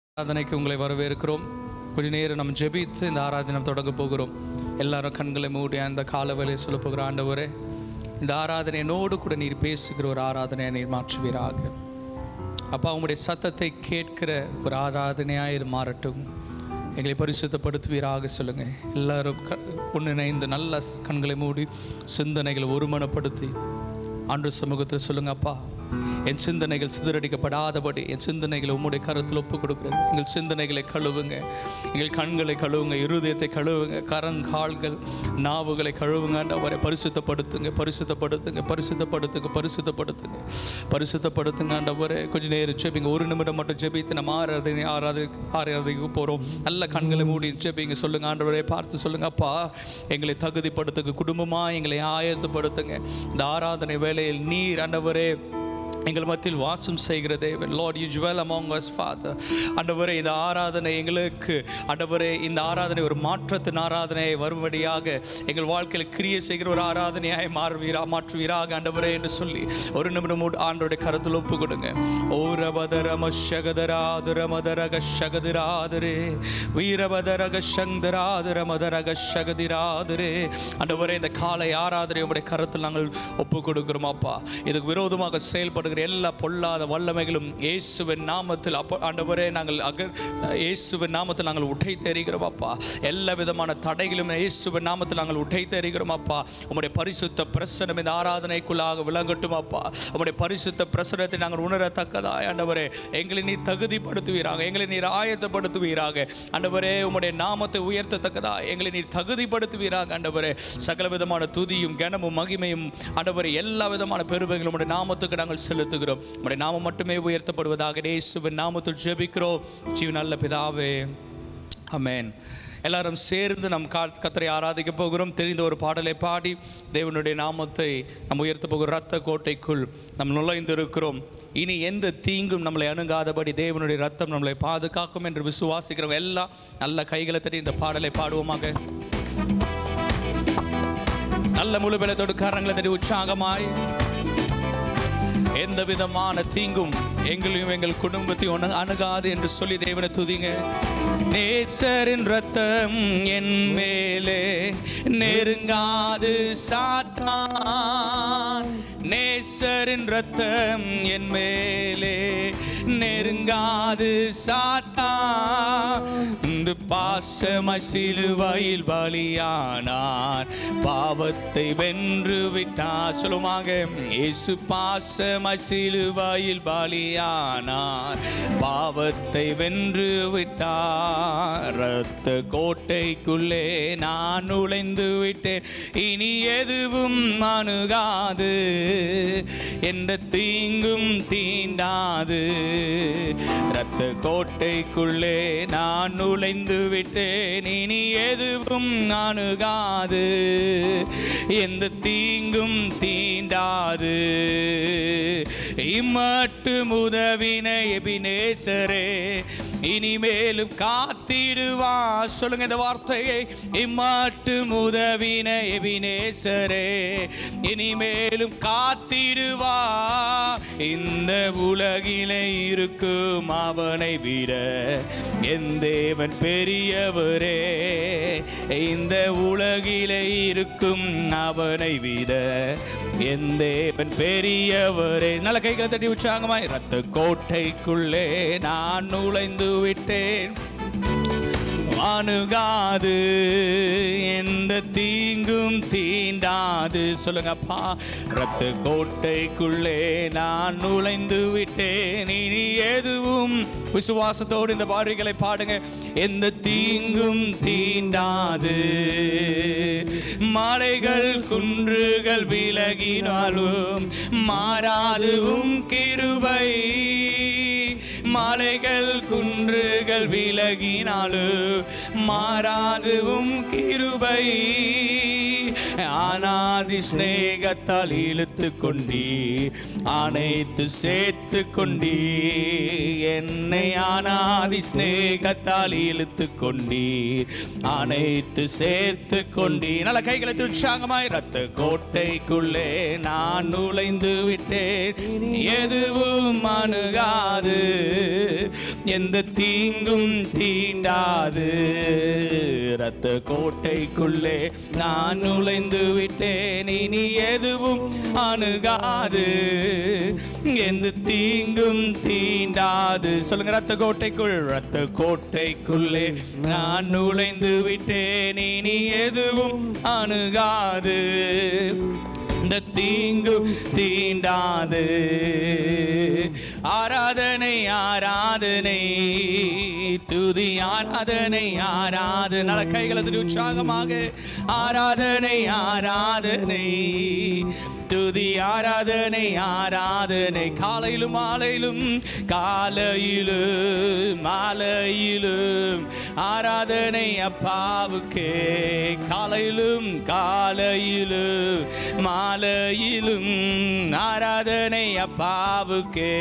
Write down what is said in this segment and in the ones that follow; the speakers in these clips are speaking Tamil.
ஆராதனைக்கு உங்களை வரவேற்கிறோம் கொஞ்ச நேரம் நம்ம ஜெபித்து இந்த ஆராதனை நம்ம தொடங்க போகிறோம் எல்லாரும் கண்களை மூடி அந்த கால வேலையை சொல்ல போகிற ஆண்டவரே இந்த ஆராதனை என்னோடு கூட நீர் பேசுகிற ஒரு ஆராதனையை நீர் மாற்றுவீராக அப்பா உங்களுடைய சத்தத்தை கேட்கிற ஒரு ஆராதனையாக இது மாறட்டும் எங்களை பரிசுத்தப்படுத்துவீராக சொல்லுங்க எல்லாரும் க ஒன்றிணைந்து நல்ல கண்களை மூடி சிந்தனைகளை ஒருமனப்படுத்தி ஆண்டு சமூகத்தில் சொல்லுங்க அப்பா என் சிந்தனைகள் சிதறடிக்கப்படாதபடி என் சிந்தனைகளை உம்முடைய கருத்தில் ஒப்பு கொடுக்குறேன் எங்கள் சிந்தனைகளை கழுவுங்க எங்கள் கண்களை கழுவுங்க இருதயத்தை கழுவுங்க கரங்கால்கள் நாவுகளை கழுவுங்க ஆண்டவரை பரிசுத்தப்படுத்துங்க பரிசுத்தப்படுத்துங்க பரிசுத்தப்படுத்துங்க பரிசுத்தப்படுத்துங்க பரிசுத்தப்படுத்துங்க ஆண்டவரை கொஞ்ச நேரம் ஜெபிங்க ஒரு நிமிடம் மட்டும் ஜெபித்து நம்ம ஆராதனை ஆராதி ஆராதிக்க போகிறோம் நல்ல கண்களை மூடி ஜெபிங்க சொல்லுங்க ஆண்டவரை பார்த்து சொல்லுங்க அப்பா எங்களை தகுதிப்படுத்துங்க குடும்பமாக எங்களை ஆயத்தப்படுத்துங்க இந்த ஆராதனை வேளையில் நீர் ஆண்டவரே எங்கள் மத்தியில் வாசம் செய்கிற தேவன் Lord you dwell among us Father ஆண்டவரே இந்த ஆராதனை எங்களுக்கு ஆண்டவரே இந்த ஆராதனை ஒரு மாற்றத்தின் ஆராதனை வரும்படியாக எங்கள் வாழ்க்கையில் கிரியை செய்கிற ஒரு ஆராதனையாய் மாறுவீரா மாற்றுவீராக ஆண்டவரே என்று சொல்லி ஒரு நிமிடம் மூடு ஆண்டோடைய கருத்தில் ஒப்பு கொடுங்க ஓரபதரம ஷகதராதுரமதரக ஷகதிராதுரே வீரபதரக சங்கராதுரமதரக ஷகதிராதுரே ஆண்டவரே இந்த காலை ஆராதனை உடைய கருத்தில் நாங்கள் ஒப்பு கொடுக்கிறோம் அப்பா இதுக்கு விரோதமாக செயல்படுகிற எல்லா பொல்லாத வல்லமைகளும் இயேசுவின் நாமத்தில் அப்போ ஆண்டவரே நாங்கள் அக இயேசுவின் நாமத்தில் நாங்கள் உடை தெரிகிறோம் அப்பா எல்லா விதமான தடைகளும் இயேசுவின் நாமத்தில் நாங்கள் உடை தெரிகிறோம் அப்பா உம்முடைய பரிசுத்த பிரசனம் இந்த ஆராதனைக்குள்ளாக விளங்கட்டும் அப்பா உம்முடைய பரிசுத்த பிரசனத்தை நாங்கள் உணரத்தக்கதாய் ஆண்டவரே எங்களை நீ தகுதிப்படுத்துவீராக எங்களை நீர் ஆயத்தப்படுத்துவீராக ஆண்டவரே உம்முடைய நாமத்தை உயர்த்தத்தக்கதா எங்களை நீர் தகுதிப்படுத்துவீராக ஆண்டவரே சகல விதமான துதியும் கனமும் மகிமையும் ஆண்டவரே எல்லா விதமான பெருமைகளும் உம்முடைய நாமத்துக்கு நாங்கள் செலுத்துகிறோம் உம்முடைய நாமம் மட்டுமே உயர்த்தப்படுவதாக இயேசுவின் நாமத்தில் ஜெபிக்கிறோம் ஜீவ நல்ல பிதாவே அமேன் எல்லாரும் சேர்ந்து நம் கா கத்தரை ஆராதிக்க போகிறோம் தெரிந்த ஒரு பாடலை பாடி தேவனுடைய நாமத்தை நம்ம உயர்த்த போகிற ரத்த கோட்டைக்குள் நாம் நுழைந்திருக்கிறோம் இனி எந்த தீங்கும் நம்மளை அணுகாதபடி தேவனுடைய ரத்தம் நம்மளை பாதுகாக்கும் என்று விசுவாசிக்கிறவங்க எல்லாம் நல்ல கைகளை தட்டி இந்த பாடலை பாடுவோமாக நல்ல முழு பலத்தோடு கரங்களை தட்டி உற்சாகமாய் எந்த விதமான தீங்கும் எங்களையும் எங்கள் குடும்பத்தையும் அணு- அணுகாது என்று சொல்லி தேவனை துதிங்க நேசரின் ரத்தம் என் மேலே நெருங்காது சாத்தான் நேசரின் ரத்தம் என் மேலே நெருங்காது சாத்தான் இந்த பாசமாய் சிலுவையில் பலியானார் பாவத்தை வென்று விட்டார் சொல்லுவாங்க இயேசு பாசமாய் சிலுவையில் பலியானார் பாவத்தை வென்று விட்டார் ரத்த கோட்டைக்குள்ளே நான் நுழைந்து விட்டேன் இனி எதுவும் அணுகாது எந்த தீங்கும் தீண்டாது ரத்த கோட்டைக்குள்ளே நான் நுழைந்து விட்டேன் இனி எதுவும் அணுகாது எந்த தீங்கும் தீண்டாது இம்மட்டு முதவின எபினேசரே இனிமேலும் காத்திடுவா சொல்லுங்க இந்த வார்த்தையை இம்மட்டு முதவின எபினேசரே இனிமேலும் காத்திடுவா இந்த உலகிலே இருக்கும் அவனை விட என் தேவன் பெரியவரே இந்த உலகிலே இருக்கும் அவனை விட என் தேவன் பெரியவரே நல்ல கைகளை தட்டி உற்சாகமாய் ரத்த கோட்டைக்குள்ளே நான் நுழைந்து விட்டேன் அணுகாது எந்த தீங்கும் தீண்டாது சொல்லுங்கப்பா ரத்த கோட்டைக்குள்ளே நான் நுழைந்து விட்டேன் இனி எதுவும் விசுவாசத்தோடு இந்த பாடல்களை பாடுங்க எந்த தீங்கும் தீண்டாது மலைகள் குன்றுகள் விலகினாலும் மாறாதுவும் கிருபை மலைகள் குன்றுகள் விலகினாலும் மாறாதுவும் கிருபை ஆனாதி ஸ்நேகத்தால் இழுத்து கொண்டீ அனைத்து சேர்த்து கொண்டீ என்னை ஆனாதி ஸ்நேகத்தால் இழுத்து கொண்டீ அனைத்து சேர்த்து கொண்டீ நல்ல கைகளை உற்சாகமாய் ரத்த கோட்டைக்குள்ளே நான் நுழைந்து விட்டேன் எதுவும் அணுகாது எந்த தீங்கும் தீண்டாது ரத்த கோட்டைக்குள்ளே நான் நுழைந்து விட்டேன் இனி எதுவும் அணுகாது எந்த தீங்கும் தீண்டாது சொல்லுங்க ரத்த கோட்டைக்குள் ரத்த கோட்டைக்குள்ளே நான் நுழைந்து விட்டேன் இனி எதுவும் அணுகாது இந்த தீங்கும் தீண்டாது ஆராதனை ஆராதனை துதி ஆராதனை ஆராதனை நல்ல கைகளை தட்டி உற்சாகமாக ஆராதனை ஆராதனை துதி ஆராதனை ஆராதனை காலையிலும் மாலையிலும் காலையிலும் மாலையிலும் ஆராதனை அப்பாவுக்கே காலையிலும் காலையிலும் மாலையிலும் ஆராதனை அப்பாவுக்கே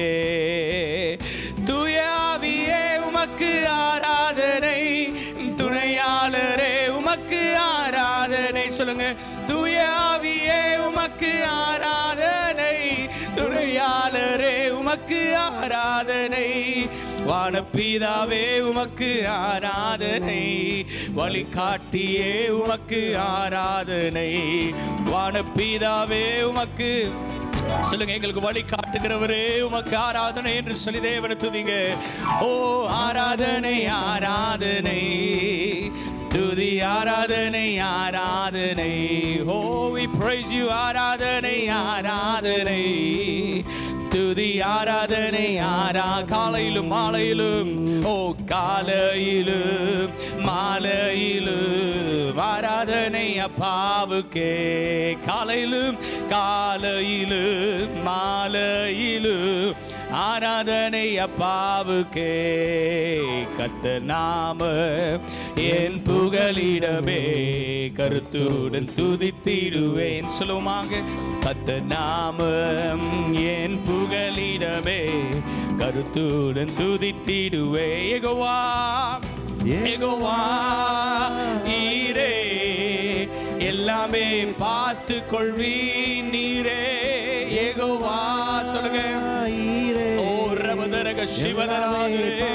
துயாவியே உமக்கு ஆராதனை துணையாளரே உமக்கு ஆராதனை சொல்லுங்க துயாவியே உமக்கு ஆராதனை துணையாளரே உமக்கு ஆராதனை வானப்பீதாவே உமக்கு ஆராதனை வழிகாட்டியே உமக்கு ஆராதனை வானப்பீதாவே உமக்கு சொல்லுங்க எங்களுக்கு வழி காட்டுகிறவரே உமக்கு ஆராதனை என்று சொல்லி தேவனை துதிங்க ஓ ஆராதனை ஆராதனை துதி ஆராதனை ஆராதனை ஓ we praise you ஆராதனை ஆராதனை துதி ஆராதனை ஆரா காலையிலும் மாலையிலும் ஓ காலையிலும் மாலையிலும் ஆராதனை அப்பாவுக்கே காலையிலும் காலையிலும் மாலையிலும் ஆராதனை அப்பாவுக்கே கத்த நாம என் புகலிடமே கருத்துடன் துதித்திடுவேன் சொல்லுவாங்க கத்த நாமம் என் புகலிடமே கருத்துடன் துதித்திடுவே எகோவா எகோவா ஈரே எல்லாமே பார்த்து கொள்வி நீரே ஏகோவா சொல்லுங்க ஓ ரமதரக சிவனராஜரே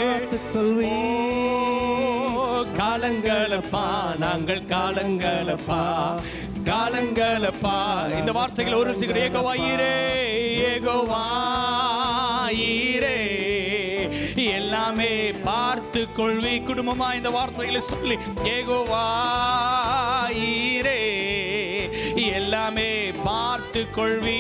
ஓ, காலங்களப்பா நாங்கள் காலங்களப்பா காலங்களப்பா இந்த வார்த்தைகள் ஒரு சிகர ஏகவாயிரே ஏகவாயிரே எல்லாமே பார்த்து கொள்வி குடும்பமா இந்த வார்த்தைகளை சொல்லி ஏகோவாயிரே எல்லாமே பார்த்து கொள்வி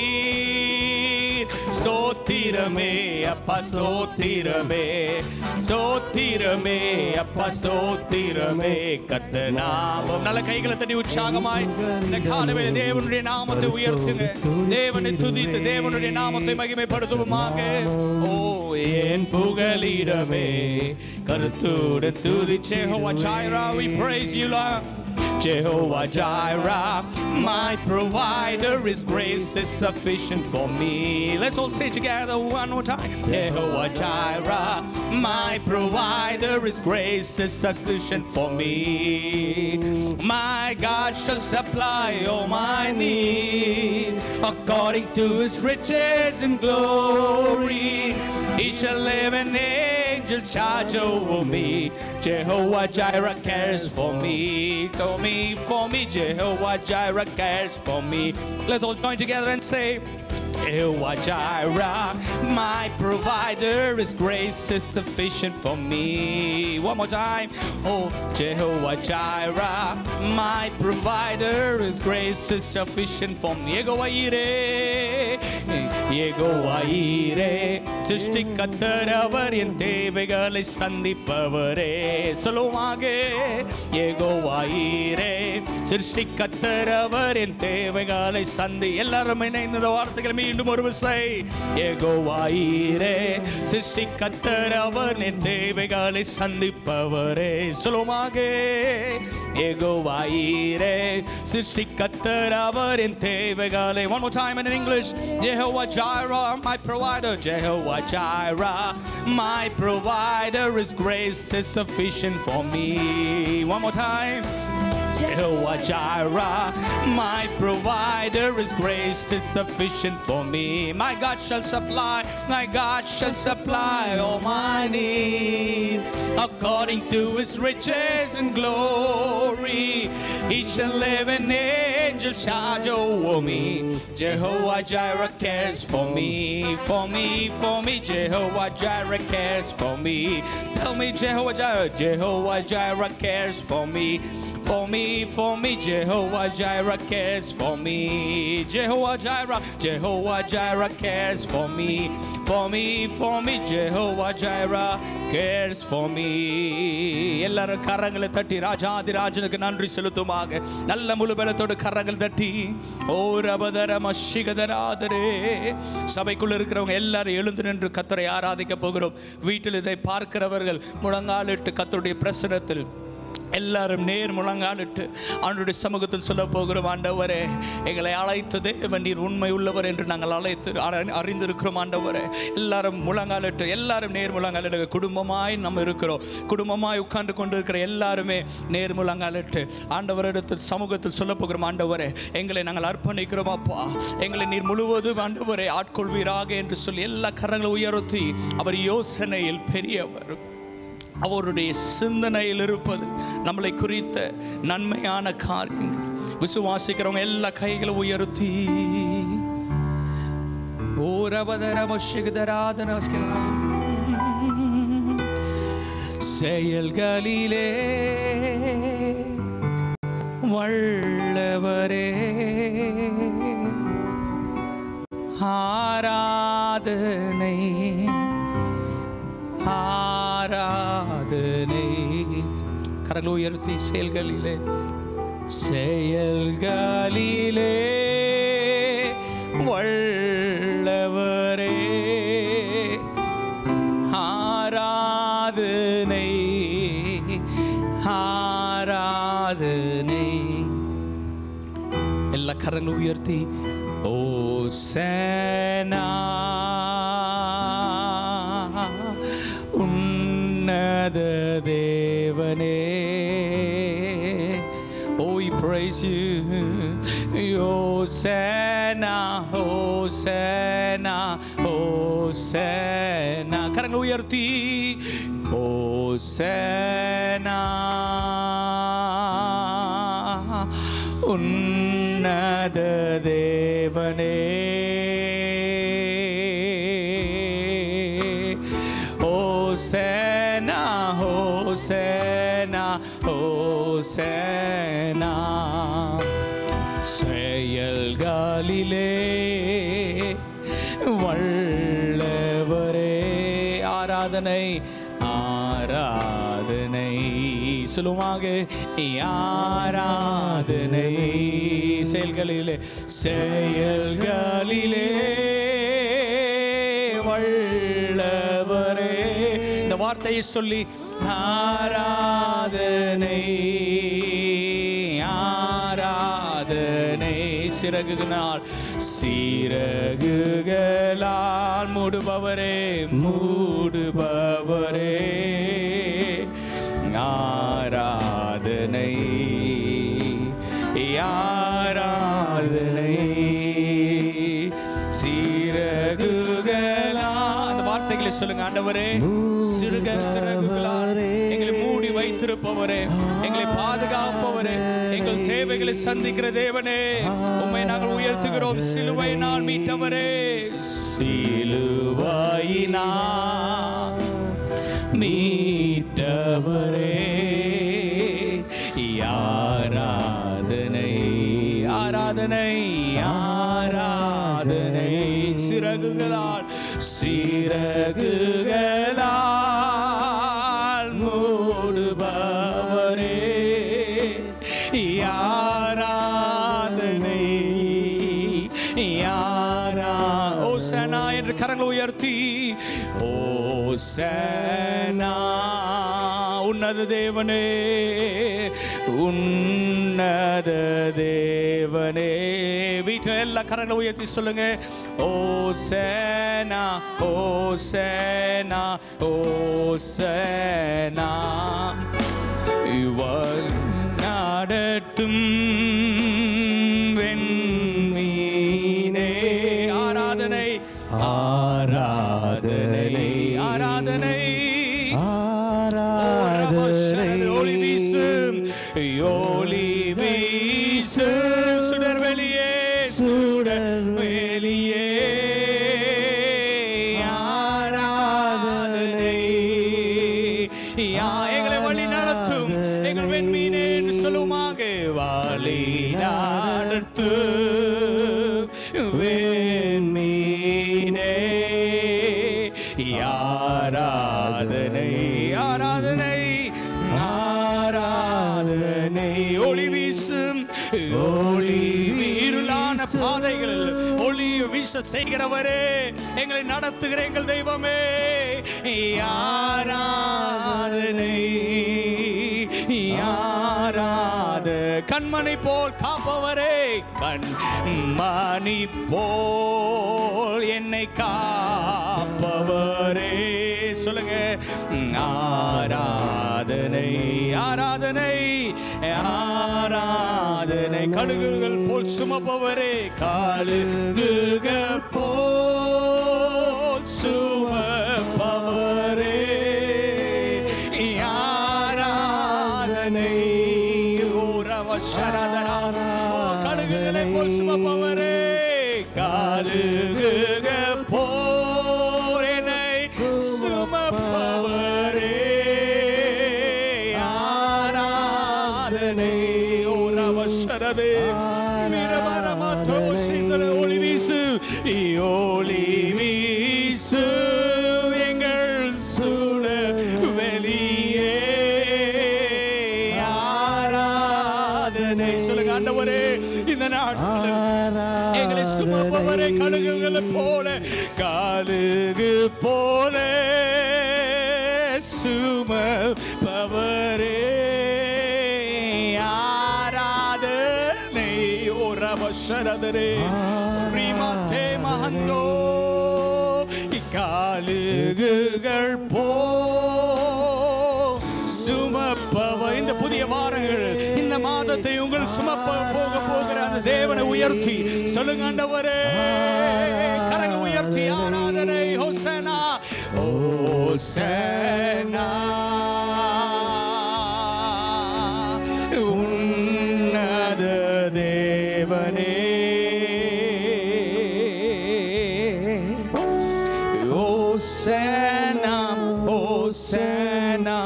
ஸ்தோத்திரமே அப்பா ஸ்தோத்திரமே ஸ்தோத்திரமே அப்பா ஸ்தோத்திரமே கத்த நாமம் நல்ல கைகளை தட்டி உற்சாகமாய் இந்த காலவேளை தேவனுடைய நாமத்தை உயர்த்துங்க தேவனை துதித்து தேவனுடைய நாமத்தை மகிமைப்படுத்துவோமாக ஓ என் புகலிடமே கருத்துடன் துதி Jehovah Jireh we praise you Lord Jehovah Jireh, my provider, His grace is sufficient for me. Let's all say together one more time. Jehovah Jireh, my provider, His grace is sufficient for me. My God shall supply all my need according to His riches and glory. He shall live an angel charge over me. Jehovah Jireh cares for me. For me, for me, Jehovah Jireh cares for me. Let's all join together and say, Jehovah Jireh, my provider, His grace is sufficient for me. One more time. Oh, Jehovah Jireh, my provider, His grace is sufficient for me. Yehovah ஏகோவாயிரே சிருஷ்டி கத்தரவர் என் தேவைகளை சந்திப்பவரே சொல்லுவாங்க ஏகோவாயிரே சிருஷ்டி கத்தர் அவர் என் தேவைகளை சந்தி எல்லாரும் இணைந்த இந்த வார்த்தைகளை மீண்டும் ஒரு விசை ஏகோவாயிரே சிருஷ்டி கத்தர் அவர் என் தேவைகளை சந்திப்பவரே சுலமாக ஏகோவாயிரே சிருஷ்டி கத்தர் அவர் என் தேவைகளை one more time in English Jehovah Jireh my provider Jehovah Jireh my provider is grace is sufficient for me one more time Jehovah Jireh, my provider is grace is sufficient for me. My God shall supply, my God shall supply all my need according to his riches and glory. He shall live an angel charge over me. Jehovah Jireh cares for me, for me, for me. Jehovah Jireh cares for me. Tell me, Jehovah Jireh, Jehovah Jireh cares for me. For me, for me, Jehovah Jireh cares for me. Jehovah Jireh, Jehovah Jireh cares for me. For me, for me, Jehovah Jireh cares for me. எல்லாரும் கரங்களை தட்டி ராஜாதி ராஜனுக்கு நன்றி செலுத்துமாக நல்ல முழு பலத்தோடு கரங்கள் தட்டி ஓ ரபதர மஷிகதராதரே சபைக்குள்ள இருக்கிறவங்க எல்லாரும் எழுந்து நின்று கத்தரை ஆராதிக்க போகிறோம் வீட்டில் இதை பார்க்கிறவர்கள் முழங்காலிட்டு கத்தருடைய பிரசனத்தில் எல்லாரும் நேர் முழங்காலிட்டு ஆண்டுடைய சமூகத்தில் சொல்ல போகிறோம் ஆண்டவரே எங்களை அழைத்த தேவன் நீர் உண்மை உள்ளவர் என்று நாங்கள் அழைத்து அற- அறிந்திருக்கிறோம் ஆண்டவரே எல்லாரும் முழங்காலிட்டு எல்லாரும் நேர் முழங்காலிட்டு குடும்பமாய் நம்ம இருக்கிறோம் குடும்பமாய் உட்கார்ந்து கொண்டு இருக்கிற எல்லாருமே நேர் முழங்காலிட்டு ஆண்டவரிடத்தில் சமூகத்தில் சொல்ல போகிறோம் ஆண்டவரே எங்களை நாங்கள் அர்ப்பணிக்கிறோம் அப்பா எங்களை நீர் முழுவதும் ஆண்டவரை ஆட்கொள்வீராக என்று சொல்லி எல்லா கரங்களை உயர்த்தி அவர் யோசனையில் பெரியவர் அவருடைய சிந்தனையில் இருப்பது நம்மளை குறித்த நன்மையான காரியங்கள் விசுவாசிக்கிறவங்க எல்லா கைகளை உயர்த்தி ஓரவதரவசிகதராதன செயல்களிலே வல்லவரே ஆராதனை ஆராதனை கரல் உயர்த்தி செயல்களிலே செயல்களிலே வல்லவரே ஆராதனை ஆராதனை எல்லா கரங்களும் உயர்த்தி ஓ சேனா உன்னத தேவனே Oh, we praise you. Hosanna, Hosanna, Hosanna. கரங்களை உயர்த்தி Hosanna. உன்னத தேவனே Hosanna, Hosanna, Hosanna. செயல்களிலே வல்லவரே ஆராதனை ஆராதனை சொல்லுவாங்க ஆராதனை செயல்களிலே செயல்களிலே வல்லவரே இந்த வார்த்தையை சொல்லி ஆராதனை ஆராதனை சிறகுகளால் சிறகுகளால் மூடுபவரே மூடுபவரே ஆராதனை ஆராதனை சிறகுகளா அந்த வார்த்தைகளை சொல்லுங்க ஆண்டவரே சிறுக சிறகுகளால் எங்களை மூடி வைத்திருப்பவரே எங்களை பாதுகாப்பவரே எங்கள் தேவைகளை சந்திக்கிற தேவனே உம்மை நாங்கள் உயர்த்துகிறோம் சிலுவையினால் மீட்டவரே சிலுவையினால் மீட்டவரே ஆராதனை ஆராதனை ஆராதனை சிறகுகளால் சிறகுகளால் மூடுபவரே நாமத்தில் கரங்களை உயர்த்தி ஓசனா உன்னத தேவனே உன்னத தேவனே வீட்டில் எல்லா கரங்களை உயர்த்தி சொல்லுங்க ஓசனா ஓசனா ஓசனா இவர் நாடட்டும் வெண்மீனே ஆராதனை ஆராதனை ஆராதனை ஒளி வீசும் ஒளி வீசும் சுடர் வெளியே சுடர் வெளியே ஆராதனை யா எங்களை வழி நடத்தும் எங்கள் வெண்மீனே என்று சொல்லுமாக வழி நடத்தும் வெண்மீனே ஆராதனை ஆராதனை ஆராதனை ஒளி வீசும் ஒளி இருளான பாதைகளில் ஒளி வீச செய்கிறவரே எங்களை நடத்துகிற எங்கள் தெய்வமே ஆராதனை ஆராத கண்மணி போல் காப்பவரே கண்மணி போல் என்னை காப்பவரே சொல்லுங்க ஆராதனை ஆராதனை ஆராதனை கழுகுகள் போல் சுமப்பவரே கழுகுக போல் சுமப்பவரே ஆராதனை ஓரவ சரதரா கழுகுகளை போல் சுமப்பவரே கழுகுக போல் என்னை சுமப்பவரே ஆராதனை ஓரவ சரதே வீரவரமாத்தோ சீதல ஒளி வீசு ஒளி வீசு எங்கள் சூழ வெளியே ஆராதனை சொல்லுங்க ஆண்டவரே இந்த நாட்களில் எங்களை சுமப்பவரை கழுகுகளை போல கழுகு போல சுமப்பவரே ஆராதனை ஓரவசரதரே ரீமாத்தே மகந்தோ இக்காலுகுகள் போ சுமப்பவ இந்த புதிய வாரங்கள் இந்த மாதத்தை உங்கள் சுமப்ப போக போகிற அந்த தேவனை உயர்த்தி சொல்லுங்க ஆண்டவரே கரங்க உயர்த்தி ஆராதனை ஹோசனா ஓசனா உன்னத தேவனே ஓசனா ஓசனா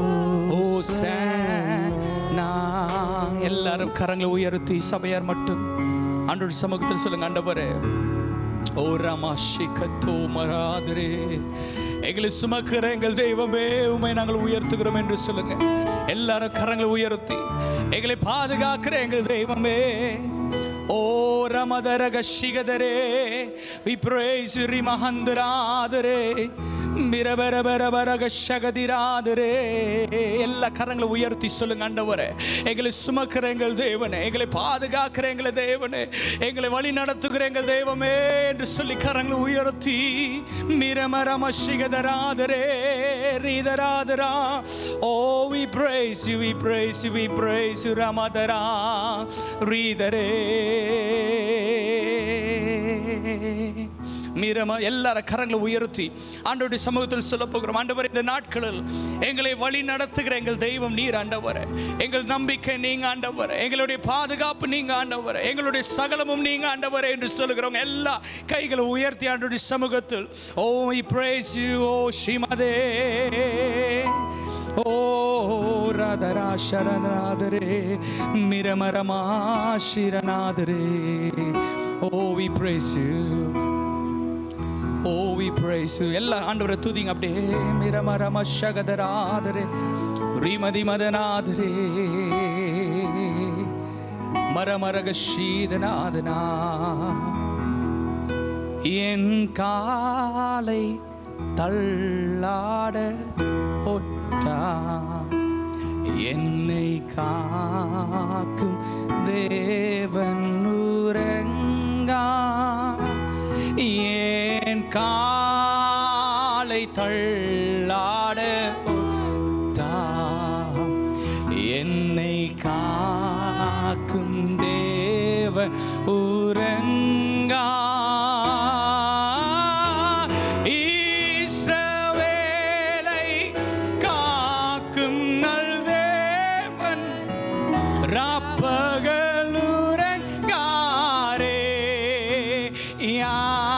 ஓசனா எல்லாரும் கரங்களை உயர்த்தி சபையார் மட்டும் ஆண்டோட சமூகத்தில் சொல்லுங்க ஆண்டவரே ஓ ரமாஷி கத்தோ மராதரே எங்களை சுமக்கிற எங்கள் தெய்வமே உமை நாங்கள் உயர்த்துகிறோம் என்று சொல்லுங்க எல்லாரும் கரங்களை உயர்த்தி எங்களை பாதுகாக்கிற எங்கள் தெய்வமே ஓ ரமதரக சிகதரே வி praise you ரிமஹந்தராதரே மிரபரபரபரக சகதிராதரே எல்லா கரங்களை உயர்த்தி சொல்லுங்க ஆண்டவரே எங்களை சுமக்கிற எங்கள் தேவனே எங்களை பாதுகாக்கிற எங்களை தேவனே எங்களை வழி நடத்துகிற எங்கள் தெய்வமே என்று சொல்லி கரங்களை உயர்த்தி மிரமரம சிகதராதரே ரீதராதரா ஓ we praise you we praise you we praise you ரமதரா ரீதரே மீரம எல்லார கரங்களை உயர்த்தி ஆண்டவருடைய சமூகத்தில் சொல்ல போகிறோம் ஆண்டவர் இந்த நாட்களில் எங்களை வழி நடத்துகிற எங்கள் தெய்வம் நீர் ஆண்டவர் எங்கள் நம்பிக்கை நீங்க ஆண்டவர் எங்களுடைய பாதுகாப்பு நீங்க ஆண்டவர் எங்களுடைய சகலமும் நீங்க ஆண்டவர் என்று சொல்லுகிறவங்க எல்லா கைகளை உயர்த்தி ஆண்டவருடைய சமூகத்தில் ஓ இ praise you ஓ ஸ்ரீமதே ಓ ರಾಧರ ಶರಣಾದರೆ ಮಿರಮರಮಾ ಶಿರನಾದರೆ ಓ ವಿ ಪ್ರೈಸ್ ಓ ವಿ ಪ್ರೈಸ್ ಎಲ್ಲ ಆಂಡವರ ತುದಿಂಗ್ ಅಪ್ಡೇ ಮಿರಮರಮ ಶಗದರಾದರೆ ರೀಮದಿ ಮದನಾದರೆ ಮರಮರಗ ಶೀದನಾದನಾ என் காலை தள்ளாட ஒற்றா என்னை காக்கும் தேவன் உறங்கா என் காலை தள்ளாட ஒற்றா என்னை காக்கும் தேவன் உறங்கா இஸ்ரவேலை காக்கும் நல் தேவன் ராப்பகலுரங்காரே யா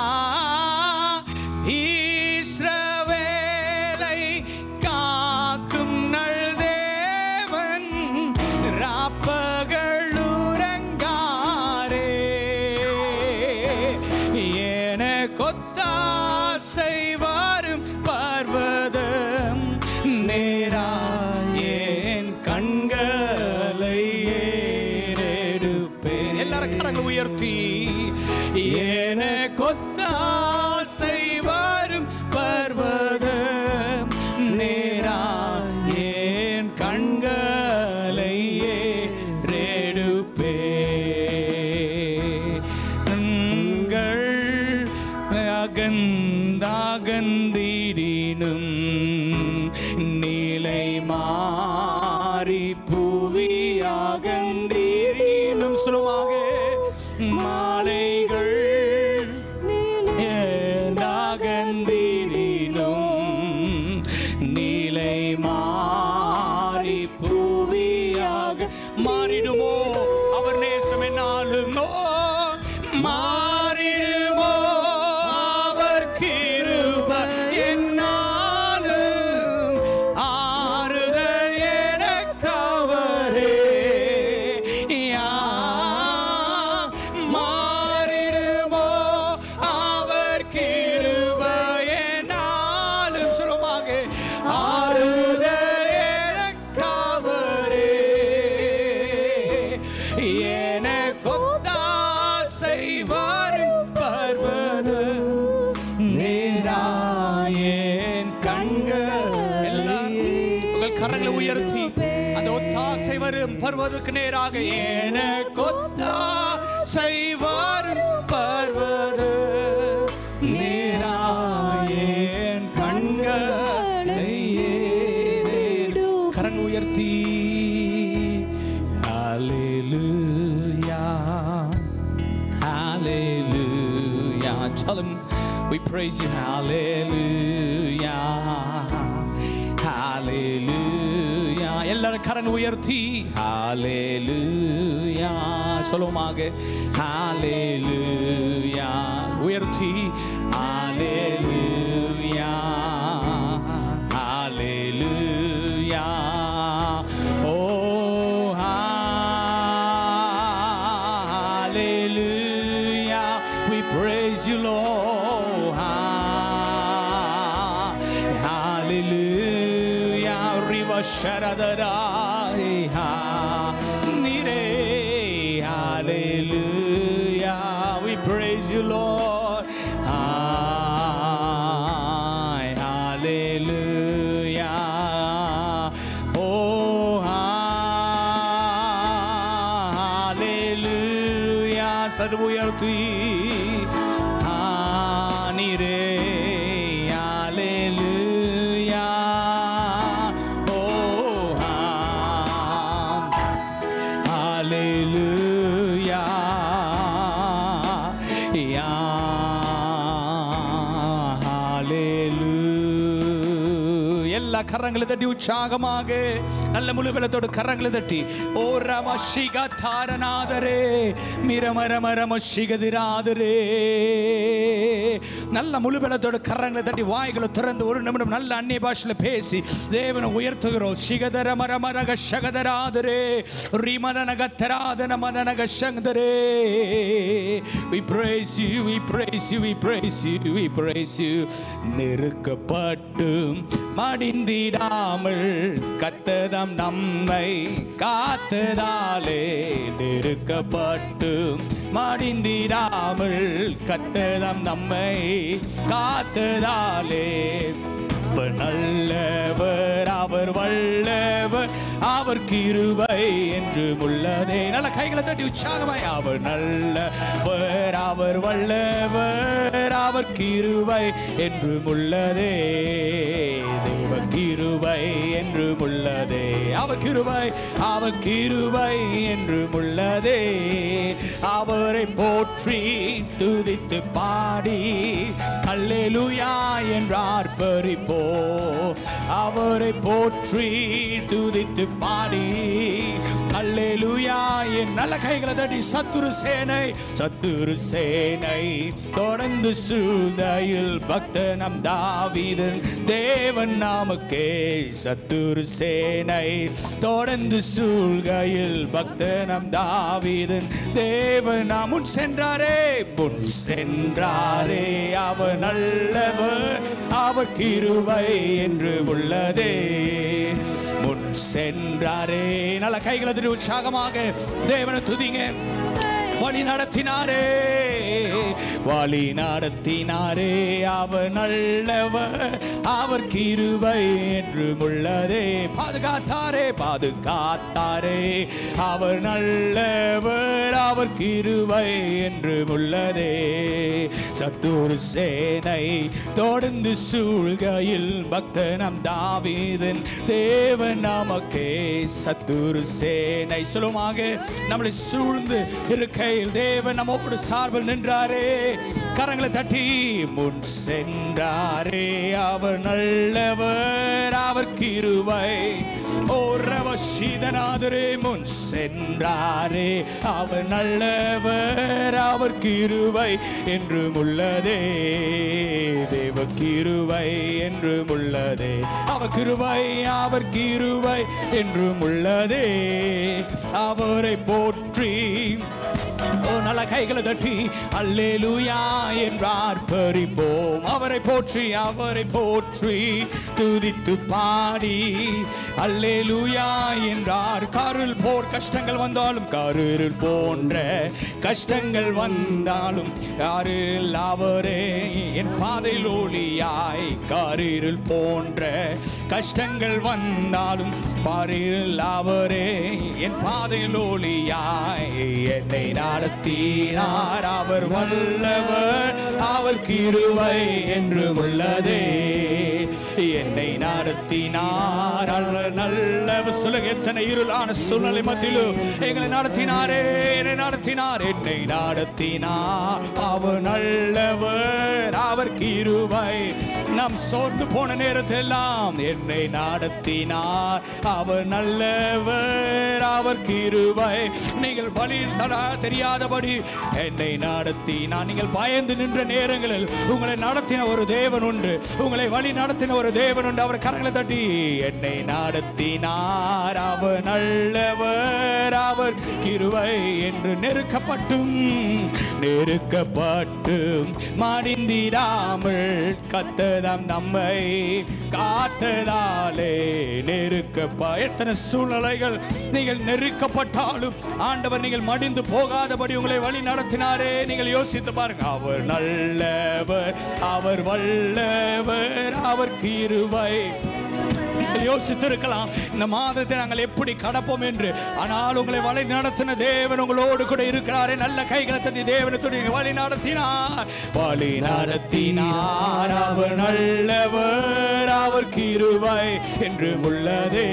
இஸ்ரவேலை காக்கும் நல் தேவன் ராப்பகலுரங்காரே என கொத்தாசை வரும் பர்வதம் நேரா என் கண்களை ஏறெடுப்பேன் எல்லாரும் கரங்களை உயர்த்தி என கொத்தாசை வரும் பர்வதம் நேரா என் கண்களை ஏறெடுப்பேன் உங்கள் அகந்தாகந்திடினும் நிலை மாறி புவியாகந்திடினும் சுலமாக மாலைகள் ஏந்தாகந்திடினும் நிலை மாறி புவியாக மாறிடுமோ அவர் நேசம் என்னாலும் ஓ, மாறிடுமோ அவர் கிருப என்னாலும் ஆறுதல் எனக்கவரே யா மாறிடுமோ அவர் கிருப என்னாலும் சுலமாக ஆறுதல் எனக்கவரே என கொத்தாசை வரும் பர்வதம் நேராயேன் கண்கள் எல்லாரும் உங்கள் கரங்களை உயர்த்தி அந்த ஒத்தாசை வரும் பர்வதுக்கு நேராக என கொத்தாசை வரும் பர்வத நேராயேன் கண்களை ஏறேன். கரங்கள் உயர்த்தி Hallelujah. Hallelujah. Tell him we praise you. Hallelujah. Hallelujah. எல்லாரும் கரன் உயர்த்தி Hallelujah. சொல்லுவோமாக Hallelujah. உயர்த்தி Hallelujah. Hallelujah. Oh, hallelujah. We praise you, Lord. Ha- Hallelujah. Riva Sharadadai. Ha- Nire. Hallelujah. We praise you, Lord. Hi, hallelujah. Oh, hallelujah. சர்வுயர்த்தி நீரே hallelujah. Oh, hallelujah. Yeah, hallelujah. எல்லா கரங்களை தட்டி உற்சாகமாக நல்ல முழுவலத்தோடு கரங்களை தட்டி ஓ ரம சிக தாரநாதரே மிரமர மரம சிகதிராதரே நல்ல முழுவலத்தோடு கரங்களை தட்டி வாய்களை திறந்து ஒரு நிமிடம் நல்ல அந்நிய பாஷையில் பேசி தேவனை உயர்த்துகிறோம் சிகதர மர மரக சகதராதரே ரிமதனகத்தராதன மதனக சங்கதரே we praise you we praise you we praise you we praise you நெருக்கப்பட்டும் மடிந்திடாமல் கத்ததா கத்ததாம் நம்மை காத்ததாலே நெருக்கப்பட்டு மடிந்திடாமல் கத்ததாம் நம்மை காத்ததாலே அவர் நல்லவர் அவர் வல்லவர் அவர் கிருபை என்று உள்ளதே நல்ல கைகளை தட்டி உற்சாகமாய் அவர் நல்லவர் அவர் வல்லவர் அவர் கிருபை என்று உள்ளதே தேவ கிருபை என்று உள்ளதே அவர் கிருபை அவர் கிருபை என்று உள்ளதே அவரை போற்றி துதித்து பாடி அல்லேலூயா என்றார் பறிப்போ அவரை போற்றி துதித்து பாடி அல்லேலூயா என் நல்ல கைகளை தட்டி சத்துரு சேனை சத்துரு சேனை தொடர்ந்து சூழ்நிலையில் பக்தனம் தாவீதன் தேவன் நாமக்கே சத்துரு சேனை தொடர்ந்து சூழ்கையில் பக்தனம் தாவீதன் தேவன் நாம் முன் சென்றாரே முன் சென்றாரே அவர் நல்லவர் அவர் கிருபை என்று உள்ளதே முன் சென்றாரே நல்ல கைகளை தட்டி உற்சாகமாக தேவனை துதிங்க வழி நடத்தினாரே வழி நடத்தினாரே அவர் நல்லவர் அவர் கிருபை என்று உள்ளதே பாதுகாத்தாரே பாதுகாத்தாரே அவர் நல்லவர் அவர் கிருபை என்று உள்ளதே சத்துரு சேனை தொடர்ந்து சூழ்கையில் பக்தனம் தாவீதன் தேவன் நமக்கே சத்துரு சேனை சுலமாக நம்மளை சூழ்ந்து இருக்கையில் தேவன் நம்மோடு சார்பில் நின்றாரே கரங்களை தட்டி முன் சென்றாரே அவர் நல்லவர் அவர் கிருபை ஓ ரவசீதநாதரே முன் சென்றாரே அவர் நல்லவர் அவர் கிருபை என்றும் உள்ளதே தேவ கிருபை என்றும் உள்ளதே அவர் கிருபை அவர் கிருபை என்றும் உள்ளதே அவரை போற்றி ஓ நல்ல கைகளை தட்டி அல்லேலூயா என்றார் பறிப்போம் அவரை போற்றி அவரை போற்றி துதித்து பாடி அல்லேலூயா என்றார் கருள் போர் கஷ்டங்கள் வந்தாலும் கருள் போன்ற கஷ்டங்கள் வந்தாலும் கருள் அவரே என் பாதையில் ஒளியாய் கருள் போன்ற கஷ்டங்கள் வந்தாலும் பாரில் அவரே என் பாதையில் ஒளியாய் என்னை நடத்தினார் அவர் வல்லவர் அவர் கிருவை என்று உள்ளதே என்னை நடத்தினார் அவர் நல்லவர் சொல்லுங்க எத்தனை இருளான சூழ்நிலை மத்தியிலும் எங்களை நடத்தினாரே என்னை நடத்தினார் என்னை நடத்தினார் அவர் நல்லவர் அவர் கிருவை நாம் சோர்ந்து போன நேரத்தெல்லாம் என்னை நடத்தினார் அவர் நல்லவர் அவர் கிருபை நீங்கள் வழி தர தெரியாதபடி என்னை நடத்தினார் நீங்கள் பயந்து நின்ற நேரங்களில் உங்களை நடத்தின ஒரு தேவன் உண்டு உங்களை வழி நடத்தின ஒரு தேவன் உண்டு அவர் கரங்களை தட்டி என்னை நடத்தினார் அவர் நல்லவர் அவர் கிருபை என்று நெருக்கப்பட்டும் நெருக்கப்பட்டும் மடிந்திடாமல் கத்ததாம் நம்மை காத்ததாலே நெருக்கப்பா எத்தனை சூழ்நிலைகள் நீங்கள் நெருக்கப்பட்டாலும் ஆண்டவர் நீங்கள் மடிந்து போகாதபடி உங்களை வழி நடத்தினாரே நீங்கள் யோசித்து பாருங்க அவர் நல்லவர் அவர் வல்லவர் அவர் கிருபை நீங்கள் யோசித்திருக்கலாம் இந்த மாதத்தை நாங்கள் எப்படி கடப்போம் என்று ஆனால் உங்களை வழி நடத்தின தேவன் உங்களோடு கூட இருக்கிறாரே நல்ல கைகளை தட்டி தேவனை துணி வழி நடத்தினார் வழி நடத்தினார் அவர் நல்லவர் அவர் கிருபை என்று உள்ளதே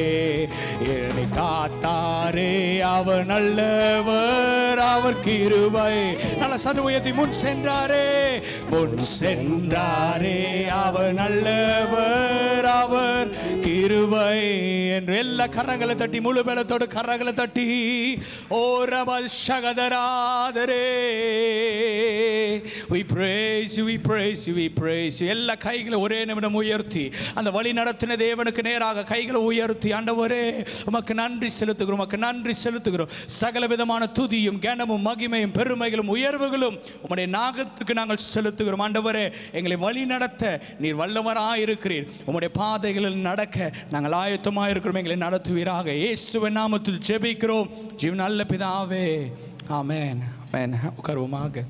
என்னை காத்தாரே அவர் நல்லவர் அவர் கிருபை நல்ல சது உயர்த்தி முன் சென்றாரே முன் சென்றாரே அவர் நல்லவர் அவர் கிருபை என்று எல்லா கரங்களை தட்டி முழு பலத்தோடு கரங்களை தட்டி ஓ ரப சகதராதரே we praise you we praise you we praise you எல்லா கைகளை ஒரே நிமிடம் உயர்த்தி அந்த வழி நடத்தின தேவனுக்கு நேராக கைகளை உயர்த்தி ஆண்டவரே உமக்கு நன்றி செலுத்துகிறோம் உமக்கு நன்றி செலுத்துகிறோம் சகல விதமான துதியும் கனமும் மகிமையும் பெருமைகளும் உயர்வுகளும் உம்முடைய நாகத்துக்கு நாங்கள் செலுத்துகிறோம் ஆண்டவரே எங்களை வழி நடத்த நீர் வல்லவராக இருக்கிறீர் உம்முடைய பாதைகளில் நடக்க நாங்கள் ஆயத்தமாக இருக்கிறோம் எங்களை நடத்துவீராக இயேசுவின் நாமத்தில் ஜெபிக்கிறோம் ஜீவன் நல்ல பிதாவே ஆமென் ஆமென் உட்காருவோமாக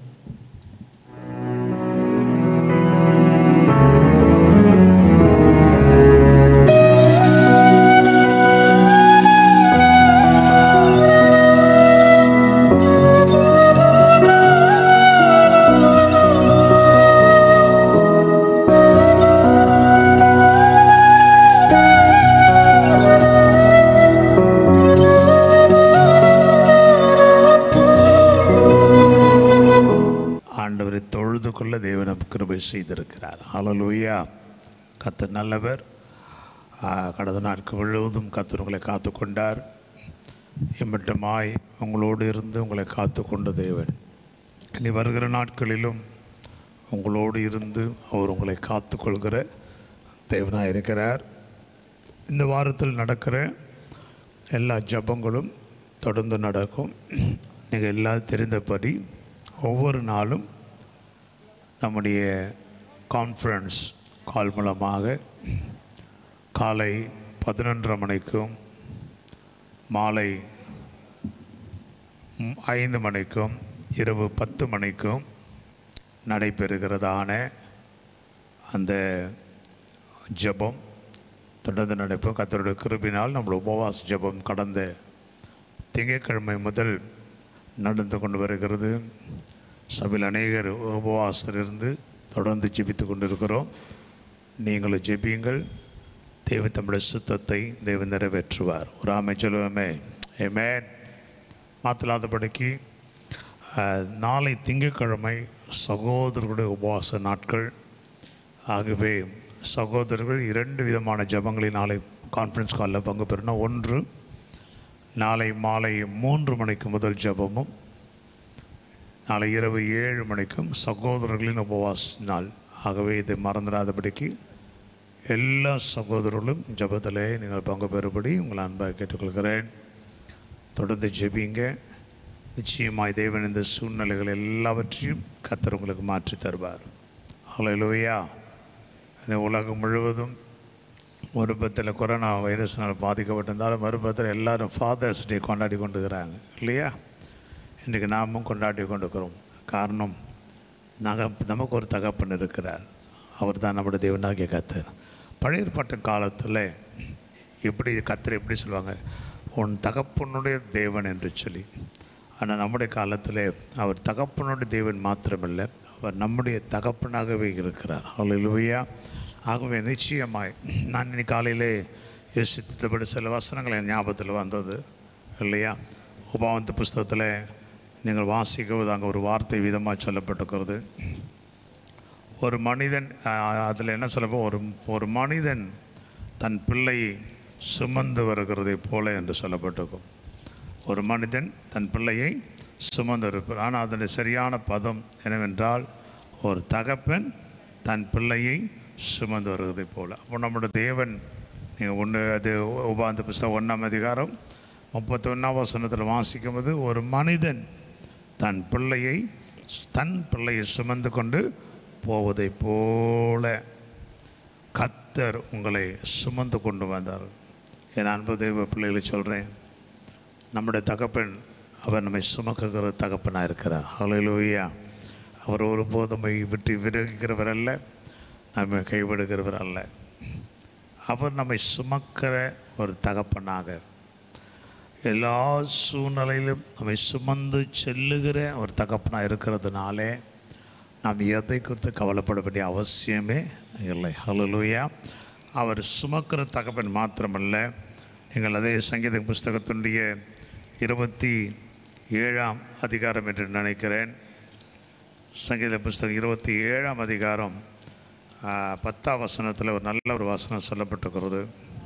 ஆண்டவரை தொழுது கொள்ள தேவன் நமக்கு கிருபை செய்திருக்கிறார் ஹalleluya கர்த்தர் நல்லவர் ஆ, கடந்த நாட்கள் முழுவதும் கர்த்தர் உங்களை காத்து கொண்டார் இம்மட்டமாய் உங்களோடு இருந்து உங்களை காத்து கொண்ட தேவன் இனி வருகிற நாட்களிலும் உங்களோடு இருந்து அவர் உங்களை காத்து கொள்கிற தேவனாக இருக்கிறார் இந்த வாரத்தில் நடக்கிற எல்லா ஜபங்களும் தொடர்ந்து நடக்கும் நீங்கள் எல்லாம் தெரிந்தபடி ஒவ்வொரு நாளும் நம்முடைய கான்ஃபரன்ஸ் கால் மூலமாக காலை பதினொன்றரை மணிக்கும் மாலை ம், ஐந்து மணிக்கும் இரவு பத்து மணிக்கும் நடைபெறுகிறதான அந்த ஜெபம் தொடர்ந்து நடைபெறும் கத்தருடைய கிருபினால் நம்மளோட உபவாச ஜெபம் கடந்த திங்கட்கிழமை முதல் நடந்து கொண்டு வருகிறது சபையில் அநேகர் உபவாசத்தில் இருந்து தொடர்ந்து ஜெபித்து கொண்டிருக்கிறோம் நீங்களும் ஜெபியுங்கள் தேவ தம்முடைய சுத்தத்தை தேவன் நிறைவேற்றுவார் ஒரு ஆமை சொல்லுவோமே ஏமேன் மாற்றலாதபடிக்கு அஹ், நாளை திங்கட்கிழமை சகோதரர்களுடைய உபவாச நாட்கள் ஆகவே சகோதரர்கள் இரண்டு விதமான ஜபங்களில் நாளை கான்ஃபரன்ஸ் காலில் பங்கு பெறணும் ஒன்று நாளை மாலை மூன்று மணிக்கு முதல் ஜெபமும் நாளை இரவு ஏழு மணிக்கும் சகோதரர்களின் உபவாச நாள் ஆகவே இதை மறந்துடாதபடிக்கு எல்லா சகோதரர்களும் ஜெபத்திலே நீங்கள் பங்கு பெறும்படி உங்களை அன்பாக கேட்டுக்கொள்கிறேன் தொடர்ந்து ஜெபிங்க நிச்சயமாய் தேவன் இந்த சூழ்நிலைகள் எல்லாவற்றையும் கத்தர் உங்களுக்கு மாற்றி தருவார் ஹalleluya இந்த உலகம் முழுவதும் ஒரு பத்தில் கொரோனா வைரஸ்னால் பாதிக்கப்பட்டிருந்தாலும் மறுபத்தில் எல்லாரும் ஃபாதர்ஸ் டே கொண்டாடி கொண்டுக்கிறாங்க இல்லையா இன்றைக்கு நாமும் கொண்டாடி கொண்டிருக்கிறோம் காரணம் நாங்கள் நமக்கு ஒரு தகப்பன் இருக்கிறார் அவர் தான் நம்முடைய தேவனாகிய கத்தர் பழைய ஏற்பாட்டு காலத்தில் எப்படி கத்தர் எப்படி சொல்லுவாங்க உன் தகப்பனுடைய தேவன் என்று சொல்லி ஆனால் நம்முடைய காலத்தில் அவர் தகப்பனுடைய தேவன் மாத்திரமல்ல அவர் நம்முடைய தகப்பனாகவே இருக்கிறார் ஹalleluya ஆகவே நிச்சயமாய் நான் இன்னைக்கு காலையிலே யோசித்தபடி சில வசனங்கள் என் ஞாபகத்தில் வந்தது இல்லையா உபாவந்த புஸ்தகத்தில் நீங்கள் வாசிக்கும்போது அங்கே ஒரு வார்த்தை விதமாக சொல்லப்பட்டிருக்கிறது ஒரு மனிதன் அதில் என்ன சொல்லப்போ ஒரு ஒரு மனிதன் தன் பிள்ளையை சுமந்து வருகிறதைப் போல என்று சொல்லப்பட்டிருக்கும் ஒரு மனிதன் தன் பிள்ளையை சுமந்து இருப்பார் ஆனால் அதனுடைய சரியான பதம் என்னவென்றால் ஒரு தகப்பன் தன் பிள்ளையை சுமந்து வருவதைப் போல அப்போ நம்முடைய தேவன் நீங்கள் ஒன்று அது உபாந்த புஸ்தகம் ஒன்றாம் அதிகாரம் முப்பத்தி ஒன்றாம் வசனத்தில் வாசிக்கும்போது ஒரு மனிதன் தன் பிள்ளையை தன் பிள்ளையை சுமந்து கொண்டு போவதைப் போல கத்தர் உங்களை சுமந்து கொண்டு வந்தார் என் அன்பு தெய்வ பிள்ளைகளை சொல்கிறேன் நம்முடைய தகப்பன் அவர் நம்மை சுமக்குகிற தகப்பனாக இருக்கிறார் ஹalleluya அவர் ஒருபோதும் நம்மை விட்டு விலகுகிறவர் அல்ல நம்மை கைவிடுகிறவர் அல்ல அவர் நம்மை சுமக்கிற ஒரு தகப்பனாக எல்லா சூழ்நிலையிலும் நம்மை சுமந்து செல்லுகிற ஒரு தகப்பனாக இருக்கிறதுனாலே நாம் எதை குறித்து கவலைப்பட வேண்டிய அவசியமே இல்லை ஹalleluya அவர் சுமக்கிற தகப்பன் மாத்திரமல்ல நீங்கள் அதே சங்கீத புஸ்தகத்தினுடைய இருபத்தி ஏழாம் அதிகாரம் என்று நினைக்கிறேன் சங்கீத புஸ்தகம் இருபத்தி ஏழாம் அதிகாரம் ஆ, பத்தாம் வசனத்தில் ஒரு நல்ல ஒரு வசனம் சொல்லப்பட்டிருக்கிறது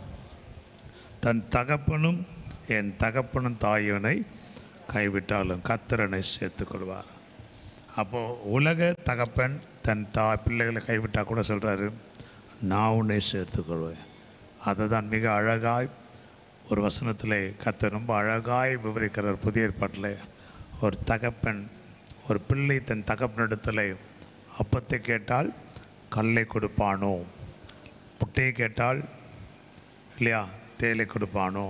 தன் தகப்பனும் என் தகப்பனும் தாயவனை கைவிட்டாலும் கத்திரனை சேர்த்துக்கொள்வார் அப்போது உலக தகப்பன் தன் தா பிள்ளைகளை கைவிட்டால் கூட சொல்கிறாரு நான் உன்னை சேர்த்துக்கொள்வேன் அதை தான் மிக அழகாய் ஒரு வசனத்தில் கத்த ரொம்ப அழகாய் விவரிக்கிறார் புதிய ஏற்பாட்டில் ஒரு தகப்பன் ஒரு பிள்ளை தன் தகப்பனிடத்தில் அப்பத்தை கேட்டால் கல்லை கொடுப்பானோ முட்டையை கேட்டால் இல்லையா தேலை கொடுப்பானோ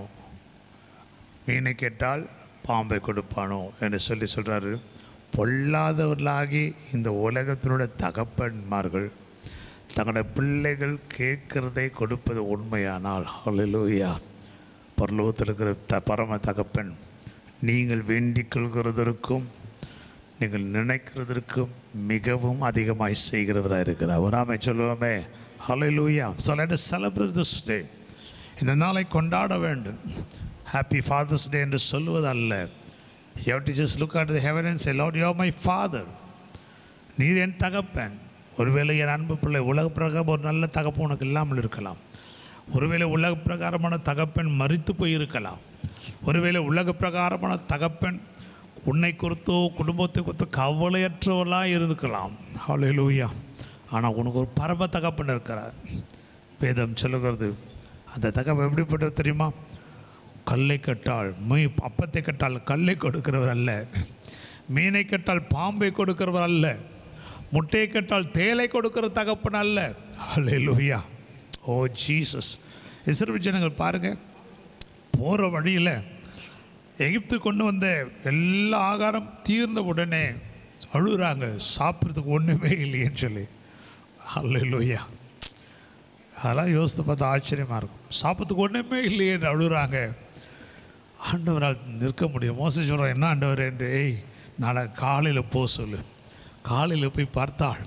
மீனை கேட்டால் பாம்பை கொடுப்பானோ என்று சொல்லி சொல்கிறாரு பொல்லாதவர்களாகி இந்த உலகத்தினுடைய தகப்பன்மார்கள் தங்களுடைய பிள்ளைகள் கேட்கிறதை கொடுப்பது உண்மையானால் ஹalleluya பரலோகத்தில் இருக்கிற த பரம தகப்பன் நீங்கள் வேண்டிக் கொள்கிறதற்கும் நீங்கள் நினைக்கிறதற்கும் மிகவும் அதிகமாய் செய்கிறவராக இருக்கிறார் வராமை சொல்லுவோமே ஹalleluya so let us celebrate this day இந்த நாளை கொண்டாட வேண்டும் ஹாப்பி ஃபாதர்ஸ் டே என்று சொல்லுவதல்ல you have to just look at the heaven and say lord you are my father நீர் என் தகப்பன் ஒருவேளை என் அன்பு பிள்ளை உலக பிரகாரம் ஒரு நல்ல தகப்பன் உனக்கு இல்லாமல் இருக்கலாம் ஒருவேளை உலக பிரகாரமான தகப்பன் மறித்து போயிருக்கலாம் ஒருவேளை உலக பிரகாரமான தகப்பன் உன்னை குறித்தோ குடும்பத்தை குறித்தோ கவலையற்றவர்களாக இருக்கலாம் ஹalleluya ஆனால் உனக்கு ஒரு பரம தகப்பன் இருக்கிறார் வேதம் சொல்லுகிறது அந்த தகப்பன் எப்படிப்பட்டது தெரியுமா கல்லை கட்டால் மீ அப்பத்தை கட்டால் கல்லை கொடுக்கிறவர் அல்ல மீனை கட்டால் பாம்பை கொடுக்கிறவர் அல்ல முட்டையை கட்டால் தேலை கொடுக்கிற தகப்பன் அல்ல ஹalleluya ஓ ஜீசஸ் இஸ்ரவேல் ஜனங்கள் பாருங்க போகிற வழியில் எகிப்து கொண்டு வந்த எல்லா ஆகாரம் தீர்ந்த உடனே அழுகுறாங்க சாப்பிட்றதுக்கு ஒன்றுமே இல்லையேன்னு சொல்லி ஹalleluya அதெல்லாம் யோசித்து பார்த்தா ஆச்சரியமாக இருக்கும் சாப்பிட்றதுக்கு ஒன்றுமே இல்லையேன்னு அழுகுறாங்க ஆண்டவரால் நிற்க முடியும் மோச சொல்கிறோம் என்ன ஆண்டவர் என்று ஏய் நாளை காலையில் போக சொல்லு காலையில் போய் பார்த்தாள்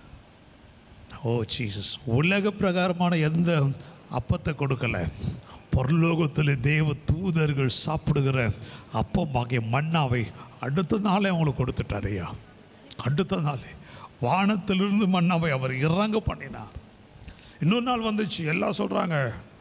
ஓ ஜீசஸ் உலக பிரகாரமான எந்த அப்பத்தை கொடுக்கல பரலோகத்தில் தேவ தூதர்கள் சாப்பிடுகிற அப்பமாகிய மன்னாவை அடுத்த நாளே அவங்களுக்கு கொடுத்துட்டார் ஐயா அடுத்த நாளே வானத்திலிருந்து மன்னாவை அவர் இறங்க பண்ணினார் இன்னொரு நாள் வந்துச்சு எல்லாம் சொல்கிறாங்க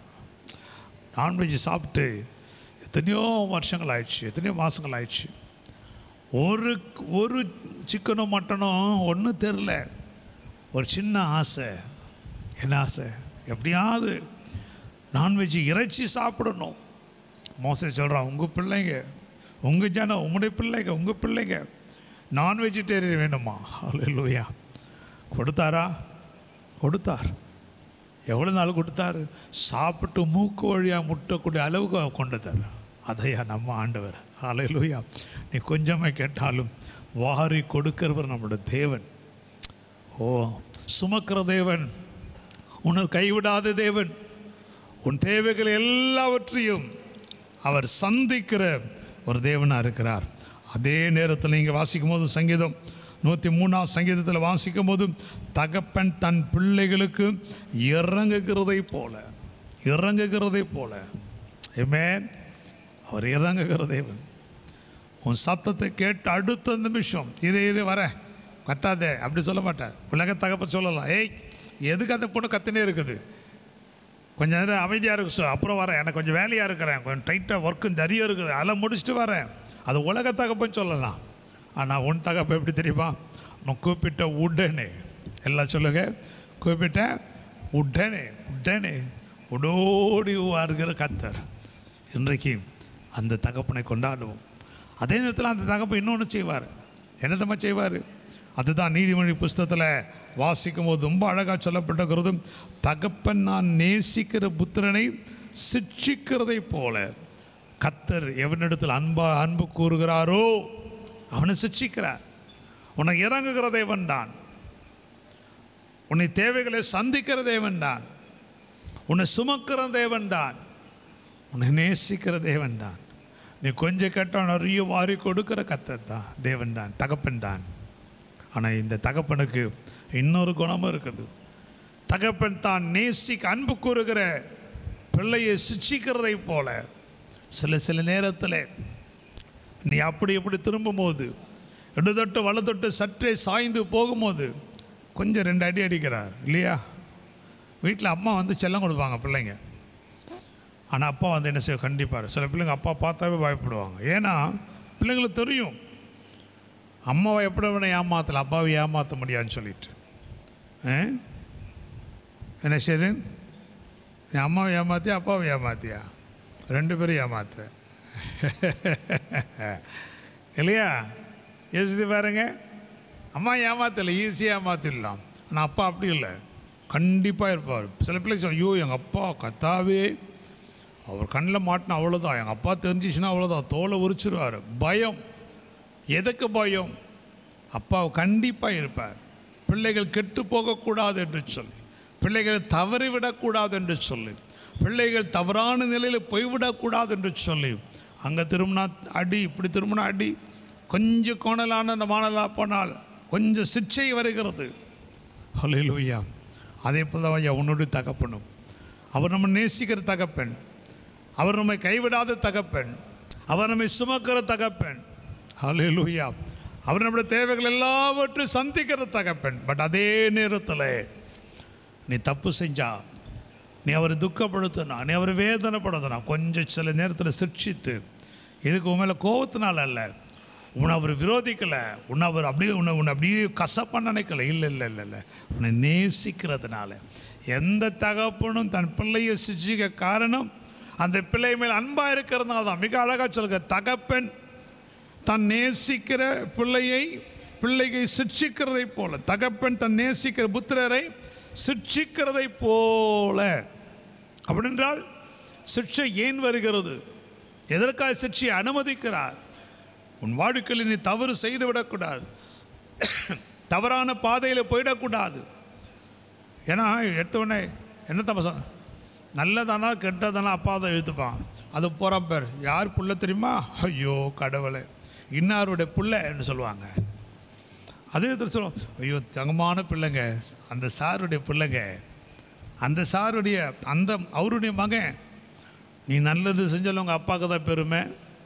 நான்வெஜ் சாப்பிட்டு எத்தனையோ வருஷங்கள் ஆயிடுச்சு எத்தனையோ மாதங்கள் ஆயிடுச்சு ஒரு ஒரு சிக்கனோ மட்டனோ ஒன்றும் தெரில ஒரு சின்ன ஆசை என்ன ஆசை எப்படியாவது நான்வெஜ் இறைச்சி சாப்பிடணும் மோசை சொல்கிறான் உங்கள் பிள்ளைங்க உங்கள் ஜனம் உங்களுடைய பிள்ளைங்க உங்கள் பிள்ளைங்க நான் வெஜிடேரியன் வேணுமா அல்லையா கொடுத்தாரா கொடுத்தார் எவ்வளோ நாள் கொடுத்தாரு சாப்பிட்டு மூக்கு வழியாக முட்டக்கூடிய அளவுக்கு அவர் கொண்டுத்தார் அதையா நம்ம ஆண்டவர் அலையிலுயா நீ கொஞ்சமே கேட்டாலும் வாரி கொடுக்கிறவர் நம்மளோட தேவன் ஓ சுமக்கிற தேவன் உன்னை கைவிடாத தேவன் உன் தேவைகள் எல்லாவற்றையும் அவர் சந்திக்கிற ஒரு தேவனாக இருக்கிறார் அதே நேரத்தில் நீங்கள் வாசிக்கும் போது சங்கீதம் நூற்றி மூணாம் சங்கீதத்தில் வாசிக்கும் போது தகப்பன் தன் பிள்ளைகளுக்கு இறங்குகிறதை போல இறங்குகிறதை போல ஏமேன் அவர் இறங்குகிற தேவன் உன் சத்தத்தை கேட்டு அடுத்த நிமிஷம் இரு இரு வரேன் கத்தாதே அப்படி சொல்ல மாட்டார் உலக தகப்ப சொல்லலாம் ஏய் எதுக்கு அந்த பொண்ணு கத்தினே இருக்குது கொஞ்சம் நேரம் அமைதியாக இருக்கு சார் அப்புறம் வரேன் எனக்கு கொஞ்சம் வேலையாக இருக்கிறேன் கொஞ்சம் டைட்டாக ஒர்க்கும் நிறைய இருக்குது அதெல்லாம் முடிச்சுட்டு வரேன் அது உலக தகப்பன்னு சொல்லலாம் ஆனால் உன் தகப்ப எப்படி தெரியுமா நான் கூப்பிட்ட உடனே எல்லாம் சொல்லுங்க கூப்பிட்ட உடனே உடனே உடோடி வருகிற கத்தர் இன்றைக்கு அந்த தகப்பனை கொண்டாடுவோம் அதே நேரத்தில் அந்த தகப்பன் இன்னொன்று செய்வார் என்னதம்மா செய்வார் அதுதான் நீதிமொழி புஸ்தகத்தில் வாசிக்கும் போது ரொம்ப அழகாக சொல்லப்பட்டிருக்கிறது தகப்பன் நான் நேசிக்கிற புத்திரனை சிட்சிக்கிறதை போல கத்தர் எவனிடத்தில் அன்பா அன்பு கூறுகிறாரோ அவனை சிட்சிக்கிறார் உன்னை இறங்குகிற தேவன் தான் உன்னை தேவைகளை சந்திக்கிற தேவன் தான் உன்னை சுமக்கிற தேவன் தான் உன்னை நேசிக்கிற தேவன் தான் நீ கொஞ்சம் கேட்டால் நிறைய வாரி கொடுக்கிற கத்தர் தான் தேவன் தான் தகப்பன் தான் ஆனால் இந்த தகப்பனுக்கு இன்னொரு குணமும் இருக்குது தகப்பன் தான் நேசிக்க அன்பு கூறுகிற பிள்ளையை சிச்சிக்கிறதை போல சில சில நேரத்தில் நீ அப்படி இப்படி திரும்பும்போது இடதொட்டு வலதொட்டு சற்றே சாய்ந்து போகும்போது கொஞ்சம் ரெண்டு அடி அடிக்கிறார் இல்லையா வீட்டில் அம்மா வந்து செல்லம் கொடுப்பாங்க பிள்ளைங்க ஆனால் அப்பா வந்து என்ன செய்ய கண்டிப்பார் சில பிள்ளைங்க அப்பா பார்த்தாவே பயப்படுவாங்க ஏன்னா பிள்ளைங்களுக்கு தெரியும் அம்மாவை எப்படி வேணா ஏமாத்தல அப்பாவை ஏமாற்ற முடியாதுன்னு சொல்லிட்டு ஆ? என்ன சரி நீ அம்மாவை ஏமாத்தியா அப்பாவை ஏமாத்தியா ரெண்டு பேரும் ஏமாத்து இல்லையா யோசித்து பாருங்க அம்மா ஏமாத்தலை ஈஸியாக ஏமாத்திடலாம் ஆனால் அப்பா அப்படி இல்லை கண்டிப்பாக இருப்பார் சில பிள்ளைங்க சொல்லும், ஐயோ எங்கள் அப்பா கத்தாவே அவர் கண்ணில் மாட்டினா அவ்வளோதான் எங்கள் அப்பா தெரிஞ்சிச்சுன்னா அவ்வளோதான் தோலை உரிச்சிருவார் பயம் எதுக்கு பயம் அப்பா கண்டிப்பாக இருப்பார் பிள்ளைகள் கெட்டு போகக்கூடாது என்று சொல்லி பிள்ளைகள் தவறிவிடக்கூடாது என்று சொல்லி பிள்ளைகள் தவறான நிலையில் போய்விடக்கூடாது என்று சொல்லி அங்கே திரும்பினா அடி இப்படி திரும்பினா அடி கொஞ்சம் கோணலான அந்த மாணலா போனால் கொஞ்சம் சிக்ஷை வருகிறது ஹalleluya அதே போல் தான் ஐயா உன்னுடைய தகப்பனும் அவர் நம்ம நேசிக்கிற தகப்பன் அவர் நம்மை கைவிடாத தகப்பன் அவர் நம்மை சுமக்கிற தகப்பன் ஹalleluya அவர் நம்முடைய தேவைகள் எல்லாவற்றையும் சந்திக்கிற தகப்பன் பட் அதே நேரத்தில் நீ தப்பு செஞ்சா நீ அவரை துக்கப்படுத்தினா நீ அவரை வேதனைப்படுத்தினா கொஞ்சம் சில நேரத்தில் சிக்ஷித்து இதுக்கு உன் மேலே கோபத்தினால அல்ல உன்னை அவர் விரோதிக்கலை உன்னை அவர் அப்படியே உன்னை உன்னை அப்படியே கசப்பாக நினைக்கல இல்லை இல்லை இல்லை இல்லை உன்னை நேசிக்கிறதுனால எந்த தகப்பனும் தன் பிள்ளையை சிச்சிக்க காரணம் அந்த பிள்ளை மேல் அன்பாக இருக்கிறதுனால தான் மிக அழகாக சொல்லுங்க தகப்பன் தன் நேசிக்கிற பிள்ளையை பிள்ளையை சிட்சிக்கிறதை போல தகப்பன் தன் நேசிக்கிற புத்திரரை சிட்சிக்கிறதை போல அப்படின்றால் சிக்ஷை ஏன் வருகிறது எதற்காக சிக்ஷையை அனுமதிக்கிறார் உன் வாழ்க்கையில் நீ தவறு செய்து விடக்கூடாது தவறான பாதையில் போயிடக்கூடாது ஏன்னா எடுத்தவொடனே என்ன தப்பா நல்லதானா கெட்டதானா அப்பா தான் எழுத்துப்பான் அது போகிறான் பேர் யார் புள்ள தெரியுமா ஐயோ கடவுளே இன்னாருடைய புள்ளைன்னு சொல்லுவாங்க அதே இடத்துல சொல்லுவோம் ஐயோ தங்கமான பிள்ளைங்க அந்த சாருடைய பிள்ளைங்க அந்த சாருடைய அந்த அவருடைய மகன் நீ நல்லது செஞ்சாலும் உங்கள் அப்பாவுக்கு தான் பெருமை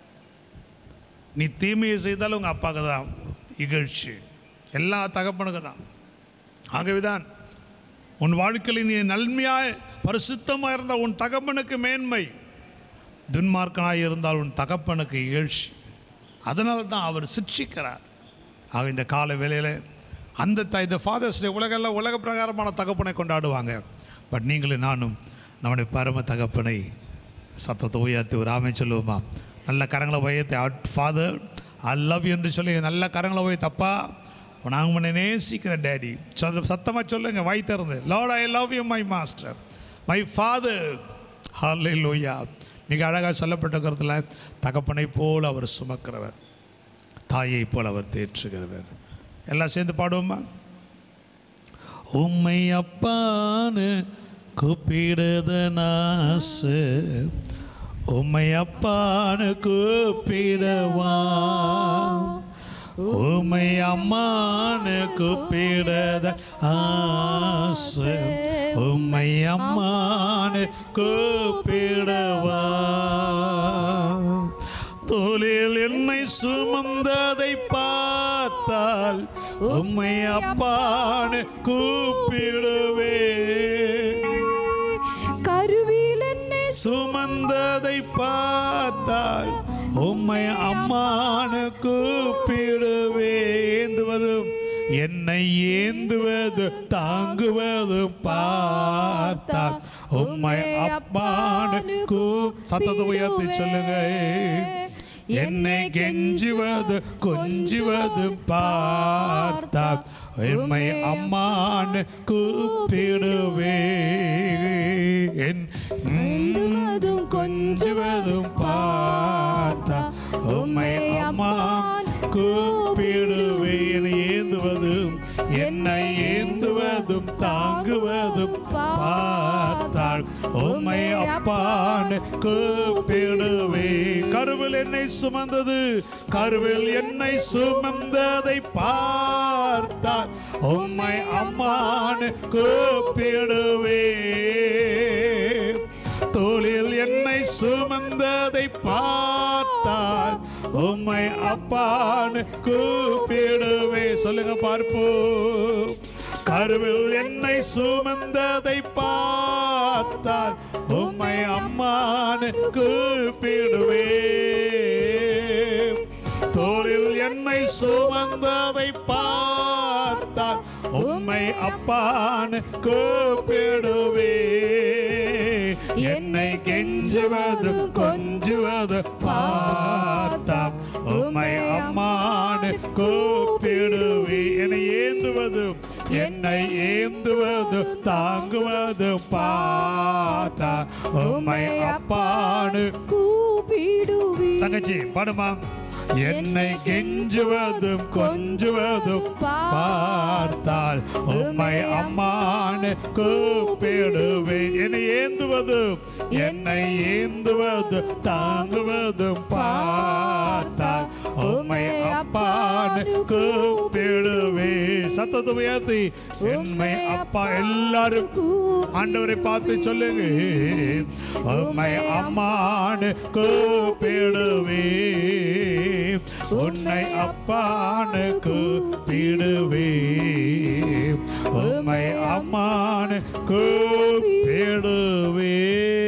நீ தீமையை செய்தாலும் உங்கள் அப்பாவுக்கு தான் இகழ்ச்சி எல்லா தகப்பனுக்கு தான் ஆகவே தான் உன் வாழ்க்கையில் நீ நன்மையாய் பரிசுத்தமாக இருந்தால் உன் தகப்பனுக்கு மேன்மை துன்மார்க்கனாய் இருந்தால் உன் தகப்பனுக்கு இகழ்ச்சி அதனால தான் அவர் சிக்ஷிக்கிறார் ஆக இந்த கால வேளையில் அந்த த இந்த ஃபாதர்ஸ் டே உலகெல்லாம் உலக பிரகாரமான தகப்பனை கொண்டாடுவாங்க பட் நீங்களும் நானும் நம்முடைய பரம தகப்பனை சத்தத்தை உயர்த்தி ஒரு ஆமை சொல்லுவோமா நல்ல கரங்களை உயர்த்தி ஃபாதர் ஐ லவ் என்று சொல்லி நல்ல கரங்களை உயர் தப்பா நான் உன்னை நேசிக்கிறேன் டேடி சொல்ல சத்தமாக சொல்லுங்க வாய் திறந்து Lord I love you my master my Father hallelujah மிக அழகாக சொல்லப்பட்டிருக்கிறதுல தகப்பனை போல் அவர் சுமக்கிறவர் தாயை போல் அவர் தேற்றுகிறவர் எல்லாம் சேர்ந்து பாடுவோமா உம்மை அப்பான்னு கூப்பிடுத நாசு உம்மை அப்பான்னு கூப்பிடவா உம்மை அம்மான்னு கூப்பிடுத ஆசை உம்மை அம்மான்னு கூப்பிடவா தோளில் என்னை சுமந்ததை பார்த்தால் உம்மை அப்பான்னு கூப்பிடுவே கருவில் என்னை சுமந்ததை பார்த்தால் உம்மை அம்மானு கூப்பிடுவே ஏந்துவதும் என்னை ஏந்துவது தாங்குவதும் பார்த்தால் உம்மை அப்பானு கூ சத்தத்தை உயர்த்தி சொல்லுங்க என்னை கெஞ்சுவது கொஞ்சுவதும் பார்த்தால் உம்மை அம்மானு கூப்பிடுவே என் ஏந்துவதும் கொஞ்சுவதும் பார்த்தா உம்மை அம்மா கூப்பிடுவேன் ஏந்துவதும் என்னை ஏந்துவதும் தாங்குவதும் பார்த்தாள் உம்மை அப்பான்னு கூப்பிடுவே கருவில் என்னை சுமந்தது கருவில் என்னை சுமந்ததை பார்த்தால் உம்மை அம்மான்னு கூப்பிடுவே தோளில் என்னை சுமந்ததை பார்த்தால் உம்மை அப்பான்னு கூப்பிடுவே சொல்லுங்க பார்ப்போம் கருவில் என்னை சுமந்ததை பார்த்தால் உம்மை அம்மான்னு கூப்பிடுவே தோளில் என்னை சுமந்ததை பார்த்தால் உம்மை அப்பான்னு கூப்பிடுவே என்னை கெஞ்சுவதும் கொஞ்சுவது பார்த்தால் உம்மை அம்மான்னு கூப்பிடுவே என்னை ஏந்துவதும் என்னை ஏந்துவதும் தாங்குவதும் பார்த்தா உம்மை அப்பான்னு கூப்பிடுவி தங்கச்சி பாடுமா என்னை கெஞ்சுவதும் கொஞ்சுவதும் பார்த்தால் உம்மை அம்மானு கூப்பிடுவேன் என்னை ஏந்துவதும் என்னை ஏந்துவதும் தாங்குவதும் பார்த்தால் உம்மை அப்பான்னு கூப்பிடுவே சத்தத்தை உயர்த்தி என்னை அப்பா எல்லாரும் ஆண்டவரை பார்த்து சொல்லுங்க உம்மை அம்மான்னு கூப்பிடுவே உன்னை அப்பான்னு கூப்பிடுவே உம்மை அம்மான்னு கூப்பிடுவே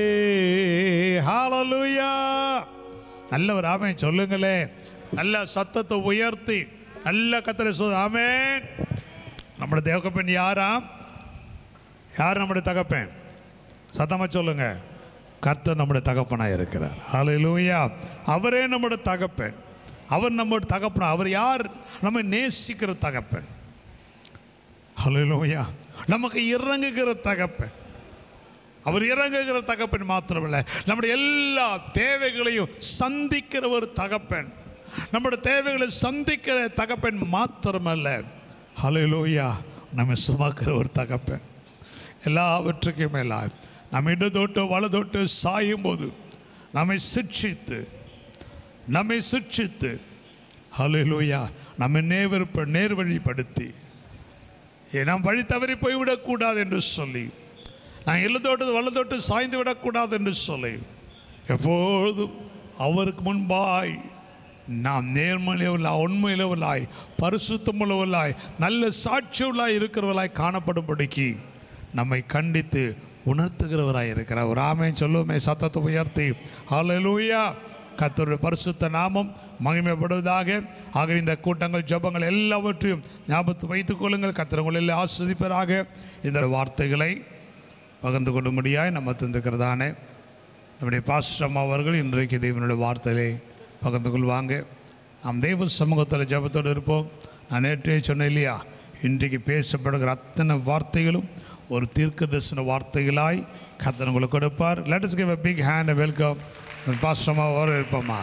ஹalleluya நல்ல ஒரு ஆமென் சொல்லுங்களே நல்ல சத்தத்தை உயர்த்தி நல்ல கத்தரை சொல் ஆமென் நம்முடைய தேவகப்பன் யாராம் யார் நம்முடைய தகப்பன் சத்தமா சொல்லுங்க கர்த்தர் நம்முடைய தகப்பனாக இருக்கிறார் ஹalleluya அவரே நம்முடைய தகப்பன் அவர் நம்முடைய தகப்பன் அவர் யார் நம்ம நேசிக்கிற தகப்பன் ஹalleluya நமக்கு இறங்குகிற தகப்பன் அவர் இறங்குகிற தகப்பன் மாத்திரமல்ல நம்முடைய எல்லா தேவைகளையும் சந்திக்கிற ஒரு தகப்பன் நம்முடைய தேவைகளை சந்திக்கிற தகப்பன் மாத்திரமல்ல ஹalleluya நம்ம சுமக்கிற ஒரு தகப்பன் எல்லாவற்றுக்கும் மேலாக நம்ம இடதொட்டு வலதொட்டு சாயும் போது நம்மை சிக்ஷித்து நம்மை சிக்ஷித்து ஹalleluya நம்மை நேர்வ நேர்வழிப்படுத்தி ஏ, நாம் வழி தவறி போய்விடக்கூடாது என்று சொல்லி நான் எழுதோட்டு வலதொட்டு சாய்ந்து விடக்கூடாது என்று சொல்லி எப்பொழுதும் அவருக்கு முன்பாய் நாம் நேர்மையுள்ளவர்களாய் உண்மையுள்ளவர்களாய் பரிசுத்தமுள்ளவர்களாய் நல்ல சாட்சியுள்ளாய் இருக்கிறவர்களாய் காணப்படும்படிக்கு நம்மை கண்டித்து உணர்த்துகிறவராய் இருக்கிறார் ஒரு ஆமைன்னு சொல்லுவோமே சத்தத்தை உயர்த்தி ஹalleluya கர்த்தருடைய பரிசுத்த நாமம் மகிமைப்படுவதாக ஆக இந்த கூட்டங்கள் ஜெபங்கள் எல்லாவற்றையும் ஞாபகத்து வைத்துக் கொள்ளுங்கள் கர்த்தர் உங்களை எல்லாம் ஆஸ்வதிப்பதாக இந்த வார்த்தைகளை பகிர்ந்து கொள்ளும்படியாய் நம்ம தந்திருக்கிறதானே நம்முடைய பாஸ்டம் அவர்கள் இன்றைக்கு தேவனுடைய வார்த்தைகளை பகிர்ந்து கொள்வாங்க நாம் தெய்வ சமூகத்தில் ஜெபத்தோடு இருப்போம் நான் நேற்றே சொன்னேன் இல்லையா இன்றைக்கு பேசப்படுகிற அத்தனை வார்த்தைகளும் ஒரு தீர்க்க தரிசன வார்த்தைகளாய் கத்தன் உங்களுக்கு கொடுப்பார் let us give a big hand and welcome பாஸ்டமா வர இருப்போமா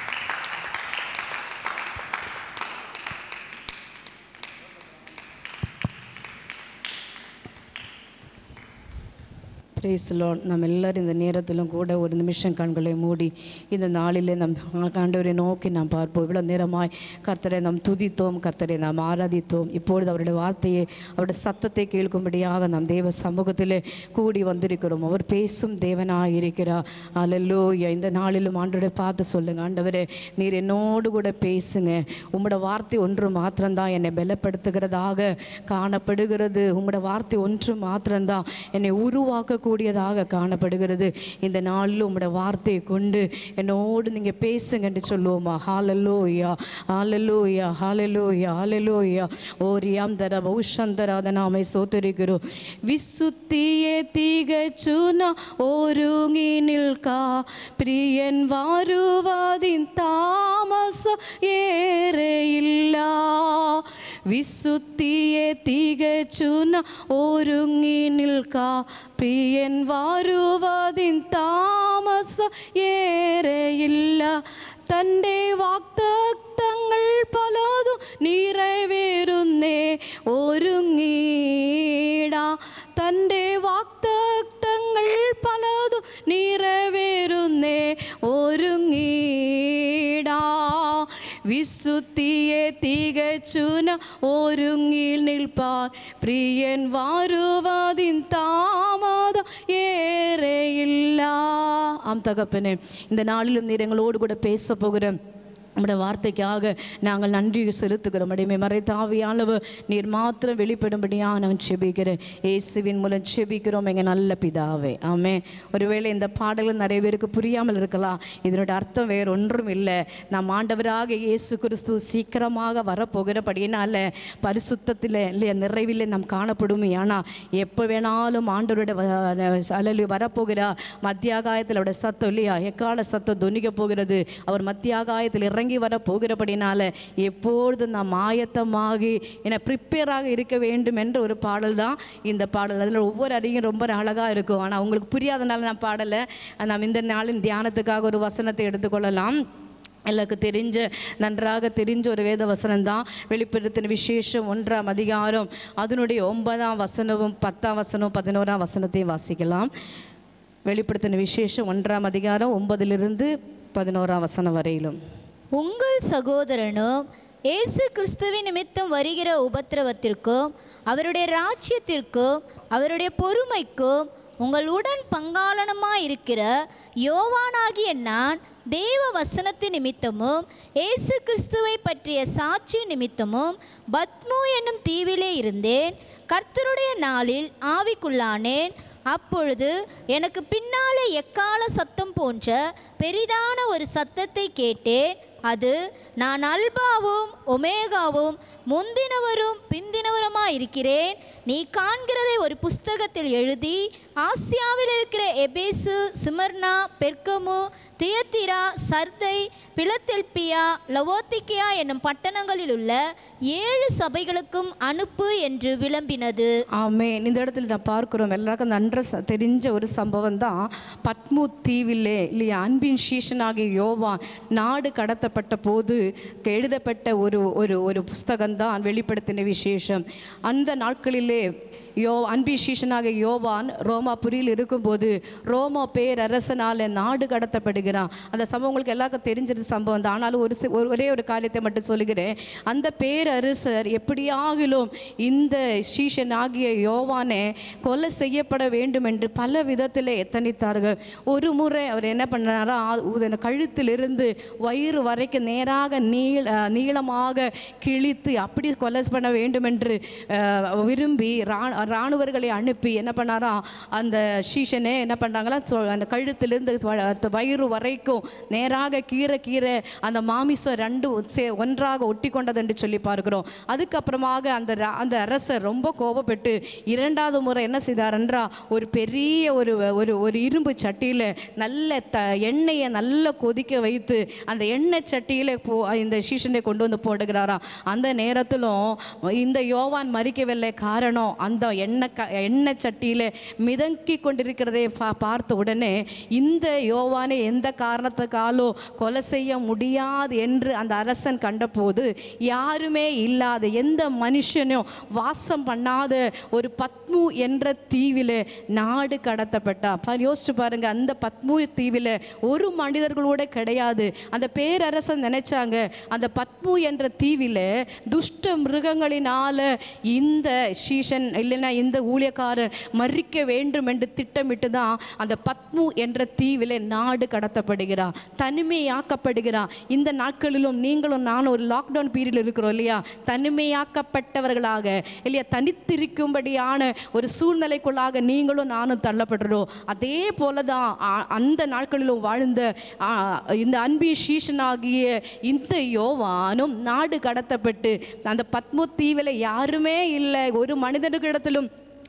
பிரைஸ் லார்ட் நம்ம எல்லாரும் இந்த நேரத்திலும் கூட ஒரு நிமிஷம் கண்களை மூடி இந்த நாளிலே நம் ஆண்டவரை நோக்கி நாம் பார்ப்போம் இவ்வளோ நேரமாய் கர்த்தரை நாம் துதித்தோம் கர்த்தரை நாம் ஆராதித்தோம் இப்பொழுது அவருடைய வார்த்தையை அவருடைய சத்தத்தை கேட்கும்படியாக நாம் தேவ சமூகத்திலே கூடி வந்திருக்கிறோம் அவர் பேசும் தேவனாக இருக்கிறார் அல்லல்லோயா இந்த நாளிலும் ஆண்டவரை பார்த்து சொல்லுங்க ஆண்டவரே நீர் என்னோடு கூட பேசுங்க உம்மோட வார்த்தை ஒன்று மாத்திரம்தான் என்னை பலப்படுத்துகிறதாக காணப்படுகிறது உம்மோட வார்த்தை ஒன்று மாத்திரம்தான் என்னை உருவாக்கக்கூடியதாக காணப்படுகிறது இந்த நாளில் உம்மோட வார்த்தையை கொண்டு என்னோடு நீங்கள் பேசுங்க என்று சொல்லுவோமா ஹாலலோயா ஹாலலோயா ஹாலலோயா ஹாலலோயா ஓரியாம் தர ಔಷಂದರಾದ ನಾಮೆ ಸೋತರಿಗರು വിശുദ്ധിയെ തികച്ചുന ഒരുങ്ങി നിൽക്ക പ്രിയൻ വാരുവാതിൻ താമസ ഏറെയില്ല വിശുദ്ധിയെ തികച്ചുന ഒരുങ്ങി നിൽക്ക പ്രിയൻ വാരുവാതിൻ താമസ ഏറെയില്ല തൻ്റെ വാക്തത്വങ്ങൾ പലതും നിറവേറുന്നേ ഒരുങ്ങീട തൻ്റെ വാക്തത്വങ്ങൾ പലതും നിറവേറുന്നേ ഒരുങ്ങീട വിശുദ്ധിയെ തികച്ചുന ഒരുങ്ങി നിൽപ്പാൻ പ്രിയൻ വാരുവാതിൻ താമതം ஏறையில்ல ஆம் தகப்பனே இந்த நாளிலும் நீர் எங்களோடு கூட பேச போகிறேன் நம்முடைய வார்த்தைக்காக நாங்கள் நன்றி செலுத்துகிறோம் அடிமை மறைத்த ஆவியானவர் நீர் மாத்திரம் வெளிப்படும்படியா நான் செபிக்கிறேன் இயேசுவின் மூலம் செபிக்கிறோம் எங்கள் நல்ல பிதாவே ஆமே ஒருவேளை இந்த பாடல்கள் நிறைய பேருக்கு புரியாமல் இருக்கலாம் இதனுடைய அர்த்தம் வேறு ஒன்றும் இல்லை நாம் ஆண்டவராக இயேசு கிறிஸ்து சீக்கிரமாக வரப்போகிறபடியினால பரிசுத்தத்தில் இல்லையா நிறைவில் நாம் காணப்படுமே ஆனால் எப்போ வேணாலும் ஆண்டவருடைய அலலி வரப்போகிறா மத்தியாகாயத்தில் அவருடைய சத்தம் இல்லையா எக்கால சத்தம் துணிக்க போகிறது அவர் மத்தியாகாயத்தில் இறங்கி வர போகிறபடினால எப்பொழுதும் நாம் ஆயத்தமாகி என ப்ரிப்பேராக இருக்க வேண்டும் என்ற ஒரு பாடல் தான் இந்த பாடல் அதில் ஒவ்வொரு அடியும் ரொம்ப அழகாக இருக்கும் ஆனால் உங்களுக்கு புரியாதனால நான் பாடலை நாம் இந்த நாளின் தியானத்துக்காக ஒரு வசனத்தை எடுத்துக்கொள்ளலாம் எல்லாருக்கும் தெரிஞ்ச நன்றாக தெரிஞ்ச ஒரு வேத வசனம் தான் வெளிப்படுத்தின விசேஷம் ஒன்றாம் அதிகாரம் அதனுடைய ஒன்பதாம் வசனமும் பத்தாம் வசனம் பதினோராம் வசனத்தையும் வாசிக்கலாம் வெளிப்படுத்தின விசேஷம் ஒன்றாம் அதிகாரம் ஒன்பதிலிருந்து பதினோராம் வசனம் வரையிலும் உங்கள் சகோதரனும் இயேசு கிறிஸ்துவின் நிமித்தம் வருகிற உபத்திரவத்திற்கும் அவருடைய ராஜ்யத்திற்கும் அவருடைய பொறுமைக்கும் உங்கள் உடன் பங்காளனமாய் இருக்கிற யோவானாகிய நான் தேவ வசனத்தின் நிமித்தமும் இயேசு கிறிஸ்துவை பற்றிய சாட்சி நிமித்தமும் பத்மு என்னும் தீவிலே இருந்தேன் கர்த்தருடைய நாளில் ஆவிக்குள்ளானேன் அப்பொழுது எனக்கு பின்னாலே எக்கால சத்தம் போன்ற பெரிதான ஒரு சத்தத்தை கேட்டேன் அது நான் அல்பாவும் ஒமேகாவும் முந்தினவரும் பிந்தினவருமாய் இருக்கிறேன் நீ காண்கிறதை ஒரு புஸ்தகத்தில் எழுதி ஆசியாவில் இருக்கிற எபேசு சிமர்னா பெர்கமு தியத்திரா சர்தை பிலத்தெல்பியா லவோத்திக்கியா என்னும் பட்டணங்களில் உள்ள ஏழு சபைகளுக்கும் அனுப்பு என்று விளம்பினது ஆமே இந்த இடத்துல நான் பார்க்கிறோம் எல்லாருக்கும் நன்ற ச- தெரிஞ்ச ஒரு சம்பவம் தான் பத்மு தீவிலே இல்லையா அன்பின் சீஷனாகிய யோவான் நாடு கடத்தப்பட்ட போது எழுதப்பட்ட ஒரு ஒரு ஒரு புஸ்தகம் தான் வெளிப்படுத்தின விசேஷம் அந்த நாட்களிலே யோ அன்பின் சீஷனாக யோவான் ரோமாபுரியில் இருக்கும்போது ரோமா பேரரசனால நாடு கடத்தப்படுகிறான் அந்த சம்பவம் உங்களுக்கு எல்லாருக்கும் தெரிஞ்சது சம்பவம் தான் ஆனாலும் ஒரு சி- ஒரு- ஒரே ஒரு காரியத்தை மட்டும் சொல்லுகிறேன் அந்த பேரரசர் எப்படியாகிலும் இந்த சீஷன் ஆகிய யோவானை கொலை செய்யப்பட வேண்டும் என்று பல விதத்தில் எத்தனித்தார்கள் ஒரு முறை அவர் என்ன பண்ணாரா உதன கழுத்திலிருந்து வயிறு வரைக்கும் நேராக நீள அஹ், நீளமாக கிழித்து அப்படி கொலை பண்ண வேண்டும் என்று அஹ், விரும்பி ரா இராணுவர்களை அனுப்பி என்ன பண்ணாரா அந்த சீஷனே என்ன பண்ணாங்களா சொ- அந்த கழுத்திலிருந்து வ- வயிறு வரைக்கும் நேராக கீரை கீரை அந்த மாமிசம் ரெண்டு சே ஒன்றாக ஒட்டி கொண்டது என்று சொல்லி பார்க்கிறோம் அதுக்கப்புறமாக அந்த ரா- அந்த அரசர் ரொம்ப கோபப்பட்டு இரண்டாவது முறை என்ன செய்தார் என்றா ஒரு பெரிய ஒரு ஒரு ஒரு இரும்பு சட்டியில் நல்ல த எண்ணெயை நல்லா கொதிக்க வைத்து அந்த எண்ணெய் சட்டியில் போ இந்த சீஷனை கொண்டு வந்து போடுகிறாராம் அந்த நேரத்திலும் இந்த யோவான் மறிக்கவில்லை காரணம் அந்த எண்ணெய் க எண்ணெய் சட்டியில் மிதங்கி கொண்டிருக்கிறதை பா பார்த்த உடனே இந்த யோவானை எந்த காரணத்துக்காலோ கொலை செய்ய முடியாது என்று அந்த அரசன் கண்டபோது யாருமே இல்லாத எந்த மனுஷனும் வாசம் பண்ணாத ஒரு பத்மு என்ற தீவில் நாடு கடத்தப்பட்டா பா- யோசிச்சு பாருங்க அந்த பத்மு தீவில் ஒரு மனிதர்களோட கிடையாது அந்த பேரரசன் நினைச்சாங்க அந்த பத்மு என்ற தீவில் துஷ்ட மிருகங்களினால இந்த சீஷன் இல்லைன்னா இந்த ஊழியக்காரர் மறிக்க வேண்டும் என்று திட்டமிட்டு தான் அந்த பத்மு என்ற தீவில் நாடு கடத்தப்படுகிறார் தனிமையாக்கப்படுகிறார் இந்த நாட்களிலும் நீங்களும் நானும் ஒரு லாக்டவுன் பீரியடில் இருக்கிறோம் இல்லையா தனிமையாக்கப்பட்டவர்களாக இல்லையா தனித்திருக்கும்படியான ஒரு சூழ்நிலைக்குள்ளாக நீங்களும் நானும் தள்ளப்படுறோம் அதே போல தான் ஆ- அந்த நாட்களிலும் வாழ்ந்த ஆ, இந்த அன்பி சீஷனாகிய இந்த யோவானும் நாடு கடத்தப்பட்டு அந்த பத்மு தீவில் யாருமே இல்லை ஒரு மனிதர்களிடத்திலும்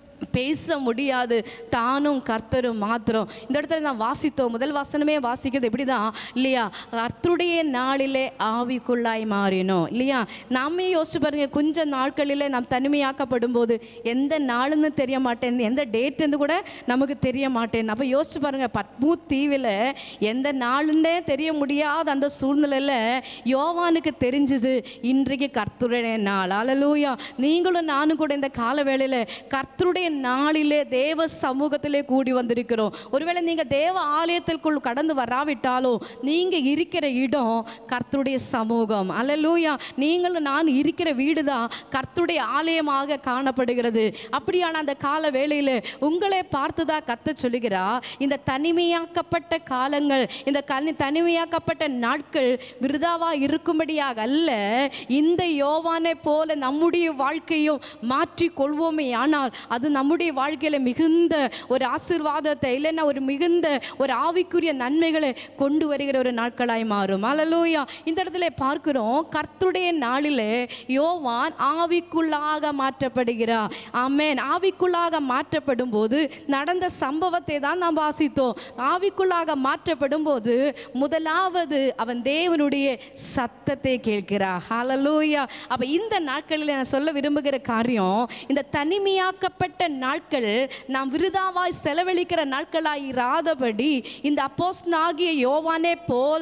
பேச முடியாது தானும் கர்த்தரும் மாத்திரம் இந்த இடத்துல நான் வாசித்தோம் முதல் வசனமே வாசிக்கிறது எப்படி தான் இல்லையா கர்த்தருடைய நாளிலே ஆவிக்குள்ளாய் மாறினோம் இல்லையா நாமே யோசிச்சு பாருங்க கொஞ்ச நாட்களில் நாம் தனிமையாக்கப்படும் போது எந்த நாளுன்னு தெரிய மாட்டேன் எந்த டேட்டுன்னு கூட நமக்கு தெரிய மாட்டேன் அப்போ யோசிச்சு பாருங்க பத்மு தீவில் எந்த நாளுன்னே தெரிய முடியாத அந்த சூழ்நிலையில் யோவானுக்கு தெரிஞ்சுது இன்றைக்கு கர்த்தருடைய நாள் அலலூயா நீங்களும் நானும் கூட இந்த கால வேளையில் கர்த்தருடைய நாளிலே தேவ சமூகத்திலே கூடி வந்திருக்கிறோம் ஒருவேளை நீங்கள் தேவ ஆலயத்திற்குள் கடந்து வராவிட்டாலும் நீங்கள் இருக்கிற இடம் கர்த்தருடைய சமூகம் அல்லேலூயா நீங்களும் நான் இருக்கிற வீடு தான் கர்த்தருடைய ஆலயமாக காணப்படுகிறது அப்படியான அந்த கால வேளையில் உங்களை பார்த்துதான் கத்த சொல்லுகிறா இந்த தனிமையாக்கப்பட்ட காலங்கள் இந்த கனி தனிமையாக்கப்பட்ட நாட்கள் விருதாவா இருக்கும்படியாக அல்ல இந்த யோவானை போல நம்முடைய வாழ்க்கையும் மாற்றி கொள்வோமே ஆனால் அது நம்முடைய வாழ்க்கையில மிகுந்த ஒரு ஆசீர்வாதத்தை இல்லைன்னா ஒரு மிகுந்த ஒரு ஆவிக்குரிய நன்மைகளை கொண்டு வருகிற ஒரு நாட்களாய் மாறும் அல்லலூயா இந்த இடத்துல பார்க்கிறோம் கர்த்தருடைய நாளிலே யோவான் ஆவிக்குள்ளாக மாற்றப்படுகிறார் ஆமென் ஆவிக்குள்ளாக மாற்றப்படும் போது நடந்த சம்பவத்தை தான் நாம் வாசித்தோம் ஆவிக்குள்ளாக மாற்றப்படும் போது முதலாவது அவன் தேவனுடைய சத்தத்தை கேட்கிறார் ஹalleluya அப்ப இந்த நாட்களில் நான் சொல்ல விரும்புகிற காரியம் இந்த தனிமையாக்கப்பட்ட நாட்கள் நாம் விருதாவாய் செலவழிக்கிற நாட்களாய் இராதபடி இந்த அப்போஸ்தலனாகிய யோவானே போல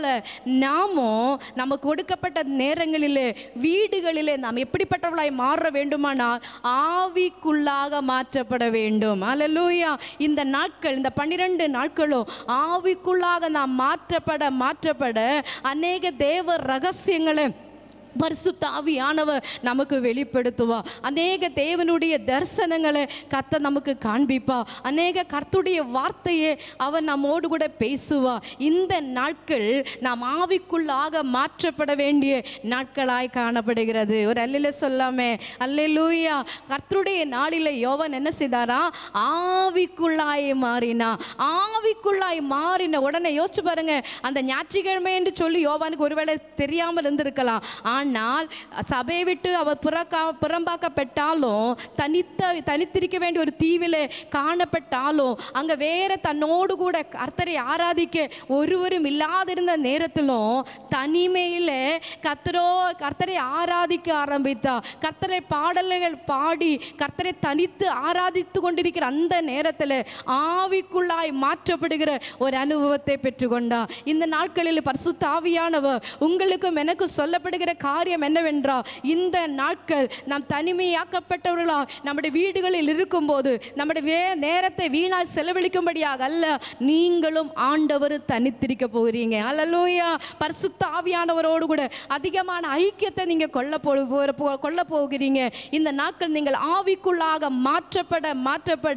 நாமும் நமக்கு கொடுக்கப்பட்ட நேரங்களிலே வீடுகளிலே நாம் எப்படிப்பட்டவர்களாய் மாற வேண்டுமானால் ஆவிக்குள்ளாக மாற்றப்பட வேண்டும் அல்லேலூயா இந்த நாட்கள் இந்த பன்னிரண்டு நாட்களும் ஆவிக்குள்ளாக நாம் மாற்றப்பட மாற்றப்பட அநேக தேவ ரகசியங்களை பரிசுத்த ஆவியானவர் நமக்கு வெளிப்படுத்துவா அநேக தேவனுடைய தரிசனங்களை கத்த நமக்கு காண்பிப்பா அநேக கர்த்துடைய வார்த்தையை அவர் நம்மோடு கூட பேசுவா இந்த நாட்கள் நாம் ஆவிக்குள்ளாக மாற்றப்பட வேண்டிய நாட்களாய் காணப்படுகிறது ஒரு அல்லில சொல்லாமே அல்லேலூயா கர்த்தருடைய நாளில் யோவன் என்ன செய்தாரா ஆவிக்குள்ளாய் மாறினா ஆவிக்குள்ளாய் மாறின உடனே யோசிச்சு பாருங்க அந்த ஞாயிற்றுக்கிழமை என்று சொல்லி யோவானுக்கு ஒருவேளை தெரியாமல் இருந்திருக்கலாம் ஆனால் சபையை விட்டு அவர் புறக்கா புறம்பாக்கப்பட்டாலும் தனித்த தனித்திருக்க வேண்டிய ஒரு தீவிலே காணப்பட்டாலும் அங்கே வேற தன்னோடு கூட கர்த்தரை ஆராதிக்க ஒருவரும் இல்லாதிருந்த நேரத்திலும் தனிமையில் கர்த்தரோ கர்த்தரை ஆராதிக்க ஆரம்பித்தா கர்த்தரை பாடல்கள் பாடி கர்த்தரை தனித்து ஆராதித்து கொண்டிருக்கிற அந்த நேரத்தில் ஆவிக்குள்ளாய் மாற்றப்படுகிற ஒரு அனுபவத்தை பெற்றுக்கொண்டா இந்த நாட்களில் பரிசுத்த ஆவியானவர் உங்களுக்கும் எனக்கும் சொல்லப்படுகிற காரியம் என்னவென்றால் இந்த நாட்கள் நாம் தனிமையாக்கப்பட்டவர்களா நம்முடைய வீடுகளில் இருக்கும்போது நம்முடைய வே நேரத்தை வீணாய் செலவழிக்கும்படியாக அல்ல நீங்களும் ஆண்டவரும் தனித்திருக்க போகிறீங்க அல்லலூயா பரிசுத்த ஆவியானவரோடு கூட அதிகமான ஐக்கியத்தை நீங்க கொள்ள போ போ- கொள்ள போகிறீங்க இந்த நாட்கள் நீங்கள் ஆவிக்குள்ளாக மாற்றப்பட மாற்றப்பட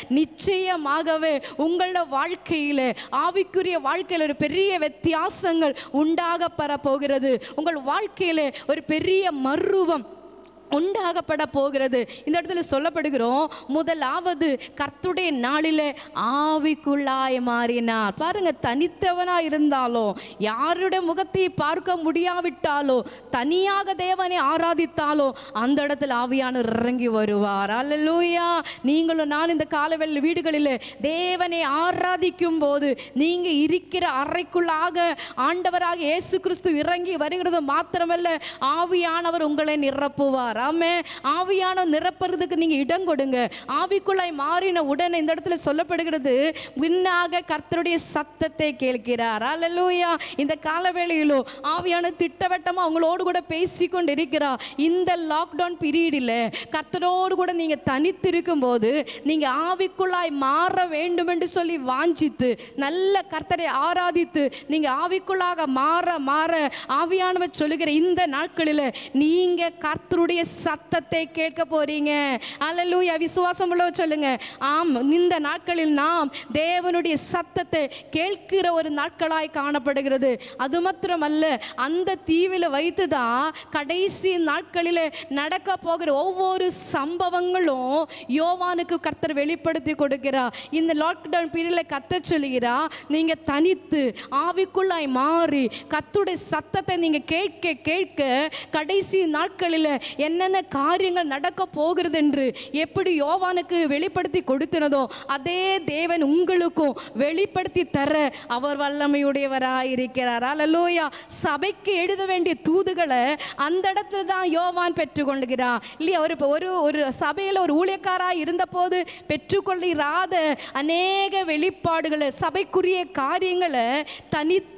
நிச்சயமாகவே உங்களோட வாழ்க்கையில ஆவிக்குரிய வாழ்க்கையில் ஒரு பெரிய வித்தியாசங்கள் உண்டாக பெற போகிறது உங்கள் வாழ்க்கையில ஒரு பெரிய மறுரூபம் உண்டாகப்பட போகிறது இந்த இடத்துல சொல்லப்படுகிறோம் முதலாவது கர்த்துடைய நாளிலே ஆவிக்குள்ளாய் மாறினார் பாருங்க தனித்தவனா இருந்தாலும் யாருடைய முகத்தை பார்க்க முடியாவிட்டாலோ தனியாக தேவனை ஆராதித்தாலோ அந்த இடத்துல ஆவியானவர் இறங்கி வருவார் அல்லேலூயா நீங்களும் நான் இந்த காலவெளி வீடுகளில் தேவனை ஆராதிக்கும் போது நீங்க இருக்கிற அறைக்குள்ளாக ஆண்டவராக இயேசு கிறிஸ்து இறங்கி வருகிறது மாத்திரமல்ல ஆவியானவர் உங்களை நிரப்புவார் ஆமே ஆவியானவர் நிரப்புறதுக்கு நீங்க இடம் கொடுங்க ஆவிக்குள்ளாய் மாறின உடனே இந்த இடத்துல சொல்லப்படுகிறது விண்ணாக கர்த்தருடைய சத்தத்தை கேட்கிறார் அல்லேலூயா இந்த காலவேளையிலோ ஆவியான திட்டவட்டமா அவங்களோடு கூட பேசிக்கொண்டு இருக்கிறார் இந்த லாக்டவுன் பீரியடில் கர்த்தரோடு கூட நீங்க தனித்திருக்கும் போது நீங்க ஆவிக்குள்ளாய் மாற வேண்டும் என்று சொல்லி வாஞ்சித்து நல்ல கர்த்தரை ஆராதித்து நீங்க ஆவிக்குள்ளாக மாற மாற ஆவியானவர் சொல்லுகிற இந்த நாட்களில் நீங்க கர்த்தருடைய சத்தத்தை கேட்க போறீங்க அல்லேலூயா விசுவாசம் உள்ள சொல்லுங்க ஆம் இந்த நாட்களில் நாம் தேவனுடைய சத்தத்தை கேட்கிற ஒரு நாட்களாய் காணப்படுகிறது அது மாத்திரமல்ல அந்த தீவில் வைத்து தான் கடைசி நாட்களில் நடக்க போகிற ஒவ்வொரு சம்பவங்களும் யோவானுக்கு கர்த்தர் வெளிப்படுத்தி கொடுக்கிறார் இந்த லாக்டவுன் பீரியடில் கத்த சொல்லுகிறா நீங்க தனித்து ஆவிக்குள்ளாய் மாறி கர்த்தருடைய சத்தத்தை நீங்க கேட்க கேட்க கடைசி நாட்களில் என்னென்ன காரியங்கள் நடக்க போகிறது என்று எப்படி யோவானுக்கு வெளிப்படுத்தி கொடுத்தினதோ அதே தேவன் உங்களுக்கும் வெளிப்படுத்தி தர அவர் வல்லமையுடையவராய் இருக்கிறார் அல்லேலூயா சபைக்கு எழுத வேண்டிய தூதுகளை அந்த இடத்துல தான் யோவான் பெற்றுக்கொள்கிறார் இல்லையா ஒரு ஒரு ஒரு சபையில் ஒரு ஊழியக்காராக இருந்தபோது பெற்றுக்கொள்ளாத அநேக வெளிப்பாடுகளை சபைக்குரிய காரியங்களை தனித்த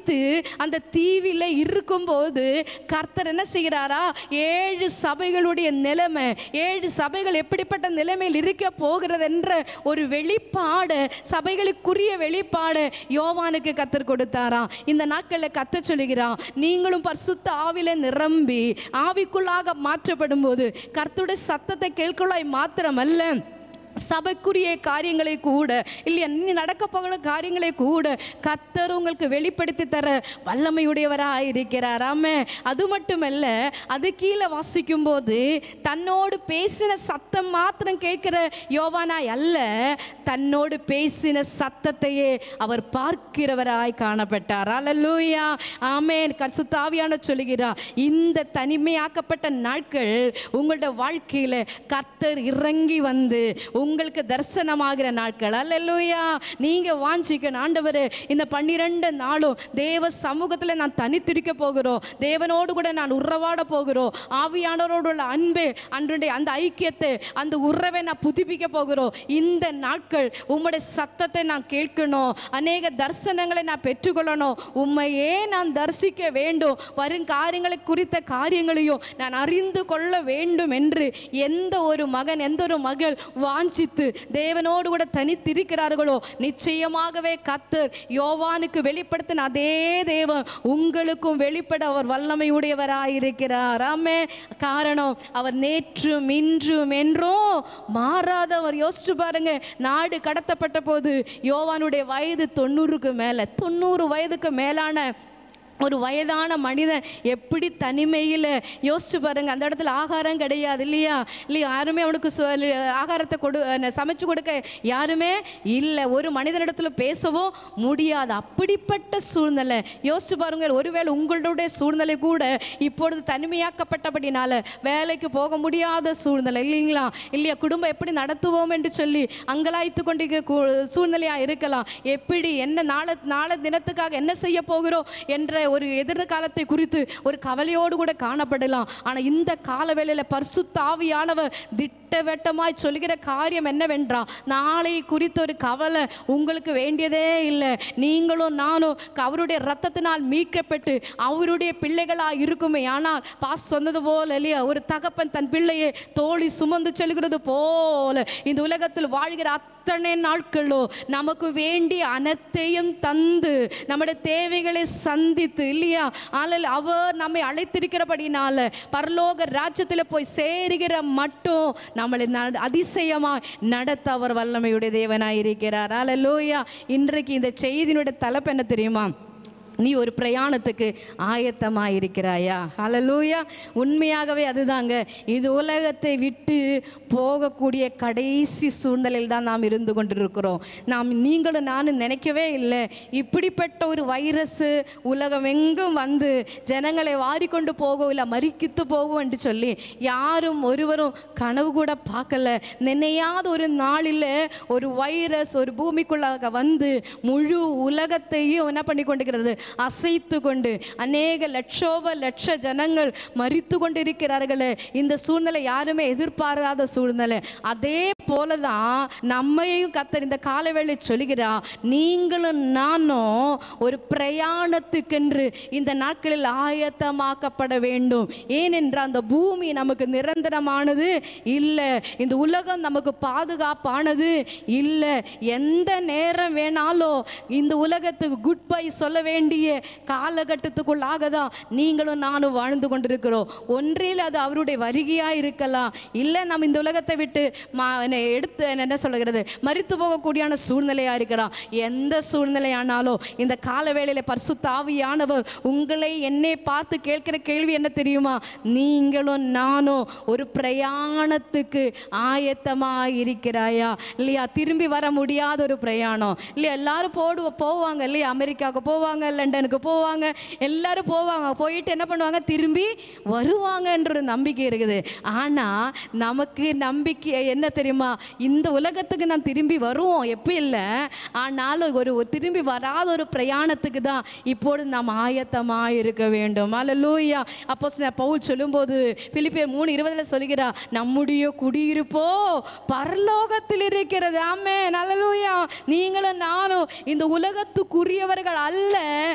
தனித்து அந்த தீவில இருக்கும்போது கர்த்தர் என்ன செய்கிறாரா ஏழு சபைகளுடைய நிலைமை ஏழு சபைகள் எப்படிப்பட்ட நிலைமையில் இருக்க போகிறது என்ற ஒரு வெளிப்பாடு சபைகளுக்குரிய வெளிப்பாடு யோவானுக்கு கத்தர் கொடுத்தாராம் இந்த நாட்களில் கத்த சொல்லுகிறான் நீங்களும் பரிசுத்த ஆவில நிரம்பி ஆவிக்குள்ளாக மாற்றப்படும் போது கர்த்தருடைய சத்தத்தை கேட்கலாய் மாத்திரமல்ல சபைக்குரிய காரியங்களை கூட இல்லையா இனி நடக்க போகிற காரியங்களை கூட கத்தர் உங்களுக்கு வெளிப்படுத்தி தர வல்லமையுடையவராக இருக்கிறார் ஆமே அது மட்டுமல்ல அது கீழே வாசிக்கும் போது தன்னோடு பேசின சத்தம் மாத்திரம் கேட்கிற யோவானாய் அல்ல தன்னோடு பேசின சத்தத்தையே அவர் பார்க்கிறவராய் காணப்பட்டார் அல்லூயா ஆமேன் கர்சுத்தாவியான சொல்லுகிறார் இந்த தனிமையாக்கப்பட்ட நாட்கள் உங்களோட வாழ்க்கையில கர்த்தர் இறங்கி வந்து உங்களுக்கு தரிசனமாகிற நாட்கள் அல்லூயா நீங்க வாஞ்சிக்கணும் ஆண்டவரே இந்த பன்னிரெண்டு நாளும் தேவ சமூகத்துல நான் தனித்திருக்க போகிறோம் தேவனோடு கூட நான் உறவாட போகிறோம் ஆவியானவரோடு உள்ள அன்பு அன்றைய அந்த ஐக்கியத்தை அந்த உறவை நான் புதுப்பிக்க போகிறோம் இந்த நாட்கள் உம்முடைய சத்தத்தை நான் கேட்கணும் அநேக தரிசனங்களை நான் பெற்றுக்கொள்ளணும் உண்மையே நான் தரிசிக்க வேண்டும் வரும் காரியங்களை குறித்த காரியங்களையும் நான் அறிந்து கொள்ள வேண்டும் என்று எந்த ஒரு மகன் எந்த ஒரு மகள் வாஞ்சித்து தேவனோடு கூட தனித்திருக்கிறார்களோ நிச்சயமாகவே கத்தர் யோவானுக்கு வெளிப்படுத்தின அதே தேவன் உங்களுக்கும் வெளிப்பட அவர் வல்லமையுடையவராயிருக்கிறார் ஆமே காரணம் அவர் நேற்றும் இன்றும் என்றும் மாறாதவர் யோசிச்சு பாருங்க நாடு கடத்தப்பட்ட போது யோவானுடைய வயது தொண்ணூறுக்கு மேலே தொண்ணூறு வயதுக்கு மேலான ஒரு வயதான மனிதன் எப்படி தனிமையில் யோசிச்சு பாருங்க அந்த இடத்துல ஆகாரம் கிடையாது இல்லையா இல்லையா யாருமே அவனுக்கு சொ- ஆகாரத்தை கொடு அஹ் சமைச்சு கொடுக்க யாருமே இல்லை ஒரு மனிதனிடத்துல பேசவோ முடியாது அப்படிப்பட்ட சூழ்நிலை யோசிச்சு பாருங்க ஒருவேளை உங்களுடைய சூழ்நிலை கூட இப்பொழுது தனிமையாக்கப்பட்டபடினால வேலைக்கு போக முடியாத சூழ்நிலை இல்லைங்களா இல்லையா குடும்பம் எப்படி நடத்துவோம் என்று சொல்லி அங்கலாய்த்து கொண்டிருக்க கூ- சூழ்நிலையா இருக்கலாம் எப்படி என்ன நாளை நாளை தினத்துக்காக என்ன செய்ய போகிறோம் என்ற ஒரு எதிர்காலத்தை குறித்து ஒரு கவலையோடு கூட காணப்படலாம் ஆனால் இந்த காலவேளையில் பரிசுத்தாவியானவர் திட்டவட்டமாய் சொல்கிற காரியம் என்னவென்றா நாளை குறித்த ஒரு கவலை உங்களுக்கு வேண்டியதே இல்லை நீங்களும் நானும் அவருடைய ரத்தத்தினால் மீட்கப்பட்டு அவருடைய பிள்ளைகளாக இருக்குமே ஆனால் பாஸ் சொன்னது போல இல்லையா ஒரு தகப்பன் தன் பிள்ளையை தோழி சுமந்து செல்கிறது போல இந்த உலகத்தில் வாழ்கிற அத்தனை நாட்களோ நமக்கு வேண்டிய அனைத்தையும் தந்து நம்முடைய தேவைகளை சந்தித்து இல்லையா ஆனால் அவர் நம்மை அழைத்திருக்கிறபடினால பரலோக ராஜ்யத்தில் போய் சேருகிற மட்டும் நம்மளை நட- அதிசயமாய் நடத்த அவர் வல்லமையுடைய தேவனாய் இருக்கிறார் அல்லேலூயா இன்றைக்கு இந்த செய்தியினுடைய தலைப்பு என்ன தெரியுமா நீ ஒரு பிரயாணத்துக்கு ஆயத்தமாக இருக்கிறாயா ஹalleluya உண்மையாகவே அதுதாங்க இது உலகத்தை விட்டு போகக்கூடிய கடைசி சூழ்நிலையில் தான் நாம் இருந்து கொண்டிருக்கிறோம் நாம் நீங்களும் நானும் நினைக்கவே இல்லை இப்படிப்பட்ட ஒரு வைரஸ் உலகம் எங்கும் வந்து ஜனங்களை வாரிக்கொண்டு போகும் இல்லை மறிக்கித்து போகும் என்று சொல்லி யாரும் ஒருவரும் கனவு கூட பார்க்கல நினையாத ஒரு நாளில் ஒரு வைரஸ் ஒரு பூமிக்குள்ளாக வந்து முழு உலகத்தையும் என்ன பண்ணி கொண்டிருக்கிறது அசைத்து கொண்டு அநேக லட்சோப லட்ச ஜனங்கள் மறித்து கொண்டிருக்கிறார்களே இந்த சூழ்நிலை யாருமே எதிர்பாராத சூழ்நிலை அதே போல தான் நம்மையும் கத்தர் இந்த காலவேளை சொல்கிறா நீங்களும் நானும் ஒரு பிரயாணத்துக்கென்று இந்த நாட்களில் ஆயத்தமாக்கப்பட வேண்டும் ஏனென்றால் அந்த பூமி நமக்கு நிரந்தரமானது இல்லை இந்த உலகம் நமக்கு பாதுகாப்பானது இல்லை எந்த நேரம் வேணாலும் இந்த உலகத்துக்கு குட் பை சொல்ல வேண்டிய காலகட்டத்துக்குள்ளாக தான் நீங்களும் நானும் வாழ்ந்து கொண்டிருக்கிறோம் ஒன்றில் அது அவருடைய வருகையாக இருக்கலாம் இல்லை நம்ம இந்த உலகத்தை விட்டு மா என்ன எடுத்து என்ன சொல்லுகிறது மறித்து போகக்கூடியான சூழ்நிலையாக இருக்கலாம் எந்த சூழ்நிலையானாலும் இந்த கால வேளையில் பரிசுத்த ஆவியானவர் உங்களை என்னை பார்த்து கேட்கிற கேள்வி என்ன தெரியுமா நீங்களும் நானும் ஒரு பிரயாணத்துக்கு ஆயத்தமாக இருக்கிறாயா இல்லையா திரும்பி வர முடியாத ஒரு பிரயாணம் இல்லையா எல்லாரும் போடுவ போவாங்க இல்லையா அமெரிக்காவுக்கு போவாங்க லண்டனுக்கு போவாங்க எல்லாரும் போவாங்க போயிட்டு என்ன பண்ணுவாங்க திரும்பி வருவாங்கன்ற ஒரு நம்பிக்கை இருக்குது ஆனால் நமக்கு நம்பிக்கை என்ன தெரியுமா இந்த உலகத்துக்கு நான் திரும்பி வருவோம் எப்போ இல்லை ஆனாலும் ஒரு ஒரு திரும்பி வராத ஒரு பிரயாணத்துக்கு தான் இப்பொழுது நாம் ஆயத்தமாக இருக்க வேண்டும் அல்லூயா அப்போ பவுல் சொல்லும்போது பிலிப்பியர் மூணு இருபதில் சொல்கிறா நம்முடைய குடியிருப்போ பரலோகத்தில் இருக்கிறது ஆமே நல்லலூயா நீங்களும் நானும் இந்த உலகத்துக்குரியவர்கள் அல்ல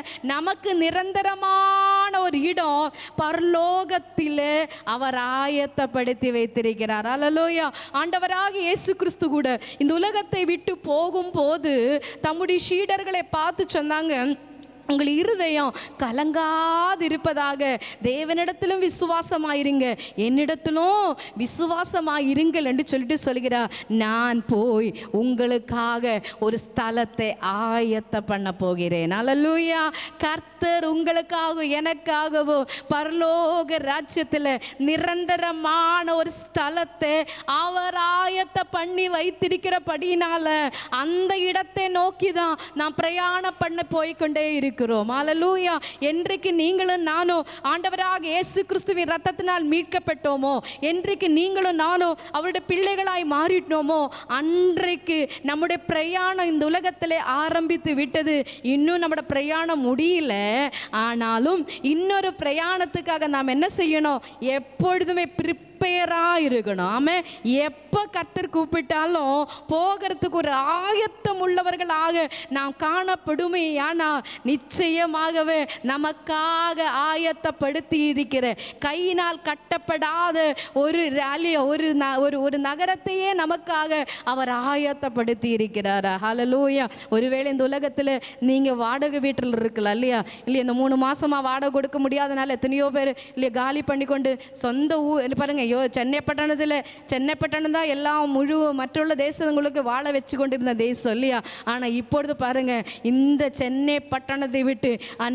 நமக்கு நிரந்தரமான ஒரு இடம் பரலோகத்தில் அவர் ஆயத்தப்படுத்தி வைத்திருக்கிறார் அல்லலோயா ஆண்டவராக இயேசு கிறிஸ்து கூட இந்த உலகத்தை விட்டு போகும்போது தம்முடைய சீடர்களை பார்த்து சொன்னாங்க உங்கள் இருதயம் கலங்காதிருப்பதாக தேவனிடத்திலும் விசுவாசமாயிருங்க என்னிடத்திலும் விசுவாசமாயிருங்கள் என்று சொல்லிட்டு சொல்கிறார் நான் போய் உங்களுக்காக ஒரு ஸ்தலத்தை ஆயத்த பண்ண போகிறேன் அல்லேலூயா கர்த்தர் உங்களுக்காக எனக்காகவும் பரலோக ராஜ்யத்தில் நிரந்தரமான ஒரு ஸ்தலத்தை அவர் ஆயத்த பண்ணி வைத்திருக்கிறபடினால அந்த இடத்தை நோக்கி தான் நான் பிரயாணம் பண்ண போய்க்கொண்டே இருக்கிறோம் அல்லேலூயா என்றைக்கு நீங்களும் நானும் ஆண்டவராக இயேசு கிறிஸ்துவின் ரத்தத்தினால் மீட்கப்பட்டோமோ என்றைக்கு நீங்களும் நானும் அவருடைய பிள்ளைகளாய் மாறிட்டோமோ அன்றைக்கு நம்முடைய பிரயாணம் இந்த உலகத்திலே ஆரம்பித்து விட்டது இன்னும் நம்முடைய பிரயாணம் முடியல ஆனாலும் இன்னொரு பிரயாணத்துக்காக நாம் என்ன செய்யணும் எப்பொழுதுமே ப்ரிப்பேராக இருக்கணும் ஆமே எப்போ கர்த்தர் கூப்பிட்டாலும் போகிறதுக்கு ஒரு ஆயத்தம் உள்ளவர்களாக நாம் காணப்படுமே ஆனால் நிச்சயமாகவே நமக்காக ஆயத்தப்படுத்தி இருக்கிற கையினால் கட்டப்படாத ஒரு ரேலி ஒரு ந- ஒரு ஒரு நகரத்தையே நமக்காக அவர் ஆயத்தப்படுத்தி இருக்கிறார் ஹalleluya ஒருவேளை இந்த உலகத்தில் நீங்கள் வாடகை வீட்டில் இருக்கலாம் இல்லையா இல்லையா இந்த மூணு மாசமா வாடகை கொடுக்க முடியாதனால எத்தனையோ பேர் இல்லையா காலி பண்ணி கொண்டு சொந்த ஊர் இல்ல பாருங்க ஐயோ சென்னை பட்டணத்தில் சென்னை பட்டணம் தான் எல்லாம் முழு மற்றுள்ள தேசங்களுக்கு வாழ வச்சு கொண்டிருந்த தேசம் இல்லையா ஆனால் இப்பொழுது பாருங்க இந்த சென்னை பட்டணத்தை விட்டு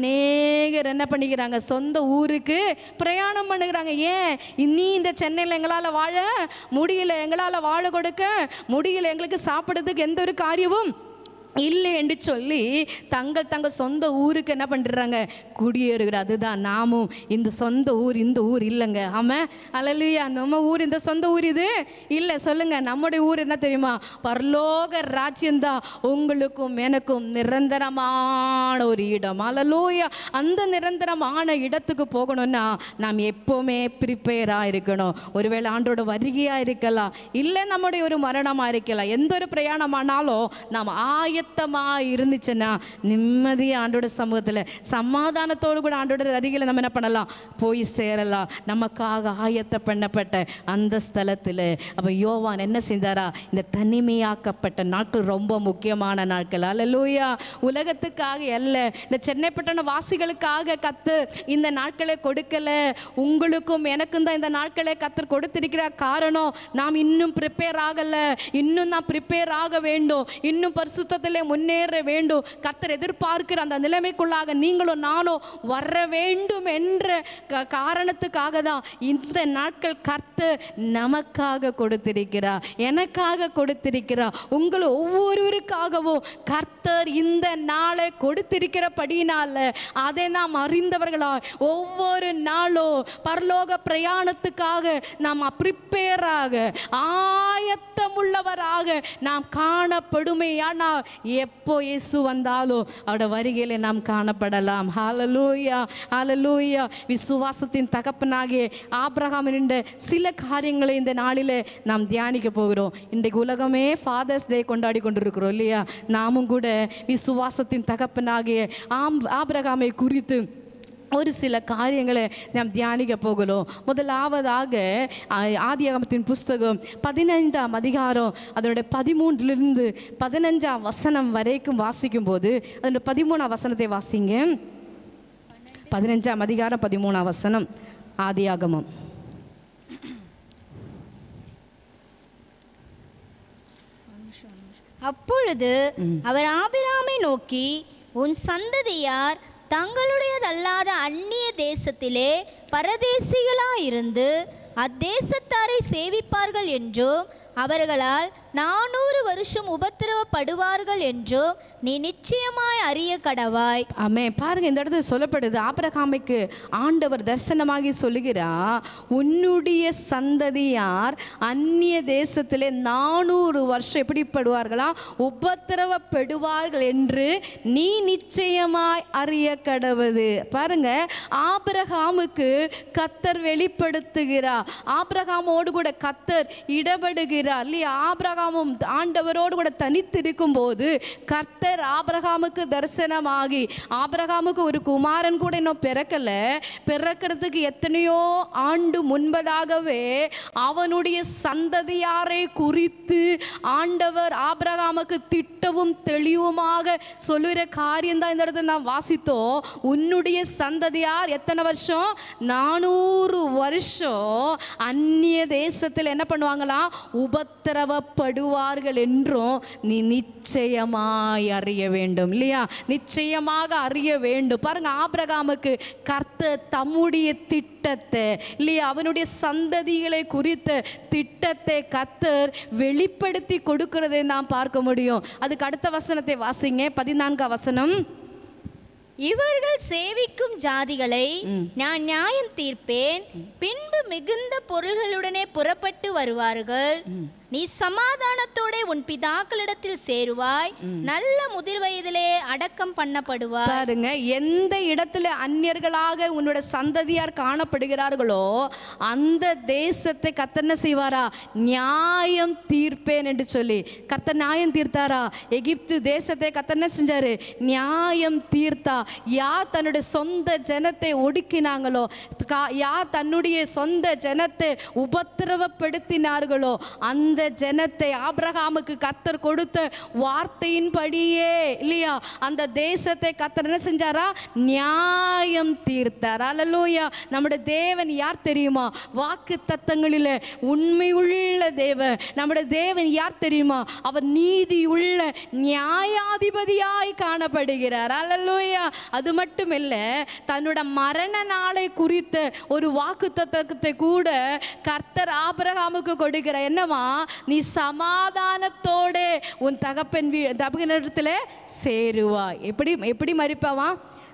அநேகர் என்ன பண்ணிக்கிறாங்க சொந்த ஊருக்கு பிரயாணம் பண்ணுகிறாங்க ஏன் நீ இந்த சென்னையில் எங்களால் வாழ முடியல எங்களால் வாழ கொடுக்க முடியல எங்களுக்கு சாப்பிட்றதுக்கு எந்த ஒரு காரியமும் இல்லை என்று சொல்லி தங்கள் தங்கள் சொந்த ஊருக்கு என்ன பண்ணுறாங்க குடியேறுகிற அதுதான் நாமும் இந்த சொந்த ஊர் இந்த ஊர் இல்லைங்க ஆமாம் அலலுயா நம்ம ஊர் இந்த சொந்த ஊர் இது இல்லை சொல்லுங்க நம்முடைய ஊர் என்ன தெரியுமா பரலோக ராஜ்யம்தான் உங்களுக்கும் எனக்கும் நிரந்தரமான ஒரு இடம் அலலூயா அந்த நிரந்தரமான இடத்துக்கு போகணும்னா நாம் எப்போவுமே ப்ரிப்பேராக இருக்கணும் ஒருவேளை ஆண்டோட வருகையாக இருக்கலாம் இல்லை நம்முடைய ஒரு மரணமாக இருக்கலாம் எந்த ஒரு பிரயாணமானாலும் நாம் ஆயத்தமாக இருந்துச்சுன்னா நிம்மதியாக ஆண்டோட சமூகத்தில் சமாதானத்தோடு கூட ஆண்டோட அருகில் நம்ம என்ன பண்ணலாம் போய் சேரலாம் நமக்காக ஆயத்த பண்ணப்பட்ட அந்த ஸ்தலத்தில் அப்போ யோவான் என்ன செஞ்சாரா இந்த தனிமையாக்கப்பட்ட நாட்கள் ரொம்ப முக்கியமான நாட்கள் அல்லேலூயா உலகத்துக்காக அல்ல இந்த சென்னை பட்டண வாசிகளுக்காக கத்து இந்த நாட்களை கொடுக்கல உங்களுக்கும் எனக்கும் தான் இந்த நாட்களை கத்தர் கொடுத்திருக்கிற காரணம் நாம் இன்னும் ப்ரிப்பேர் ஆகல இன்னும் நான் ப்ரிப்பேர் ஆக வேண்டும் இன்னும் பரிசுத்தத்திலே முன்னேற வேண்டும் கத்தர் எதிர்பார்க்கிற அந்த நிலைமைக்குள்ளாக நீங்களும் நானும் வர வேண்டும் என்ற க- காரணத்துக்காக தான் இந்த நாட்கள் கர்த்தர் நமக்காக கொடுத்திருக்கிறார் எனக்காக கொடுத்திருக்கிறார் உங்கள் ஒவ்வொருவருக்காகவும் கர்த்தர் இந்த நாளை கொடுத்திருக்கிறபடினால அதை நாம் அறிந்தவர்களா ஒவ்வொரு நாளும் பரலோக பிரயாணத்துக்காக நாம் ப்ரிப்பேராக ஆயத்தமுள்ளவராக நாம் காணப்படுமையானால் எப்போ இயேசு வந்தாலும் அவருடைய வருகையிலே நாம் காணப்படலாம் ஹalleluya ஹalleluya விசுவாசத்தின் தகப்பனாகிய ஆபிரகாமின் சில காரியங்களை இந்த நாளிலே நாம் தியானிக்க போகிறோம் இன்றைக்கு உலகமே ஃபாதர்ஸ் டே கொண்டாடி கொண்டிருக்கிறோம் இல்லையா நாமும் கூட விசுவாசத்தின் தகப்பனாகிய ஆம் ஆபிரகாமை குறித்து ஒரு சில காரியங்களை நாம் தியானிக்க போகிறோம் முதலாவதாக ஆ- ஆதியாகமத்தின் புஸ்தகம் பதினைந்தாம் அதிகாரம் அதனுடைய பதிமூன்றிலிருந்து பதினஞ்சாம் வசனம் வரைக்கும் வாசிக்கும்போது அதனுடைய பதிமூணாம் வசனத்தை வாசிங்க பதினஞ்சாம் அதிகாரம் பதிமூணாம் வசனம் ஆதியாகமம் அப்பொழுது அவர் ஆபிராமை நோக்கி உன் சந்ததியார் தங்களுடையதல்லாத அந்நிய தேசத்திலே பரதேசிகளாயிருந்து அத்தேசத்தாரை சேவிப்பார்கள் என்றும் அவர்களால் நானூறு வருஷம் உபத்திரவப்படுவார்கள் என்றும் நீ நிச்சயமாய் அறிய கடவாய் ஆமே பாருங்க இந்த இடத்துல சொல்லப்படுது ஆபிரகாமுக்கு ஆண்டவர் தரிசனமாகி சொல்லுகிறா உன்னுடைய சந்ததியார் அந்நிய தேசத்திலே நானூறு வருஷம் எப்படிப்படுவார்களா உபத்திரவப்படுவார்கள் என்று நீ நிச்சயமாய் அறிய கடவுது பாருங்க ஆபிரகாமுக்கு கத்தர் வெளிப்படுத்துகிறார் ஆபிரகாமோடு கூட கத்தர் இடபடுகிறார் இல்லையா ஆபிரகாம் ஆபிரகாமும் ஆண்டவரோடு கூட தனித்திருக்கும் போது கர்த்தர் ஆபிரகாமுக்கு தரிசனமாகி ஆபிரகாமுக்கு ஒரு குமாரன் கூட இன்னும் பிறக்கல பிறக்கிறதுக்கு எத்தனையோ ஆண்டு முன்பதாகவே அவனுடைய சந்ததியாரை குறித்து ஆண்டவர் ஆபிரகாமுக்கு திட்டவும் தெளிவுமாக சொல்லுகிற காரியம் தான் இந்த இடத்துல நான் வாசித்தோம் உன்னுடைய சந்ததியார் எத்தனை வருஷம் நானூறு வருஷம் அந்நிய தேசத்தில் என்ன பண்ணுவாங்களாம் உபத்திரவப்படுவார்கள் என்றும் நீ நிச்சயமாய் அறிய வேண்டும் இல்லையா நிச்சயமாக அறிய வேண்டும் பாருங்க ஆபிரகாமுக்கு கர்த்தர் தம்முடைய திட்டத்தை இல்லையா அவனுடைய சந்ததிகளை குறித்த திட்டத்தை கர்த்தர் வெளிப்படுத்தி கொடுக்கிறதை நாம் பார்க்க முடியும் அதுக்கு அடுத்த வசனத்தை வாசிங்க பதினான்காம் வசனம் இவர்கள் சேவிக்கும் ஜாதிகளை நான் நியாயம் தீர்ப்பேன் பின்பு மிகுந்த பொருள்களுடனே புறப்பட்டு வருவார்கள் நீ சமாதானத்தோட உன் பிதாக்களிடத்தில் சேருவாய் நல்ல முதிர் வயதிலே அடக்கம் பண்ணப்படுவாய் பாருங்க எந்த இடத்துல அந்நியர்களாக உன்னோட சந்ததியார் காணப்படுகிறார்களோ அந்த தேசத்தை கர்த்தர் என்ன செய்வாரா நியாயம் தீர்ப்பேன் என்று சொல்லி கர்த்தர் நியாயம் தீர்த்தாரா எகிப்து தேசத்தை கர்த்தர் என்ன செஞ்சாரு நியாயம் தீர்த்தா யார் தன்னுடைய சொந்த ஜனத்தை ஒடுக்கினாங்களோ கா- யார் தன்னுடைய சொந்த ஜனத்தை உபத்திரவப்படுத்தினார்களோ அந்த ஜனத்தை ஆபிரகாமுக்கு கர்த்தர் கொடுத்த வார்த்தையின்படியே இல்லையா அந்த தேசத்தை கர்த்தர் என்ன செஞ்சாரா நியாயம் தீர்த்தார் அல்லலூயா நம்முடைய தேவன் யார் தெரியுமா வாக்கு தத்தங்களில் உண்மையுள்ள தேவன் நம்முடைய தேவன் யார் தெரியுமா அவர் நீதியுள்ள நியாயாதிபதியாய் காணப்படுகிறார் அல்லலூயா அது மட்டும் இல்ல தன்னோட மரண நாளை குறித்த ஒரு வாக்கு தத்தத்தை கூட கர்த்தர் ஆபிரகாமுக்கு கொடுக்கிறார் என்னவா நீ சமாதானத்தோட உன் தகப்பன் வீ தகப்பனிடத்துல சேருவாய் எப்படி எப்படி மறிப்பாவா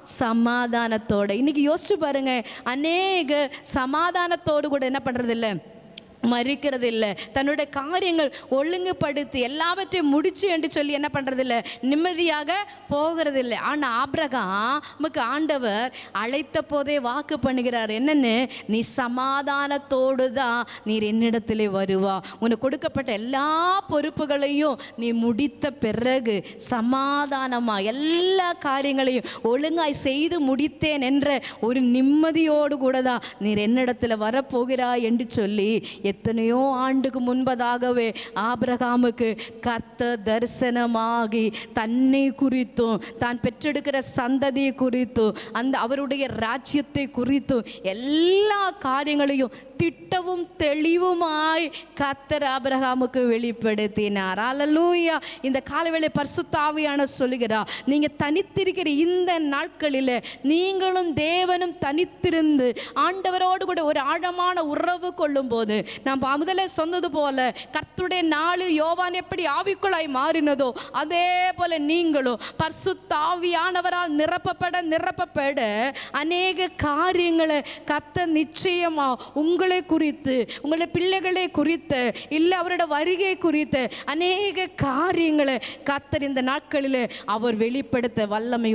சமாதானத்தோட இன்னைக்கு யோசிச்சு பாருங்க அநேக சமாதானத்தோடு கூட என்ன பண்றது இல்ல மறிக்கிறது இல்லை தன்னுடைய காரியங்கள் ஒழுங்குபடுத்தி எல்லாவற்றையும் முடிச்சு என்று சொல்லி என்ன பண்றது இல்ல நிம்மதியாக போகிறது இல்லை ஆனால் ஆபிரகாமுக்கு ஆண்டவர் அழைத்த போதே வாக்கு பண்ணுகிறார் என்னன்னு நீ சமாதானத்தோடு தான் நீர் என்னிடத்திலே வருவா உனக்கு கொடுக்கப்பட்ட எல்லா பொறுப்புகளையும் நீ முடித்த பிறகு சமாதானமா எல்லா காரியங்களையும் ஒழுங்காய் செய்து முடித்தேன் என்ற ஒரு நிம்மதியோடு கூட தான் நீர் என்னிடத்தில் வரப்போகிறாய் என்று சொல்லி எத்தனையோ ஆண்டுக்கு முன்பதாகவே ஆபிரகாமுக்கு கர்த்த தரிசனமாகி தன்னை குறித்தும் தான் பெற்றெடுக்கிற சந்ததியை குறித்தும் அந்த அவருடைய ராஜ்யத்தை குறித்தும் எல்லா காரியங்களையும் திட்டவும் தெளிவுமாய் கர்த்தர் ஆபிரகாமுக்கு வெளிப்படுத்தினார் அல்லேலூயா இந்த காலவேளை பரிசுத்தாவியான சொல்லுகிறார் நீங்க தனித்திருக்கிற இந்த நாட்களில் நீங்களும் தேவனும் தனித்திருந்து ஆண்டவரோடு கூட ஒரு ஆழமான உறவு கொள்ளும்போது நான் பா- முதல்ல சொன்னது போல கர்த்தருடைய நாளில் யோவான் எப்படி ஆவிக்குள்ளாய் மாறினதோ அதே போல நீங்களும் பரிசுத்தாவியானவரால் நிரப்பப்பட நிரப்பப்பட அநேக காரியங்களை கர்த்தர் நிச்சயமா உங்களை குறித்து உங்களுடைய பிள்ளைகளை குறித்து இல்லை அவரோட வருகை குறித்து அநேக காரியங்களை கர்த்தர் இந்த நாட்களில் அவர் வெளிப்படுத்த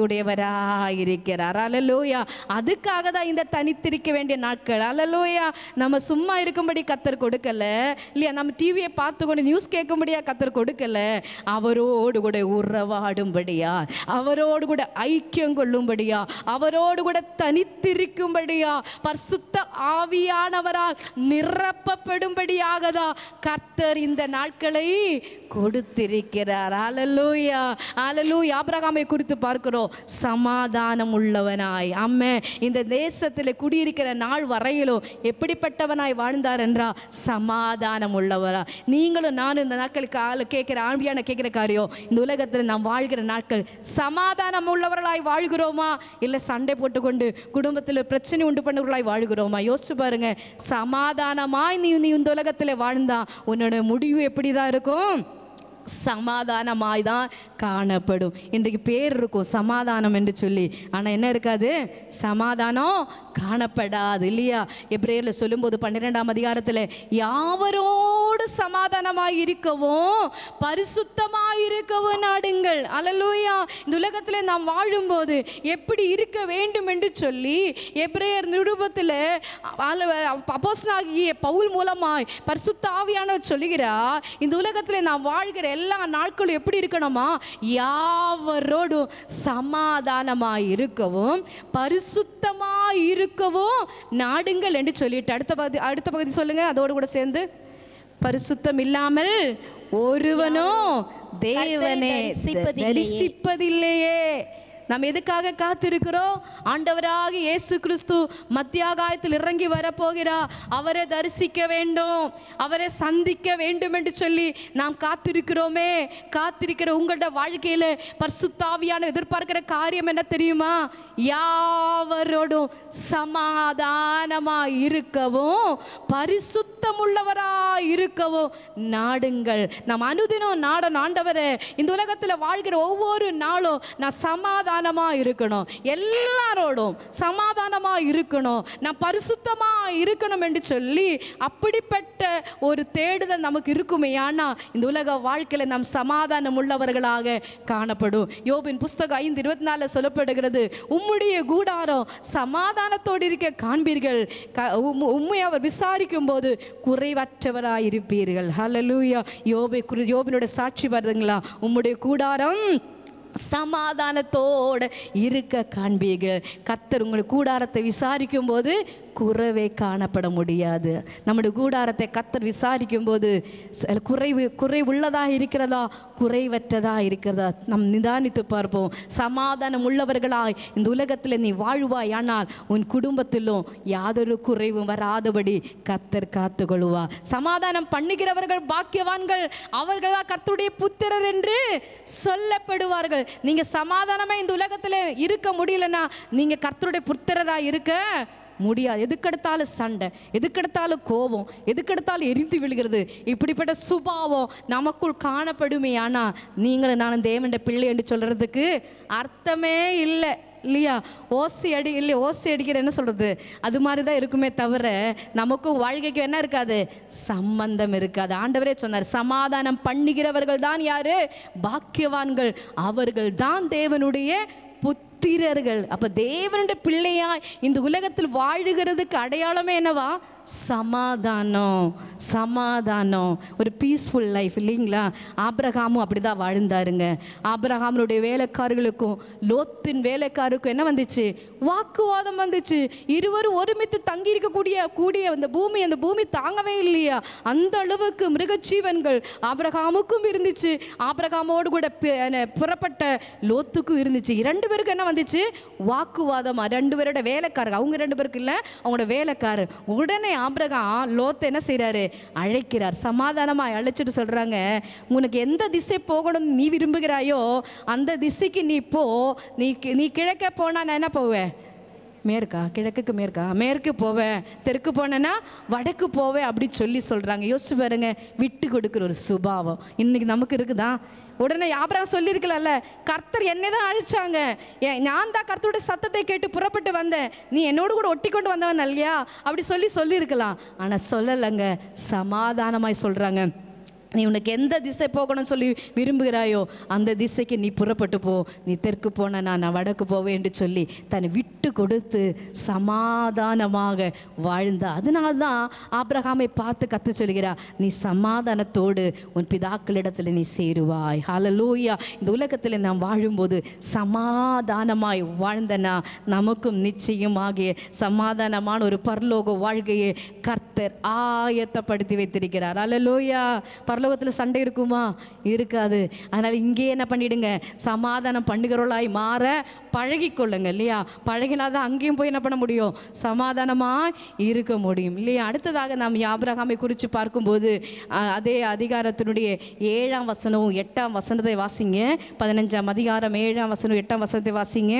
வல்லமையுடையவராயிருக்கிறார் அலலோயா அதுக்காக தான் இந்த தனித்திருக்க வேண்டிய நாட்கள் அலலோயா நம்ம சும்மா இருக்கும்படி கத்தர் கொடுக்கல இல்லையா நம்ம டிவியை பார்த்து கொண்டு நியூஸ் கேட்கும்படியா கத்தர் கொடுக்கல அவரோடு கூட உறவாடும்படியா அவரோடு கூட ஐக்கியம் கொள்ளும்படியா அவரோடு கூட தனித்திருக்கும்படியா பரிசுத்த ஆவியானவரால் நிரப்பப்படும்படியாக தான் கர்த்தர் இந்த நாட்களை கொடுத்திருக்கிறார் அலலூயா அலலூயா ஆபிரகாமை குறித்து பார்க்கிறோம் சமாதானம் உள்ளவனாய் அம்மே இந்த தேசத்தில் குடியிருக்கிற நாள் வரையிலும் எப்படிப்பட்டவனாய் வாழ்ந்தார் என்றா சமாதானம் உள்ளவரா நீங்களும் நானும் இந்த நாட்களுக்கு ஆள் கேட்கிற ஆம்பியான கேட்கிற காரியம் இந்த உலகத்தில் நாம் வாழ்கிற நாட்கள் சமாதானம் உள்ளவர்களாய் வாழ்கிறோமா இல்லை சண்டை போட்டுக்கொண்டு குடும்பத்தில் பிரச்சனை உண்டு பண்ணவர்களாய் வாழ்கிறோமா யோசிச்சு பாருங்க சமாதானமாய் நீ நீ இந்த உலகத்தில் வாழ்ந்தா உன்னோட முடிவு எப்படி தான் இருக்கும் சமாதானமாய் தான் காணப்படும் இன்றைக்கு பேர் இருக்கும் சமாதானம் என்று சொல்லி ஆனால் என்ன இருக்காது சமாதானம் காணப்படாது இல்லையா எப்ரேயரில் சொல்லும்போது பன்னிரெண்டாம் அதிகாரத்தில் யாவரோடு சமாதானமாய் இருக்கவும் பரிசுத்தமாய் இருக்கவும் நாடுங்கள் அலலூயா இந்த உலகத்தில் நாம் வாழும்போது எப்படி இருக்க வேண்டும் என்று சொல்லி எப்ரேயர் நிருபத்தில் அப்போஸ்தலனாகிய பவுல் மூலமாய் பரிசுத்த ஆவியானவர் சொல்லுகிறார் இந்த உலகத்தில் நாம் வாழ்கிற எல்லா நாட்களும் எப்படி இருக்கணுமா யாவரோடும் சமாதானமாய் இருக்கவும் பரிசுத்தமாய் இருக்கவும் நாடுங்கள் என்று சொல்லிட்டு அடுத்த பகுதி அடுத்த பகுதி சொல்லுங்க அதோடு கூட சேர்ந்து பரிசுத்தம் இல்லாமல் ஒருவனும் தேவனை தரிசிப்பதில்லையே. தரிசிப்பதில்லையே நாம் எதுக்காக காத்திருக்கிறோம் ஆண்டவராக இயேசு கிறிஸ்து மத்தியாகாயத்தில் இறங்கி வரப்போகிறார் அவரை தரிசிக்க வேண்டும் அவரை சந்திக்க வேண்டும் என்று சொல்லி நாம் காத்திருக்கிறோமே காத்திருக்கிற உங்களோட வாழ்க்கையில் பரிசுத்தாவியான எதிர்பார்க்கிற காரியம் என்ன தெரியுமா யாவரோடும் சமாதானமாய் இருக்கவும் பரிசுத்தமுள்ளவராய் இருக்கவும் நாடுங்கள் நாம் அனுதினம் நாடன் ஆண்டவரே இந்த உலகத்தில் வாழ்கிற ஒவ்வொரு நாளும் நான் சமாதானமாக இருக்கணும் எல்லாரோடும் சமாதானமாக இருக்கணும் நான் பரிசுத்தமாக இருக்கணும் என்று சொல்லி அப்படிப்பட்ட ஒரு தேடுதல் நமக்கு இருக்குமே ஆனால் இந்த உலக வாழ்க்கையில் நாம் சமாதானம் உள்ளவர்களாக காணப்படும் யோபின் புஸ்தகம் ஐந்து இருபத்தி நாலில் சொல்லப்படுகிறது உம்முடைய கூடாரம் சமாதானத்தோடு இருக்க காண்பீர்கள் க- உம்- உம்மை அவர் விசாரிக்கும் போது குறைவற்றவராய் இருப்பீர்கள் ஹalleluya யோபை குறி யோபினோட சாட்சி வருதுங்களா உம்முடைய கூடாரம் சமாதானத்தோடு இருக்க காண்பீர்கள் கத்தர் உங்களுடைய கூடாரத்தை விசாரிக்கும் போது குறைவே காணப்பட முடியாது நம்முடைய கூடாரத்தை கத்தர் விசாரிக்கும் போது சில குறைவு குறை உள்ளதாக இருக்கிறதா குறைவற்றதா இருக்கிறதா நம் நிதானித்து பார்ப்போம் சமாதானம் உள்ளவர்களாய் இந்த உலகத்தில் நீ வாழ்வாய் ஆனால் உன் குடும்பத்திலும் யாதொரு குறைவும் வராதபடி கத்தர் காத்துக்கொள்வா சமாதானம் பண்ணுகிறவர்கள் பாக்கியவான்கள் அவர்கள் தான் கர்த்தருடைய புத்திரர் என்று சொல்லப்படுவார்கள் நீங்க சமாதானமா இந்த உலகத்தில் இருக்க முடியலன்னா நீங்க கர்த்தருடைய புத்திரராக இருக்க முடியாது எதுக்கெடுத்தாலும் சண்டை எதுக்கெடுத்தாலும் கோபம் எதுக்கெடுத்தாலும் எரிந்து விழுகிறது இப்படிப்பட்ட சுபாவம் நமக்குள் காணப்படுமே ஆனால் நீங்களும் நானும் தேவண்ட பிள்ளை என்று சொல்றதுக்கு அர்த்தமே இல்லை இல்லையா ஓசி அடி இல்லை ஓசி அடிக்கிற என்ன சொல்கிறது அது மாதிரி தான் இருக்குமே தவிர நமக்கும் வாழ்க்கைக்கும் என்ன இருக்காது சம்பந்தம் இருக்காது ஆண்டவரே சொன்னார் சமாதானம் பண்ணுகிறவர்கள் தான் யாரு பாக்கியவான்கள் அவர்கள் தான் தேவனுடைய புத்திரர்கள் அப்ப தேவனுடைய பிள்ளையாய் இந்த உலகத்தில் வாழுகிறதுக்கு அடையாளமே என்னவா சமாதானம் சமாதானம் ஒரு பீஸ்ஃபுல் லைஃப் இல்லைங்களா ஆபிரகாமும் அப்படிதான் வாழ்ந்தாருங்க ஆபிரகாமனுடைய வேலைக்காரர்களுக்கும் லோத்தின் வேலைக்காருக்கும் என்ன வந்துச்சு வாக்குவாதம் வந்துச்சு இருவரும் ஒருமித்து தங்கி இருக்கக்கூடிய கூடிய அந்த பூமி அந்த பூமி தாங்கவே இல்லையா அந்த அளவுக்கு மிருகஜீவன்கள் ஆபிரகாமுக்கும் இருந்துச்சு ஆபிரகாமோடு கூட பி- என்ன, புறப்பட்ட லோத்துக்கும் இருந்துச்சு இரண்டு பேருக்கும் என்ன வந்துச்சு வாக்குவாதம் ரெண்டு பேரோட வேலைக்காரர் அவங்க ரெண்டு பேருக்கு இல்லை அவங்களோட வேலைக்காரர் உடனே ஆபிரகாம் லோத்தை என்ன செய்றாரு அழைக்கிறார் சமாதானமாக அழைச்சிட்டு சொல்றாங்க உனக்கு எந்த திசை போகணும்னு நீ விரும்புகிறாயோ அந்த திசைக்கு நீ போ நீ கி- நீ கிழக்க போனா நான் என்ன போவேன் மேற்கா கிழக்குக்கு மேற்கா மேற்கு போவேன் தெற்கு போனேன்னா வடக்கு போவேன் அப்படி சொல்லி சொல்கிறாங்க யோசிச்சு பாருங்க விட்டு கொடுக்குற ஒரு சுபாவம் இன்னைக்கு நமக்கு இருக்குதா உடனே ஆபிரகாம் சொல்லியிருக்கலாம்ல கர்த்தர் என்னை தான் அழிச்சாங்க ஏன் நான் தான் கர்த்தரோட சத்தத்தை கேட்டு புறப்பட்டு வந்தேன் நீ என்னோடு கூட ஒட்டி கொண்டு வந்தவன் இல்லையா அப்படி சொல்லி சொல்லியிருக்கலாம் ஆனால் சொல்லலைங்க சமாதானமாய் சொல்கிறாங்க நீ உனக்கு எந்த திசை போகணும்னு சொல்லி விரும்புகிறாயோ அந்த திசைக்கு நீ புறப்பட்டு போ நீ தெற்கு போன நான் நான் வடக்கு போவேன் என்று சொல்லி தன்னை விட்டு கொடுத்து சமாதானமாக வாழ்ந்த அதனால தான் ஆபிரகாமை பார்த்து கத்து சொல்கிறா நீ சமாதானத்தோடு உன் பிதாக்களிடத்தில் நீ சேருவாய் ஹalleluya இந்த உலகத்தில் நாம் வாழும்போது சமாதானமாய் வாழ்ந்தனா நமக்கும் நிச்சயமாகிய சமாதானமான ஒரு பரலோக வாழ்க்கையை கர்த்தர் ஆயத்தப்படுத்தி வைத்திருக்கிறார் ஹalleluya பரலோகத்தில் சண்டை இருக்குமா இருக்காது அதனால் இங்கே என்ன பண்ணிடுங்க சமாதானம் பண்ணுகிறவர்களாய் மாற பழகிக்கொள்ளுங்க இல்லையா பழகினா தான் அங்கேயும் போய் என்ன பண்ண முடியும் சமாதானமாக இருக்க முடியும் இல்லையா அடுத்ததாக நாம் ஆபிரகாமை குறித்து பார்க்கும்போது அஹ், அதே அதிகாரத்தினுடைய ஏழாம் வசனம் எட்டாம் வசனத்தை வாசிங்க பதினஞ்சாம் அதிகாரம் ஏழாம் வசனம் எட்டாம் வசனத்தை வாசிங்க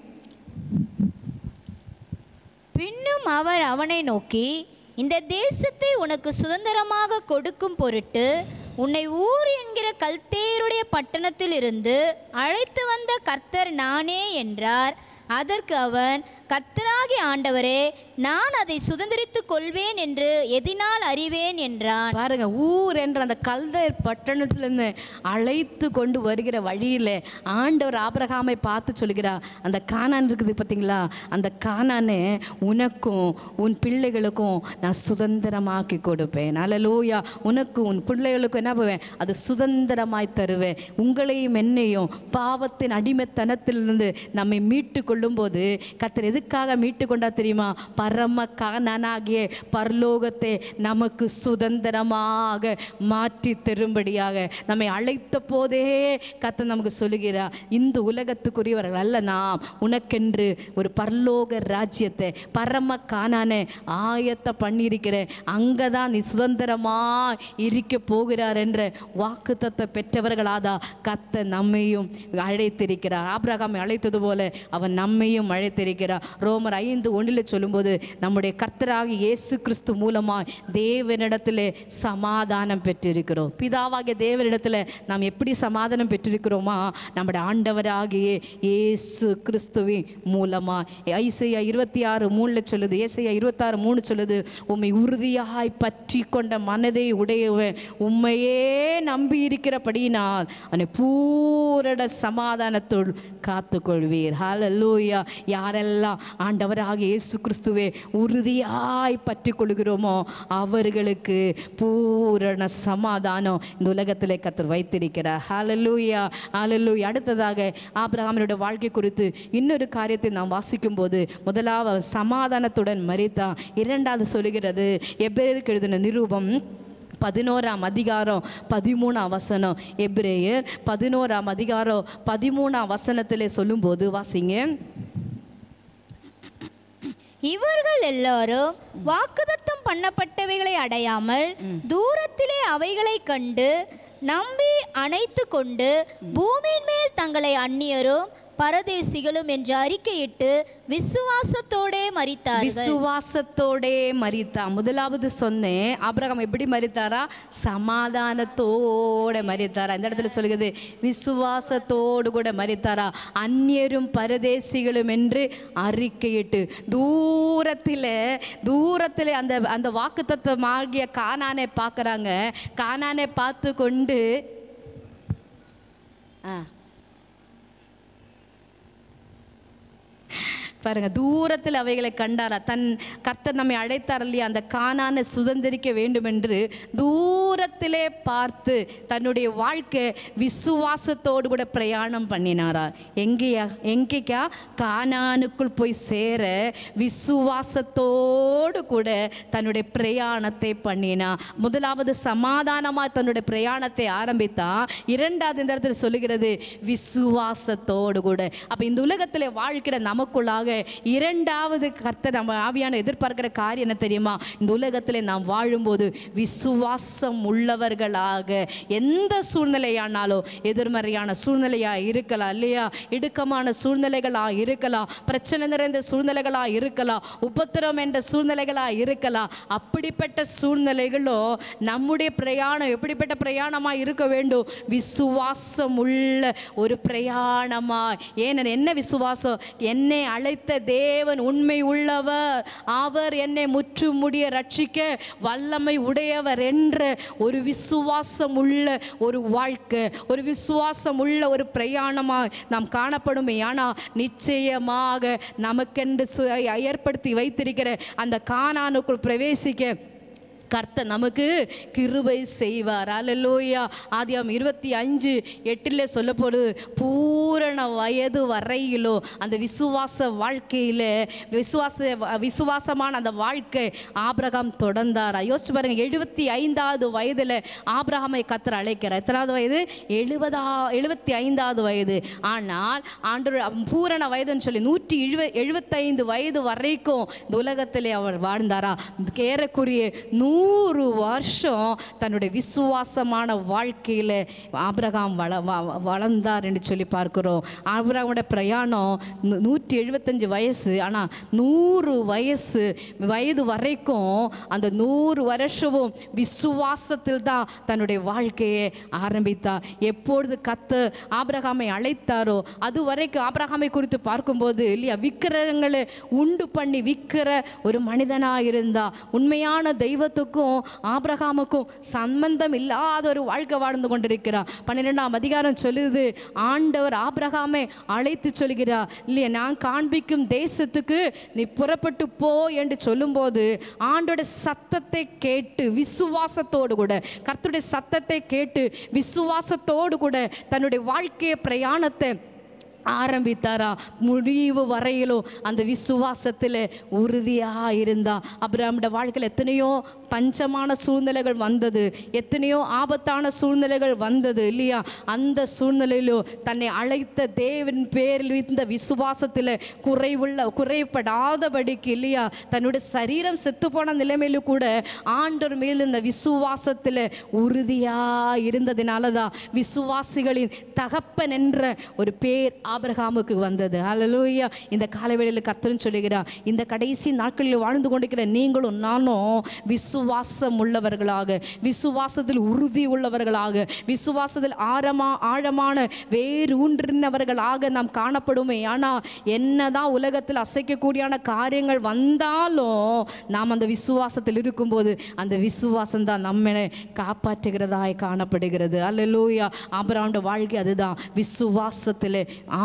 பின்னும் அவர் அவனை நோக்கி இந்த தேசத்தை உனக்கு சுதந்திரமாக கொடுக்கும் பொருட்டு உன்னை ஊர் என்கிற கல்தேருடைய பட்டணத்திலிருந்து அழைத்து வந்த கர்த்தர் நானே என்றார் அதற்கு அவன் கர்த்தராகி ஆண்டவரே நான் அதை சுதந்திரித்துக் கொள்வேன் என்று எதினால் அறிவேன் என்றான் பாருங்க ஊர் என்ற அந்த கல்தர் பட்டணத்திலிருந்து அழைத்து கொண்டு வருகிற வழியில் ஆண்டவர் ஆபிரகாமை பார்த்து சொல்கிறார் அந்த கானான் இருக்குது பார்த்தீங்களா அந்த கானானே உனக்கும் உன் பிள்ளைகளுக்கும் நான் சுதந்திரமாக்கி கொடுப்பேன் அல்லலூயா உனக்கும் உன் பிள்ளைகளுக்கும் என்ன பண்ணுவேன் அது சுதந்திரமாய் தருவேன் உங்களையும் என்னையும் பாவத்தின் அடிமைத்தனத்திலிருந்து நம்மை மீட்டு கொள்ளும்போது கத்தர் எதுக்காக மீட்டு கொண்டா தெரியுமா பரம கானாகிய பரலோகத்தை நமக்கு சுதந்திரமாக மாற்றி தரும்படியாக நம்மை அழைத்த போதே கத்தர் நமக்கு சொல்லுகிறார் இந்த உலகத்துக்குரியவர்கள் அல்ல நாம் உனக்கென்று ஒரு பரலோக ராஜ்யத்தை பரம காணானே ஆயத்த பண்ணியிருக்கிறேன் அங்கே தான் நீ சுதந்திரமா இருக்க போகிறார் என்ற வாக்குத்தத்தை பெற்றவர்களாதா கத்த நம்மையும் அழைத்திருக்கிறார் ஆபிரகாமை அழைத்தது போல அவன் நம்மையும் அழைத்திருக்கிறார் ரோமர் ஐந்து ஒன்றில் சொல்லும்போது நம்முடைய கர்த்தராகி இயேசு கிறிஸ்து மூலமாய் தேவனிடத்தில் சமாதானம் பெற்றிருக்கிறோம் பிதாவாகிய தேவனிடத்தில் நாம் எப்படி சமாதானம் பெற்றிருக்கிறோமா நம்முடைய ஆண்டவராகிய இயேசு கிறிஸ்துவின் மூலமாக ஐசையா இருபத்தி ஆறு மூணில் சொல்லுது ஏசையா இருபத்தாறு மூணு சொல்லுது உம்மை உறுதியாய் பற்றி கொண்ட மனதை உடையவன் உம்மையே நம்பி இருக்கிறபடியினால் அவனை பூரண சமாதானத்துள் காத்துக்கொள்வீர் ஹalleluya யாரெல்லாம் ஆண்டவராக இயேசு கிறிஸ்துவே உறுதியாய் பற்றி கொள்கிறோமோ அவர்களுக்கு பூரண சமாதானம் இந்த உலகத்திலே கத்தர் வைத்திருக்கிறார் ஹalleluya ஹalleluya அடுத்ததாக ஆபிரகாமினுடைய வாழ்க்கை குறித்து இன்னொரு காரியத்தை நாம் வாசிக்கும்போது முதலாவது சமாதானத்துடன் மறித்தான் இரண்டாவது சொல்லுகிறது எபிரேயருக்கு எழுதின நிரூபம் பதினோராம் அதிகாரம் பதிமூணாம் வசனம் எபிரேயர் பதினோராம் அதிகாரம் பதிமூணாம் வசனத்திலே சொல்லும்போது வாசிங்க இவர்கள் எல்லாரும் வாக்குதத்தம் பண்ணப்பட்டவைகளை அடையாமல் தூரத்திலே அவைகளை கண்டு நம்பி அணைத்து கொண்டு பூமியின் மேல் தங்களை அந்நியரும் பரதேசிகளும் என்று அறிக்கையிட்டு விசுவாசத்தோடே மரித்தார்கள் விசுவாசத்தோடே மரித்தான் முதலாவது சொன்னேன் ஆபிரகாம் எப்படி மரித்தாரா சமாதானத்தோட மரித்தாரா இந்த இடத்துல சொல்லுகிறது விசுவாசத்தோடு கூட மரித்தாரா அந்நியரும் பரதேசிகளும் என்று அறிக்கையிட்டு தூரத்தில் தூரத்தில் அந்த அந்த வாக்குத்தத்தமாகிய கானானை பார்க்குறாங்க கானானை பார்த்து கொண்டு ஆ பாருங்க தூரத்தில் அவைகளை கண்டாரா தன் கர்த்தர் நம்மை அழைத்தார் இல்லையா அந்த காணான சுதந்திரிக்க வேண்டும் என்று தூரத்திலே பார்த்து தன்னுடைய வாழ்க்கை விசுவாசத்தோடு கூட பிரயாணம் பண்ணினாரா எங்கேயா எங்கேக்கா கானானுக்குள் போய் சேர விசுவாசத்தோடு கூட தன்னுடைய பிரயாணத்தை பண்ணினா முதலாவது சமாதானமாக தன்னுடைய பிரயாணத்தை ஆரம்பித்தா இரண்டாவது இந்த இடத்துல சொல்லுகிறது விசுவாசத்தோடு கூட அப்போ இந்த உலகத்தில் வாழ்க்கிற நமக்குள்ளாக இரண்டாவது கர்த்தர் நம்ம ஆவியான எதிர்பார்க்கிற காரியம் என்ன தெரியுமா இந்த உலகத்தில் நாம் வாழும்போது விசுவாசம் உள்ளவர்களாக எந்த சூழ்நிலையானாலும் எதிர்மறையான சூழ்நிலையாக இருக்கலாம் இல்லையா இடுக்கமான சூழ்நிலைகளாக இருக்கலாம் பிரச்சனை நிறைந்த சூழ்நிலைகளாக இருக்கலாம் உபத்திரம் என்ற சூழ்நிலைகளாக இருக்கலாம் அப்படிப்பட்ட சூழ்நிலைகளோ நம்முடைய பிரயாணம் எப்படிப்பட்ட பிரயாணமாக இருக்க வேண்டும் விசுவாசம் உள்ள ஒரு பிரயாணமாய் ஏன் என்ன விசுவாசம் என்னை அழைத்த தேவன் உண்மை உள்ளவர் அவர் என்னை முற்று முடிய ரட்சிக்க வல்லமை உடையவர் என்ற ஒரு விசுவாசம் உள்ள ஒரு வாழ்க்கை ஒரு விசுவாசம் உள்ள ஒரு பிரயாணமாக நாம் காணப்படுமே ஆனால் நிச்சயமாக நமக்கென்று சு- ஏற்படுத்தி வைத்திருக்கிற அந்த கானானுக்குள் பிரவேசிக்க கர்த்தர் நமக்கு கிருபை செய்வார் அல்லேலூயா ஆதியாம் இருபத்தி அஞ்சு எட்டில் சொல்லப்படுது பூரண வயது வரையிலோ அந்த விசுவாச வாழ்க்கையில் விசுவாச விசுவாசமான அந்த வாழ்க்கை ஆபிரகாம் தொடர்ந்தாரா யோசிச்சு பாருங்க எழுபத்தி ஐந்தாவது வயதில் ஆபிரகாமை கத்தர் அழைக்கிறார் எத்தனாவது வயது எழுபதா எழுபத்தி ஐந்தாவது வயது ஆனால் ஆண்டு பூரண வயதுன்னு சொல்லி நூற்றி எழுவ எழுபத்தைந்து வயது வரைக்கும் இந்த உலகத்திலே அவர் வாழ்ந்தாரா ஏறக்குரிய நூறு நூறு வருஷம் தன்னுடைய விசுவாசமான வாழ்க்கையில் ஆபிரகாம் வள வ- வளர்ந்தார் என்று சொல்லி பார்க்கிறோம் ஆபிரகாமோட பிரயாணம் நூ- நூற்றி எழுபத்தஞ்சு வயசு ஆனால் நூறு வயசு வயது வரைக்கும் அந்த நூறு வருஷமும் விசுவாசத்தில் தான் தன்னுடைய வாழ்க்கையை ஆரம்பித்தார் எப்பொழுது கத்து ஆபிரகாமை அழைத்தாரோ அது வரைக்கும் ஆபிரகாமை குறித்து பார்க்கும்போது இல்லையா விக்கிரகங்களை உண்டு பண்ணி விற்கிற ஒரு மனிதனாக இருந்தா உண்மையான தெய்வத்துக்கும் ஆபிரகாமுக்கும் சம்பந்தம் இல்லாத ஒரு வாழ்க்கை வாழ்ந்து கொண்டிருக்கிறார் பன்னிரெண்டாம் அதிகாரம் சொல்லுது ஆண்டவர் ஆபிரகாமை அழைத்து சொல்கிறார் இல்லையா நான் காண்பிக்கும் தேசத்துக்கு நீ புறப்பட்டு போ என்று சொல்லும்போது ஆண்டோட சத்தத்தை கேட்டு விசுவாசத்தோடு கூட கர்த்தருடைய சத்தத்தை கேட்டு விசுவாசத்தோடு கூட தன்னுடைய வாழ்க்கைய பிரயாணத்தை ஆரம்பித்தாரா முடிவு வரையிலும் அந்த விசுவாசத்தில் உறுதியாக இருந்தா அப்ராமோட வாழ்க்கையில் எத்தனையோ பஞ்சமான சூழ்நிலைகள் வந்தது எத்தனையோ ஆபத்தான சூழ்நிலைகள் வந்தது இல்லையா அந்த சூழ்நிலையிலும் தன்னை அழைத்த தேவன் பேரில் இருந்த விசுவாசத்தில் குறைவுள்ள குறைபடாதபடிக்கு இல்லையா தன்னுடைய சரீரம் செத்து போன நிலைமையிலும் கூட ஆண்டவர் மேல் இந்த விசுவாசத்தில் உறுதியாக இருந்ததினால தான் விசுவாசிகளின் தகப்பன் என்ற ஒரு பேர் ஆபிரகாமுக்கு வந்தது அல்லேலூயா இந்த காலவேளையில் கர்த்தரும் சொல்லுகிறார் இந்த கடைசி நாட்களில் வாழ்ந்து கொண்டிருக்கிற நீங்களும் நானும் விசுவாசம் உள்ளவர்களாக விசுவாசத்தில் உறுதி உள்ளவர்களாக விசுவாசத்தில் ஆழமா ஆழமான வேரூன்றினவர்களாக நாம் காணப்படுமே ஆனால் என்னதான் உலகத்தில் அசைக்கக்கூடியான காரியங்கள் வந்தாலும் நாம் அந்த விசுவாசத்தில் இருக்கும்போது அந்த விசுவாசம் தான் நம்மளை காப்பாற்றுகிறதாய் காணப்படுகிறது அல்லேலூயா ஆபிரகாமுடைய வாழ்க்கை அதுதான் விசுவாசத்தில்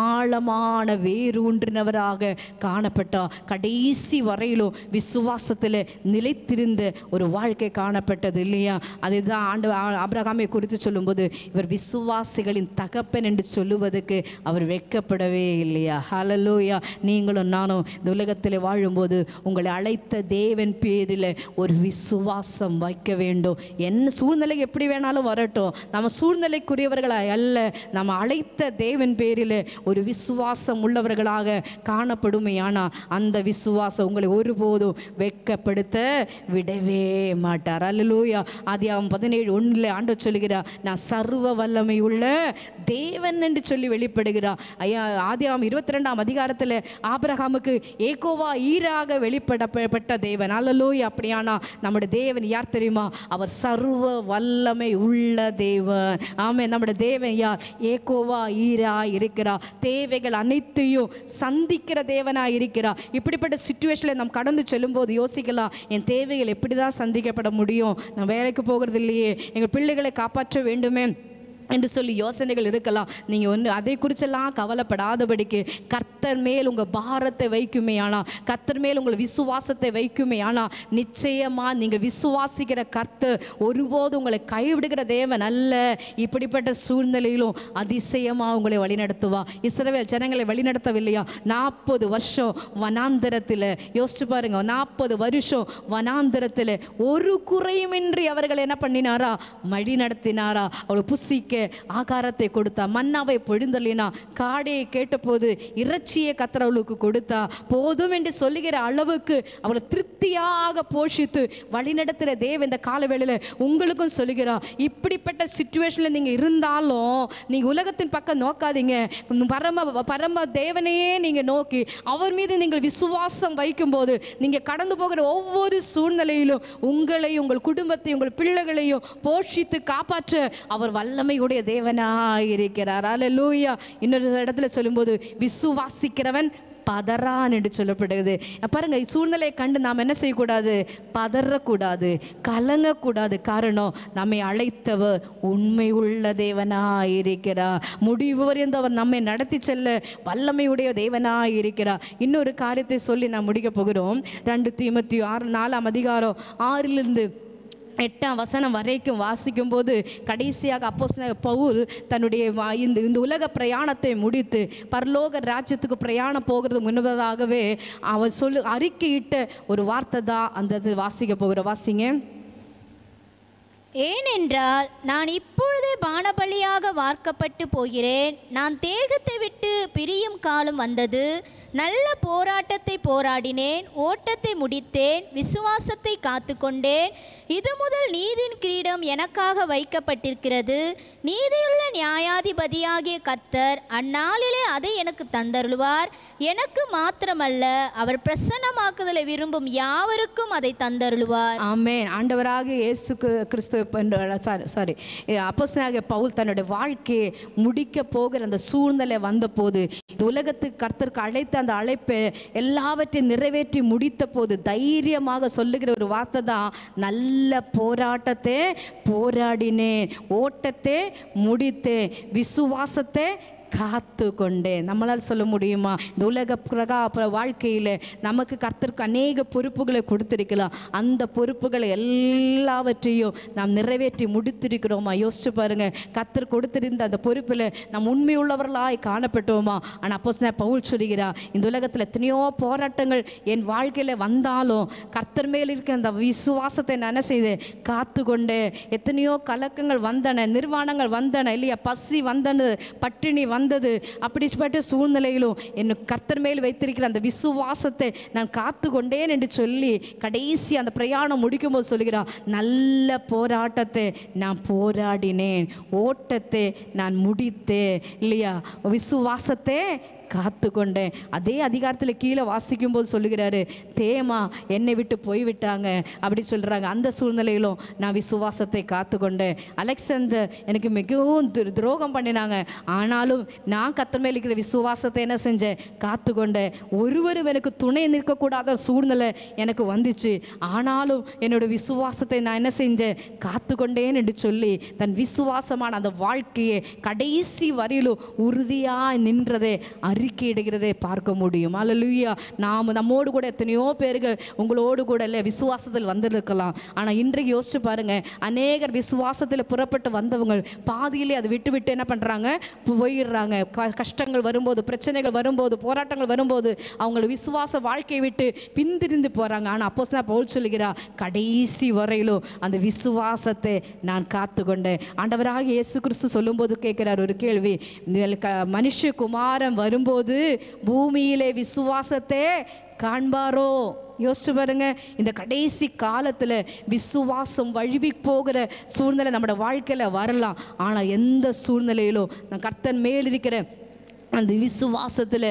ஆழமான வேரூன்றினவராக காணப்பட்டா கடைசி வரையிலும் விசுவாசத்தில் நிலைத்திருந்த ஒரு வாழ்க்கை காணப்பட்டது இல்லையா அதுதான் ஆண்டு ஆ- ஆபிரகாமை குறித்து சொல்லும்போது இவர் விசுவாசிகளின் தகப்பன் என்று சொல்லுவதற்கு அவர் வெட்கப்படவே இல்லையா ஹalleluya நீங்களும் நானும் இந்த உலகத்தில் வாழும்போது உங்களை அழைத்த தேவன் பேரில் ஒரு விசுவாசம் வைக்க வேண்டும் என்ன சூழ்நிலை எப்படி வேணாலும் வரட்டும் நம்ம சூழ்நிலைக்குரியவர்களாய் அல்ல நம்ம அழைத்த தேவன் பேரில் ஒரு விசுவாசம் உள்ளவர்களாக காணப்படுமே ஆனால் அந்த விசுவாசம் உங்களை ஒருபோதும் வெட்கப்படுத்த விடவே மாட்டார் அல்லூயா ஆதியாகம் பதினேழு ஒன்றில் ஆண்டு சொல்லுகிறார் நான் சர்வ வல்லமை உள்ள தேவன் என்று சொல்லி வெளிப்படுகிறார் ஐயா ஆதியாகம் இருபத்தி ரெண்டாம் அதிகாரத்தில் ஆபிரகாமுக்கு ஏகோவா ஈராக வெளிப்படப்பட்ட தேவன் அல்லலூயா அப்படியானா நம்முடைய தேவன் யார் தெரியுமா அவர் சர்வ வல்லமை உள்ள தேவன் ஆமே நம்முடைய தேவன் யார் ஏகோவா ஈரா இருக்கிறார் தேவைகள் அனைத்தையும் சந்திக்கிற தேவனா இருக்கிறார் இப்படிப்பட்ட சுச்சுவேஷனில் நாம் கடந்து செல்லும்போது யோசிக்கலாம் என் தேவைகள் எப்படி தான் சந்திக்கப்பட முடியும் நான் வேலைக்கு போகிறது இல்லையே எங்கள் பிள்ளைகளை காப்பாற்ற வேண்டுமே என்று சொல்லி யோசனைகள் இருக்கலாம் நீங்கள் ஒன்று அதை குறிச்செல்லாம் கவலைப்படாதபடிக்கு கர்த்தர் மேல் உங்கள் பாரத்தை வைக்குமே ஆனால் கர்த்தர் மேல் உங்கள் விசுவாசத்தை வைக்குமே ஆனால் நிச்சயமாக நீங்கள் விசுவாசிக்கிற கர்த்தர் ஒருபோது உங்களை கைவிடுகிற தேவன் அல்ல இப்படிப்பட்ட சூழ்நிலையிலும் அதிசயமாக உங்களை வழிநடத்துவா இஸ்ரவேல் ஜனங்களை வழிநடத்தவில்லையா நாற்பது வருஷம் வனாந்தரத்தில் யோசிச்சு பாருங்க நாற்பது வருஷம் வனாந்தரத்தில் ஒரு குறையுமின்றி அவர்கள் என்ன பண்ணினாரா வழி நடத்தினாரா அவளை புசிக்க ஆகாரத்தை கொடுத்தா மன்னாவை பொழிந்தலினா காடையை கேட்டபோது இறைச்சியை கத்திரவளுக்கு கொடுத்தா போதும் என்று சொல்லுகிற அளவுக்கு அவளை திருப்தியாக போஷித்து வழிநடத்துகிற தேவ இந்த காலவேளையில் உங்களுக்கும் சொல்லுகிறா இப்படிப்பட்ட சுச்சுவேஷனில் நீங்கள் இருந்தாலும் நீங்கள் உலகத்தின் பக்கம் நோக்காதீங்க பரம பரம தேவனையே நீங்கள் நோக்கி அவர் மீது நீங்கள் விசுவாசம் வைக்கும்போது நீங்கள் கடந்து போகிற ஒவ்வொரு சூழ்நிலையிலும் உங்களையும் உங்கள் குடும்பத்தையும் உங்கள் பிள்ளைகளையும் போஷித்து காப்பாற்ற அவர் வல்லமையுடைய தேவனாய் இருக்கிறார் அல்லேலூயா இன்னொரு இடத்துல சொல்லும்போது விசுவாசிக்கிறவன் பதறான் என்று சொல்லப்படுகிறது பாருங்க சூழ்நிலையை கண்டு நாம் என்ன செய்யக்கூடாது பதறக்கூடாது கலங்கக்கூடாது காரணம் நம்மை அழைத்தவர் உண்மை உள்ள தேவனாய் இருக்கிறார் முடிவு வரைந்து அவர் நம்மை நடத்தி செல்ல வல்லமையுடைய தேவனாய் இருக்கிறார் இன்னொரு காரியத்தை சொல்லி நான் முடிக்க போகிறோம் ரெண்டு தீமத்தி ஆறு நாலாம் அதிகாரம் ஆறிலிருந்து எட்டாம் வசனம் வரைக்கும் வாசிக்கும் போது கடைசியாக அப்போஸ்தலனாகிய பவுல் தன்னுடைய வா- இந்த இந்த உலக பிரயாணத்தை முடித்து பரலோக ராஜ்யத்துக்கு பிரயாணம் போகிறது முன்பதாகவே அவர் சொல்லு அறிக்கையிட்ட ஒரு வார்த்தை தான் அந்த இது வாசிக்க போகிற வாசிங்க ஏனென்றால் நான் இப்பொழுதே பானபலியாக வார்க்கப்பட்டு போகிறேன் நான் தேகத்தை விட்டு பிரியும் காலம் வந்தது நல்ல போராட்டத்தை போராடினேன் ஓட்டத்தை முடித்தேன் விசுவாசத்தை காத்துக்கொண்டேன் இது முதல் நீதின் கிரீடம் எனக்காக வைக்கப்பட்டிருக்கிறது நீதியுள்ள நியாயாதிபதியாகிய கத்தர் அந்நாளிலே அதை எனக்கு தந்தருளுவார் எனக்கு மாத்திரமல்ல அவர் பிரசன்னமாக்குதலை விரும்பும் யாவருக்கும் அதை தந்தருளுவார் ஆமென் ஆண்டவராக இயேசு கிரு- கிறிஸ்து சாரி சாரி அப்போஸ்தலனாகிய பவுல் தன்னுடைய வாழ்க்கையை முடிக்க போகிற அந்த சூழ்நிலை வந்தபோது இந்த உலகத்துக்கு கர்த்தருக்கு அழைத்த அந்த அழைப்பை எல்லாவற்றையும் நிறைவேற்றி முடித்த போது தைரியமாக சொல்லுகிற ஒரு வார்த்தை தான் நல்ல போராட்டத்தை போராடினேன் ஓட்டத்தை முடித்தேன் விசுவாசத்தை காத்து கொண்டேன் நம்மளால் சொல்ல முடியுமா இந்த உலக பிரகா ப- வாழ்க்கையில் நமக்கு கர்த்தருக்கு அநேக பொறுப்புகளை கொடுத்திருக்கலாம் அந்த பொறுப்புகளை எல்லாவற்றையும் நாம் நிறைவேற்றி முடித்திருக்கிறோமா யோசிச்சு பாருங்க கர்த்தர் கொடுத்திருந்த அந்த பொறுப்பில் நாம் உண்மையுள்ளவர்களாய் காணப்பட்டோமா ஆனால் அப்போ பவுல் சொல்லுகிறா இந்த உலகத்தில் எத்தனையோ போராட்டங்கள் என் வாழ்க்கையில் வந்தாலும் கர்த்தர் மேல் இருக்க அந்த விசுவாசத்தை நான் என்ன செய்தேன் காத்து கொண்டேன் எத்தனையோ கலக்கங்கள் வந்தன நிர்வாணங்கள் வந்தன இல்லையா பசி வந்தன பட்டினி வந்தது அப்படிப்பட்ட சூழ்நிலையிலும் என் கர்த்தர் மேல் வைத்திருக்கிற அந்த விசுவாசத்தை நான் காத்து கொண்டேன் என்று சொல்லி கடைசி அந்த பிரயாணம் முடிக்கும்போது சொல்லுகிறார் நல்ல போராட்டத்தை நான் போராடினேன் ஓட்டத்தை நான் முடித்தேன் இல்லையா விசுவாசத்தை காத்து கொண்டேன் அதே அதிகாரத்தில் கீழே வாசிக்கும்போது சொல்லுகிறாரு தேமா என்னை விட்டு போய்விட்டாங்க அப்படி சொல்கிறாங்க அந்த சூழ்நிலையிலும் நான் விசுவாசத்தை காத்து கொண்டேன் அலெக்சாந்தர் எனக்கு மிகவும் துர- துரோகம் பண்ணினாங்க ஆனாலும் நான் கத்தர் மேல் இருக்கிற விசுவாசத்தை என்ன செஞ்சேன் காத்து கொண்டேன் ஒருவரும் எனக்கு துணை நிற்கக்கூடாத ஒரு சூழ்நிலை எனக்கு வந்துச்சு ஆனாலும் என்னோட விசுவாசத்தை நான் என்ன செஞ்சேன் காத்து கொண்டேன் என்று சொல்லி தன் விசுவாசமான அந்த வாழ்க்கையை கடைசி வரையிலும் உறுதியாய் நின்றதை அறிக்கையிடுகிறதை பார்க்க முடியும் அல்லேலூயா நாம் நம்மோடு கூட எத்தனையோ பேர்கள் உங்களோடு கூட இல்லை விசுவாசத்தில் வந்திருக்கலாம் ஆனால் இன்றைக்கு யோசிச்சு பாருங்க அநேகர் விசுவாசத்தில் புறப்பட்டு வந்தவங்க பாதியிலே அதை விட்டு விட்டு என்ன பண்ணுறாங்க போயிடுறாங்க க- கஷ்டங்கள் வரும்போது பிரச்சனைகள் வரும்போது போராட்டங்கள் வரும்போது அவங்க விசுவாச வாழ்க்கையை விட்டு பின்திரிந்து போகிறாங்க ஆனால் அப்போ தான் பவுல் சொல்லுகிறா கடைசி வரையிலும் அந்த விசுவாசத்தை நான் காத்து கொண்டேன் ஆண்டவராக இயேசு கிறிஸ்து சொல்லும்போது கேட்கிறார் ஒரு கேள்வி இந்த க- மனுஷகுமாரன் வரும்போது பூமியிலே விசுவாசத்தை காண்பாரோ யோசிச்சு பாருங்க இந்த கடைசி காலத்தில் விசுவாசம் வழுவி போகிற சூழ்நிலை நம்மளோட வாழ்க்கையில் வரலாம் ஆனால் எந்த சூழ்நிலையிலும் நான் கர்த்தன் மேல் இருக்கிற அந்த விசுவாசத்தில்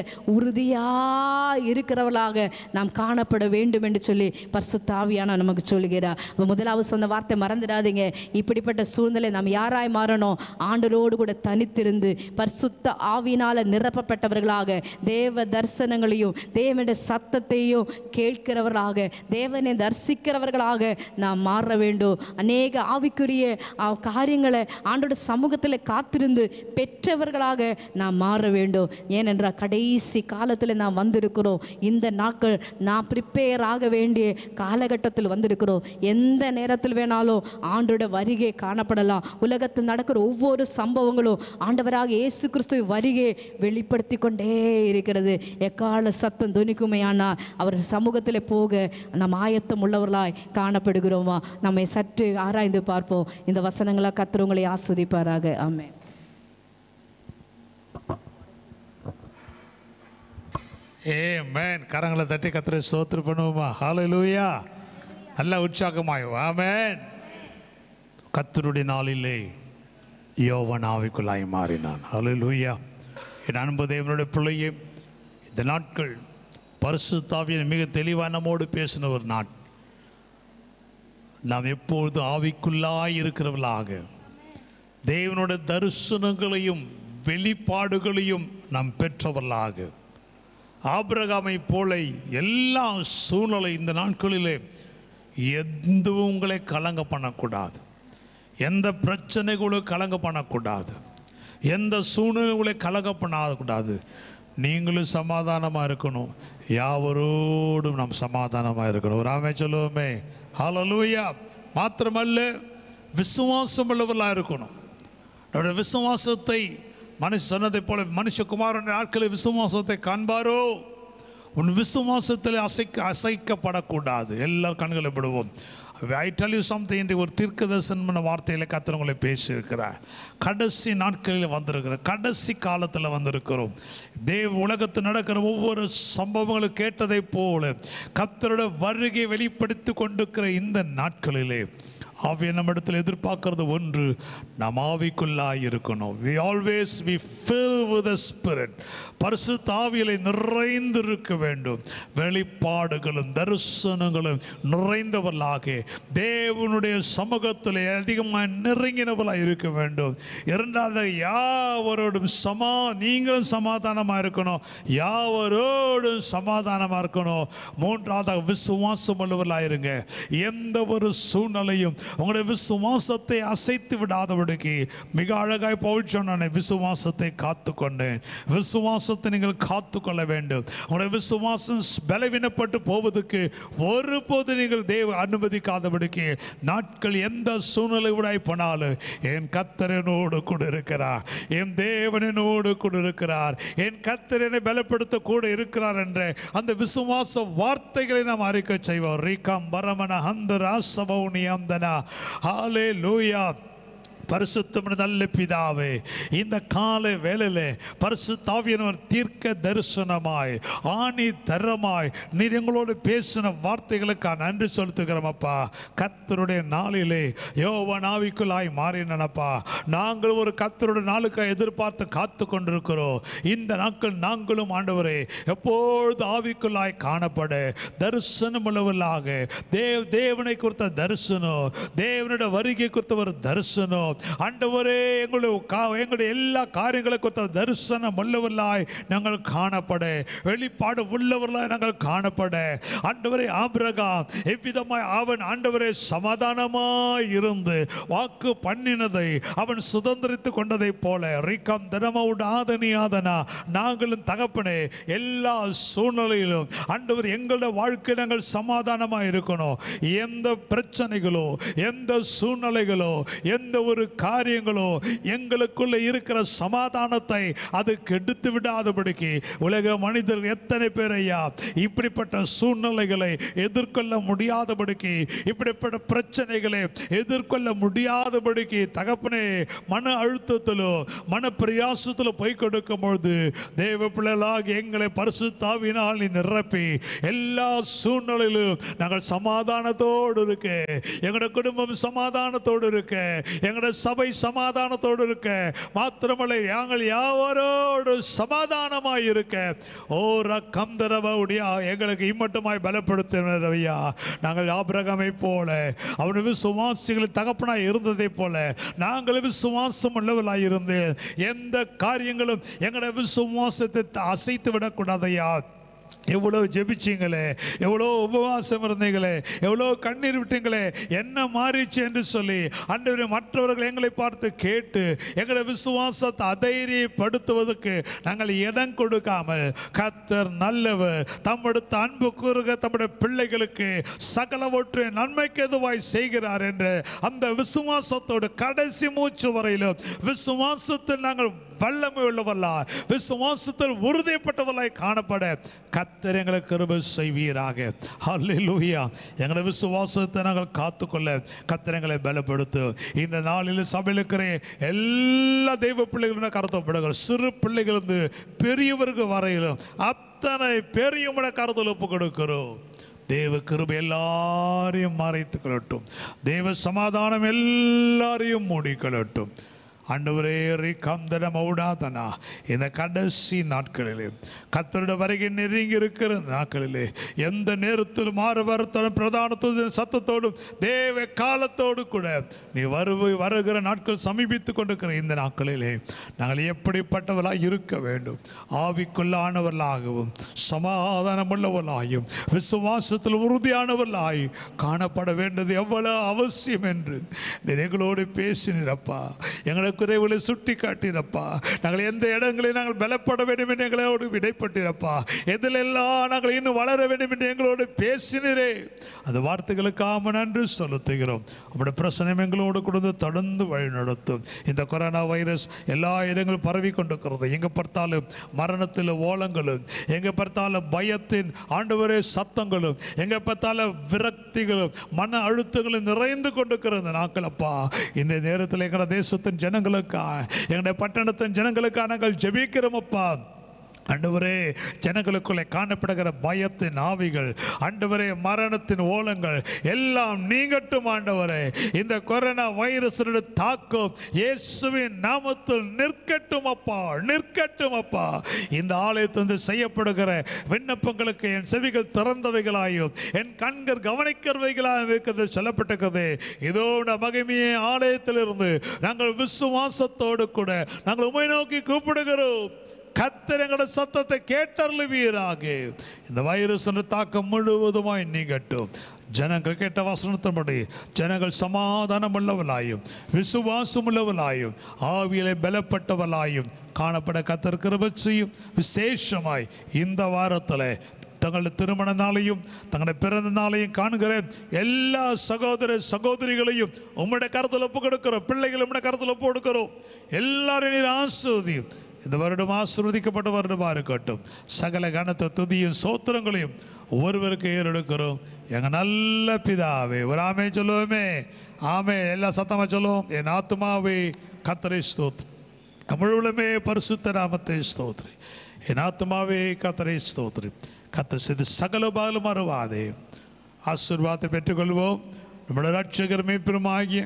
உறுதியாக இருக்கிறவர்களாக நாம் காணப்பட வேண்டும் என்று சொல்லி பரிசுத்தாவியான நமக்கு சொல்லுகிறார் அப்ப முதலாவது சொன்ன வார்த்தை மறந்துடாதீங்க இப்படிப்பட்ட சூழ்நிலை நாம் யாராய் மாறணும் ஆண்டரோடு கூட தனித்திருந்து பரிசுத்த ஆவினால் நிரப்பப்பட்டவர்களாக தேவ தரிசனங்களையும் தேவனுடைய சத்தத்தையும் கேட்கிறவர்களாக தேவனை தரிசிக்கிறவர்களாக நாம் மாற வேண்டும் அநேக ஆவிக்குரிய ஆ, காரியங்களை ஆண்டோட சமூகத்தில் காத்திருந்து பெற்றவர்களாக நாம் மாற வேண்டும் ஏனென்றால் கடைசி காலத்தில் நாம் வந்திருக்கிறோம் இந்த நாட்கள் நாம் ப்ரிப்பேர் ஆக வேண்டிய காலகட்டத்தில் வந்திருக்கிறோம் எந்த நேரத்தில் வேணாலும் ஆண்டோட வருகை காணப்படலாம் உலகத்தில் நடக்கிற ஒவ்வொரு சம்பவங்களும் ஆண்டவராக இயேசு கிறிஸ்துவ வருகை வெளிப்படுத்தி கொண்டே இருக்கிறது எக்கால சத்தம் துணிக்குமே ஆனால் அவர் சமூகத்தில் போக நாம் ஆயத்தம் உள்ளவர்களாய் காணப்படுகிறோமா நம்மை சற்று ஆராய்ந்து பார்ப்போம் இந்த வசனங்களை கத்துறவங்களை ஆஸ்வதிப்பாராக ஆமென் ஏ மேன் கரங்களை தட்டி கத்திர ஸ்தோத்திரம் பண்ணுவோமா ஹalleluya நல்ல உற்சாகமாய் ஆமென் கத்தருடைய நாளிலே யோவன் ஆவிக்குள்ளாய் மாறினான் ஹalleluya என் அன்பு தேவனுடைய பிள்ளையே இந்த நாட்கள் பரிசுத்தாவியின் மிக தெளிவாக நம்மோடு பேசின ஒரு நாட் நாம் எப்பொழுதும் ஆவிக்குள்ளாய் இருக்கிறவர்களாக தேவனுடைய தரிசனங்களையும் வெளிப்பாடுகளையும் நாம் பெற்றவர்களாக ஆபிரகாமை போல எல்லா சூழ்நிலை இந்த நாட்களிலே எதுவும் உங்களை கலங்க பண்ணக்கூடாது எந்த பிரச்சனைகளும் கலங்க பண்ணக்கூடாது எந்த சூழ்நிலைகளை கலங்க பண்ணக்கூடாது நீங்களும் சமாதானமாக இருக்கணும் யாவரோடும் நாம் சமாதானமாக இருக்கணும் ஒரு ஆமே சொல்லுவோமே ஹalleluya மாத்திரமல்ல விசுவாசம் உள்ளவர்களாக இருக்கணும் நம்முடைய விசுவாசத்தை மனுஷ சொன்னதை போல மனுஷகுமாரன் நாட்களில் விசுவாசத்தை காண்பாரோ உன் விசுவாசத்தில் அசைக்க அசைக்கப்படக்கூடாது எல்லா கண்களை விடுவோம் ஐ டெல் யூ சம்திங் என்று ஒரு தீர்க்கதரிசனமான வார்த்தையில் கத்தர் உங்களை பேசியிருக்கிறார் கடைசி நாட்களில் வந்திருக்கிற கடைசி காலத்தில் வந்திருக்கிறோம் தேவ உலகத்தில் நடக்கிற ஒவ்வொரு சம்பவங்களும் கேட்டதைப் போல கத்தரோட வருகை வெளிப்படுத்தி கொண்டிருக்கிற இந்த நாட்களிலே ஆவியை நம்மிடத்தில் எதிர்பார்க்கறது ஒன்று நாம் ஆவிக்குள்ளாய் இருக்கணும் we always we fill with the spirit பரிசுத்த ஆவியலை நிறைந்திருக்க வேண்டும் வெளிப்பாடுகளும் தரிசனங்களும் நிறைந்தவர்களாக தேவனுடைய சமூகத்தில் அதிகமாக நெருங்கினவர்களாக இருக்க வேண்டும் இரண்டாவது யாவரோடும் சமா நீங்களும் சமாதானமாக இருக்கணும் யாவரோடும் சமாதானமாக இருக்கணும் மூன்றாவது விசுவாசம் உள்ளவர்களாக இருங்க எந்த ஒரு சூழ்நிலையும் உங்களுடைய விசுவாசத்தை அசைத்து விடாதபடிக்கு மிக அழகாய் பவுல் சொன்னானே விசுவாசத்தை காத்து கொண்டேன் விசுவாசத்தை நீங்கள் காத்து கொள்ள வேண்டும் உங்களுடைய விசுவாசம் பலவீனப்பட்டு போவதற்கு ஒருபோது நீங்கள் தேவ அனுமதிக்காதபடிக்கு நாட்கள் எந்த சூழ்நிலை விடாய் போனாலும் என் கத்தரனோடு கூட இருக்கிறார் என் தேவனோடு கூட இருக்கிறார் என் கத்தரனை பலப்படுத்த கூட இருக்கிறார் என்ற அந்த விசுவாச வார்த்தைகளை நாம் அறிக்கை செய்வோம் ரீகாம் பரமன அந்த ராசபௌனி அந்தனா ஹாலே லூயா பரிசுத்தம் நல்ல பிதாவே இந்த கால வேளையில பரிசுத்தாவியனவர் தீர்க்க தரிசனமாய் ஆணி தரமாய் நீர் எங்களோடு பேசின வார்த்தைகளுக்கு நன்றி செலுத்துகிறோம் அப்பா கத்தருடைய நாளிலே யோவன் ஆவிக்குள்ளாய் மாறினப்பா நாங்கள் ஒரு கத்தருடைய நாளுக்காக எதிர்பார்த்து காத்து கொண்டிருக்கிறோம் இந்த நாட்கள் நாங்களும் ஆண்டவரே எப்பொழுது ஆவிக்குள்ளாய் காணப்பட தரிசனம் உள்ளவர்களாக தேவ் தேவனை குறித்த தரிசனம் தேவனுடைய வருகை குறித்த ஒரு தரிசனம் ஆண்டவரே எங்களுடைய கா- எங்களுடைய எல்லா காரியங்களை குறித்த தரிசனம் உள்ளவர்களாய் நாங்கள் காணப்பட வெளிப்பாடு உள்ளவர்களாய் நாங்கள் காணப்பட ஆண்டவரே ஆபிரகாம் எவ்விதமாய் அவன் ஆண்டவரே சமாதானமாய் இருந்து வாக்கு பண்ணினதை அவன் சுதந்திரித்து கொண்டதைப் போல ரிக்கம் தினமவுட் ஆதனி ஆதனா நாங்களும் தகப்பனே எல்லா சூழ்நிலையிலும் ஆண்டவர் எங்களுடைய வாழ்க்கை நாங்கள் சமாதானமாக இருக்கணும் எந்த பிரச்சனைகளோ எந்த சூழ்நிலைகளோ எந்த ஒரு காரியங்களோ எங்களுக்குள்ள இருக்கிற சமாதானத்தை அது கெடுத்து விடாதபடிக்கு உலக மனிதர்கள் எத்தனை பேர் ஐயா இப்படிப்பட்ட சூழ்நிலைகளை எதிர்கொள்ள முடியாதபடிக்கு இப்படிப்பட்ட பிரச்சனைகளை எதிர்கொள்ள முடியாதபடிக்கு தகப்பனே மன அழுத்தத்திலோ மன பிரயாசத்திலோ போய் கொடுக்கும் பொழுது தேவ பிள்ளைகளாக எங்களை பரிசுத்தாவினால் நீ நிரப்பி எல்லா சூழ்நிலையிலும் நாங்கள் சமாதானத்தோடு இருக்க எங்களுடைய குடும்பம் சமாதானத்தோடு இருக்க எங்களுடைய சபை சமாதானத்தோடு இருக்க மாத்திரமல்ல நாங்கள் யாவரோடு சமாதானமாய் இருக்க ஓ ரக்கம் தரவுடைய எங்களுக்கு இம்மட்டுமாய் பலப்படுத்தினர் ஐயா நாங்கள் ஆபிரகமை போல அவன் விசுவாசிகளின் தகப்பனாய் இருந்ததைப் போல நாங்கள் விசுவாசம் உள்ளவர்களாய் இருந்து எந்த காரியங்களும் எங்களுடைய விசுவாசத்தை அசைத்து விடக்கூடாதையா எவ்வளோ ஜெபிச்சீங்களே எவ்வளோ உபவாசம் இருந்தீங்களே எவ்வளோ கண்ணீர் விட்டீங்களே என்ன மாறிச்சு என்று சொல்லி அன்று மற்றவர்கள் எங்களை பார்த்து கேட்டு எங்களை விசுவாசத்தை அதைரியப்படுத்துவதற்கு நாங்கள் இடம் கொடுக்காமல் கத்தர் நல்லவர் தம்முடைய அன்பு கூறுக தம்முடைய பிள்ளைகளுக்கு சகலவற்றை நன்மைக்கு எதுவாய் செய்கிறார் என்று அந்த விசுவாசத்தோடு கடைசி மூச்சு வரையிலும் விசுவாசத்தில் நாங்கள் வல்லமை உள்ளவல்லா விசுவாசத்தில் உறுதிப்பட்டவர்களாய் காணப்பட கத்தர் எங்களுக்கு கிருபை செய்வீராக ஹalleluya எங்களை விசுவாசத்தை நாங்கள் காத்துக்கொள்ள கத்தர் எங்களை பலப்படுத்து இந்த நாளில் சபையில் இருக்கிற எல்லா தெய்வ பிள்ளைகளும் கருத்தப்படுகிறோம் சிறு பிள்ளைகளிருந்து பெரியவர்கள் வரையிலும் அத்தனை பெரியவட கருத்தில் ஒப்பு கொடுக்கிறோம் தேவ கிருபை எல்லாரையும் மறைத்து கொள்ளட்டும் தேவ சமாதானம் எல்லாரையும் மூடிக்கொள்ளட்டும் ஆண்டவரே ரிகந்தன மௌடாதனா இந்த கடைசி நாட்களிலே கத்தருடைய வருகை நெருங்கி இருக்கிற நாட்களிலே எந்த நேரத்திலும் மாறு வரத்தோடும் பிரதானத்தோடும் சத்தத்தோடும் தேவ காலத்தோடு கூட நீ வருவ வருகிற நாட்கள் சமீபித்து கொண்டிருக்கிற இந்த நாட்களிலே நாங்கள் எப்படிப்பட்டவர்களாக இருக்க வேண்டும் ஆவிக்குள்ளானவர்களாகவும் சமாதானமுள்ளவர்களாயும் விசுவாசத்தில் உறுதியானவர்களாய் காணப்பட வேண்டியது எவ்வளவு அவசியம் என்று நீர் எங்களோடு பேசினீரப்பா எங்களை குறைவுகளை சுட்டி காட்டினப்பா நாங்கள் எந்த இடங்களில் நாங்கள் பலப்பட வேண்டும் என்று எங்களோடு விடைப்பட்டிருப்பா எதிலெல்லாம் நாங்கள் இன்னும் வளர வேண்டும் என்று எங்களோடு பேசினரே அந்த வார்த்தைகளுக்காக நன்றி செலுத்துகிறோம் உங்களுடைய பிரச்சனை எங்களோடு கொடுத்து தொடர்ந்து வழி நடத்தும் இந்த கொரோனா வைரஸ் எல்லா இடங்களும் பரவி கொண்டிருக்கிறது எங்கே பார்த்தாலும் மரணத்தில் ஓலங்களும் எங்கே பார்த்தாலும் பயத்தின் ஆண்டவரே சத்தங்களும் எங்கே பார்த்தாலும் விரக்திகளும் மன அழுத்தங்களும் நிறைந்து கொண்டிருக்கிறது நாட்கள் அப்பா இந்த நேரத்தில் எங்களோட தேசத்தின் ஜனங்களுக்கா எங்களுடைய பட்டணத்தின் ஜனங்களுக்கா நாங்கள் ஜெபிக்கிறோம் அப்பா ஆண்டவரே ஜனங்களுக்குள்ளே காணப்படுகிற பயத்தின் ஆவிகள் ஆண்டவரே மரணத்தின் ஓலங்கள் எல்லாம் நீங்கட்டும் ஆண்டவரே இந்த கொரோனா வைரஸோட தாக்கம் இயேசுவின் நாமத்தில் நிற்கட்டும் அப்பா நிற்கட்டும் அப்பா இந்த ஆலயத்திலிருந்து செய்யப்படுகிற விண்ணப்பங்களுக்கு என் செவிகள் திறந்தவைகளாயும் என் கண்கள் கவனிக்கிறவைகளாயும் இருக்கிறது சொல்லப்பட்டிருக்கிறது இதோ இந்த மகிமையை ஆலயத்திலிருந்து நாங்கள் விசுவாசத்தோடு கூட நாங்கள் உமை நோக்கி கூப்பிடுகிறோம் கத்தர் எங்களோட சத்தத்தை கேட்டருளுவீராக இந்த வைரஸ் தாக்கம் முழுவதுமாய் நீங்கட்டும் ஜனங்கள் கேட்ட வசனத்தின்படி ஜனங்கள் சமாதானம் உள்ளவளாயும் விசுவாசம் உள்ளவளாயும் ஆவியிலே பலப்பட்டவளாயும் காணப்பட கத்தர் கிருபை செய்யும் விசேஷமாய் இந்த வாரத்தில் தங்களுடைய திருமண நாளையும் தங்களுடைய பிறந்த நாளையும் காணுகிற எல்லா சகோதர சகோதரிகளையும் உம்முடைய கருத்தில் ஒப்பு கொடுக்கிறோம் பிள்ளைகள் உம்முடைய கருத்தில் ஒப்பு கொடுக்கிறோம் எல்லாரும் நீர் ஆசிர்வதியும் இந்த வருடம் ஆசீர்வதிக்கப்பட்ட வருடமாக இருக்கட்டும் சகல கனத்த துதியும் சோத்திரங்களையும் ஒவ்வொருவருக்கு ஏறெடுக்கிறோம் எங்கள் நல்ல பிதாவே ஒரு ஆமே சொல்லுவோமே ஆமே எல்லா சத்தமாக சொல்லுவோம் என் ஆத்மாவே கத்தரை ஸ்தோத் முழுவதுமே பரிசுத்த நாமத்தை ஸ்தோத்ரி என் ஆத்மாவே கத்தரை ஸ்தோத்ரி கத்த செய்து சகல பாலும் மறுவாதே ஆசீர்வாதத்தை பெற்றுக்கொள்வோம் நம்முடைய ரட்சகர் மீட்பெருமாகிய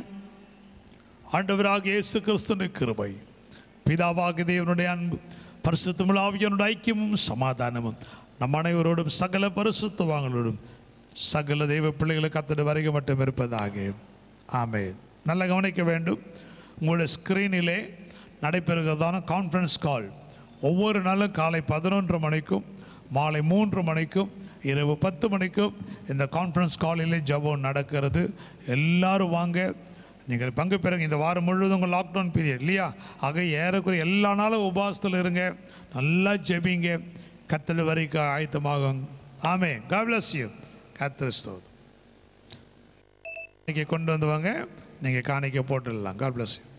ஆண்டவராக இயேசு கிறிஸ்துவின் கிருபை பிதாவாக தேவனுடைய அன்பு பரிசுத்தமிழ் ஆவியனுடைய ஐக்கியமும் சமாதானமும் நம் அனைவரோடும் சகல பரிசுத்தவாங்களோடும் சகல தெய்வ பிள்ளைகளுக்கு அத்தனை வரைக மட்டும் இருப்பதாக ஆமே நல்ல கவனிக்க வேண்டும் உங்களுடைய ஸ்க்ரீனிலே நடைபெறுகிறதான கான்ஃபரன்ஸ் கால் ஒவ்வொரு நாளும் காலை பதினொன்று மணிக்கும் மாலை மூன்று மணிக்கும் இரவு பத்து மணிக்கும் இந்த கான்ஃபரன்ஸ் காலிலே ஜெபம் நடக்கிறது எல்லாரும் வாங்க நீங்கள் பங்கு பெறுங்க இந்த வாரம் முழுவதும் உங்கள் லாக்டவுன் பீரியட் இல்லையா ஆக ஏறக்குறைய எல்லா நாளும் உபாசத்தில் இருங்க நல்லா ஜெபிங்க கத்தல் வரைக்கும் ஆயத்தமாகும் ஆமே God bless you கத்தர் ஸ்தோத்திரம். இன்னைக்கு கொண்டு வந்து வாங்க நீங்கள் காணிக்க போட்டுடலாம் God bless you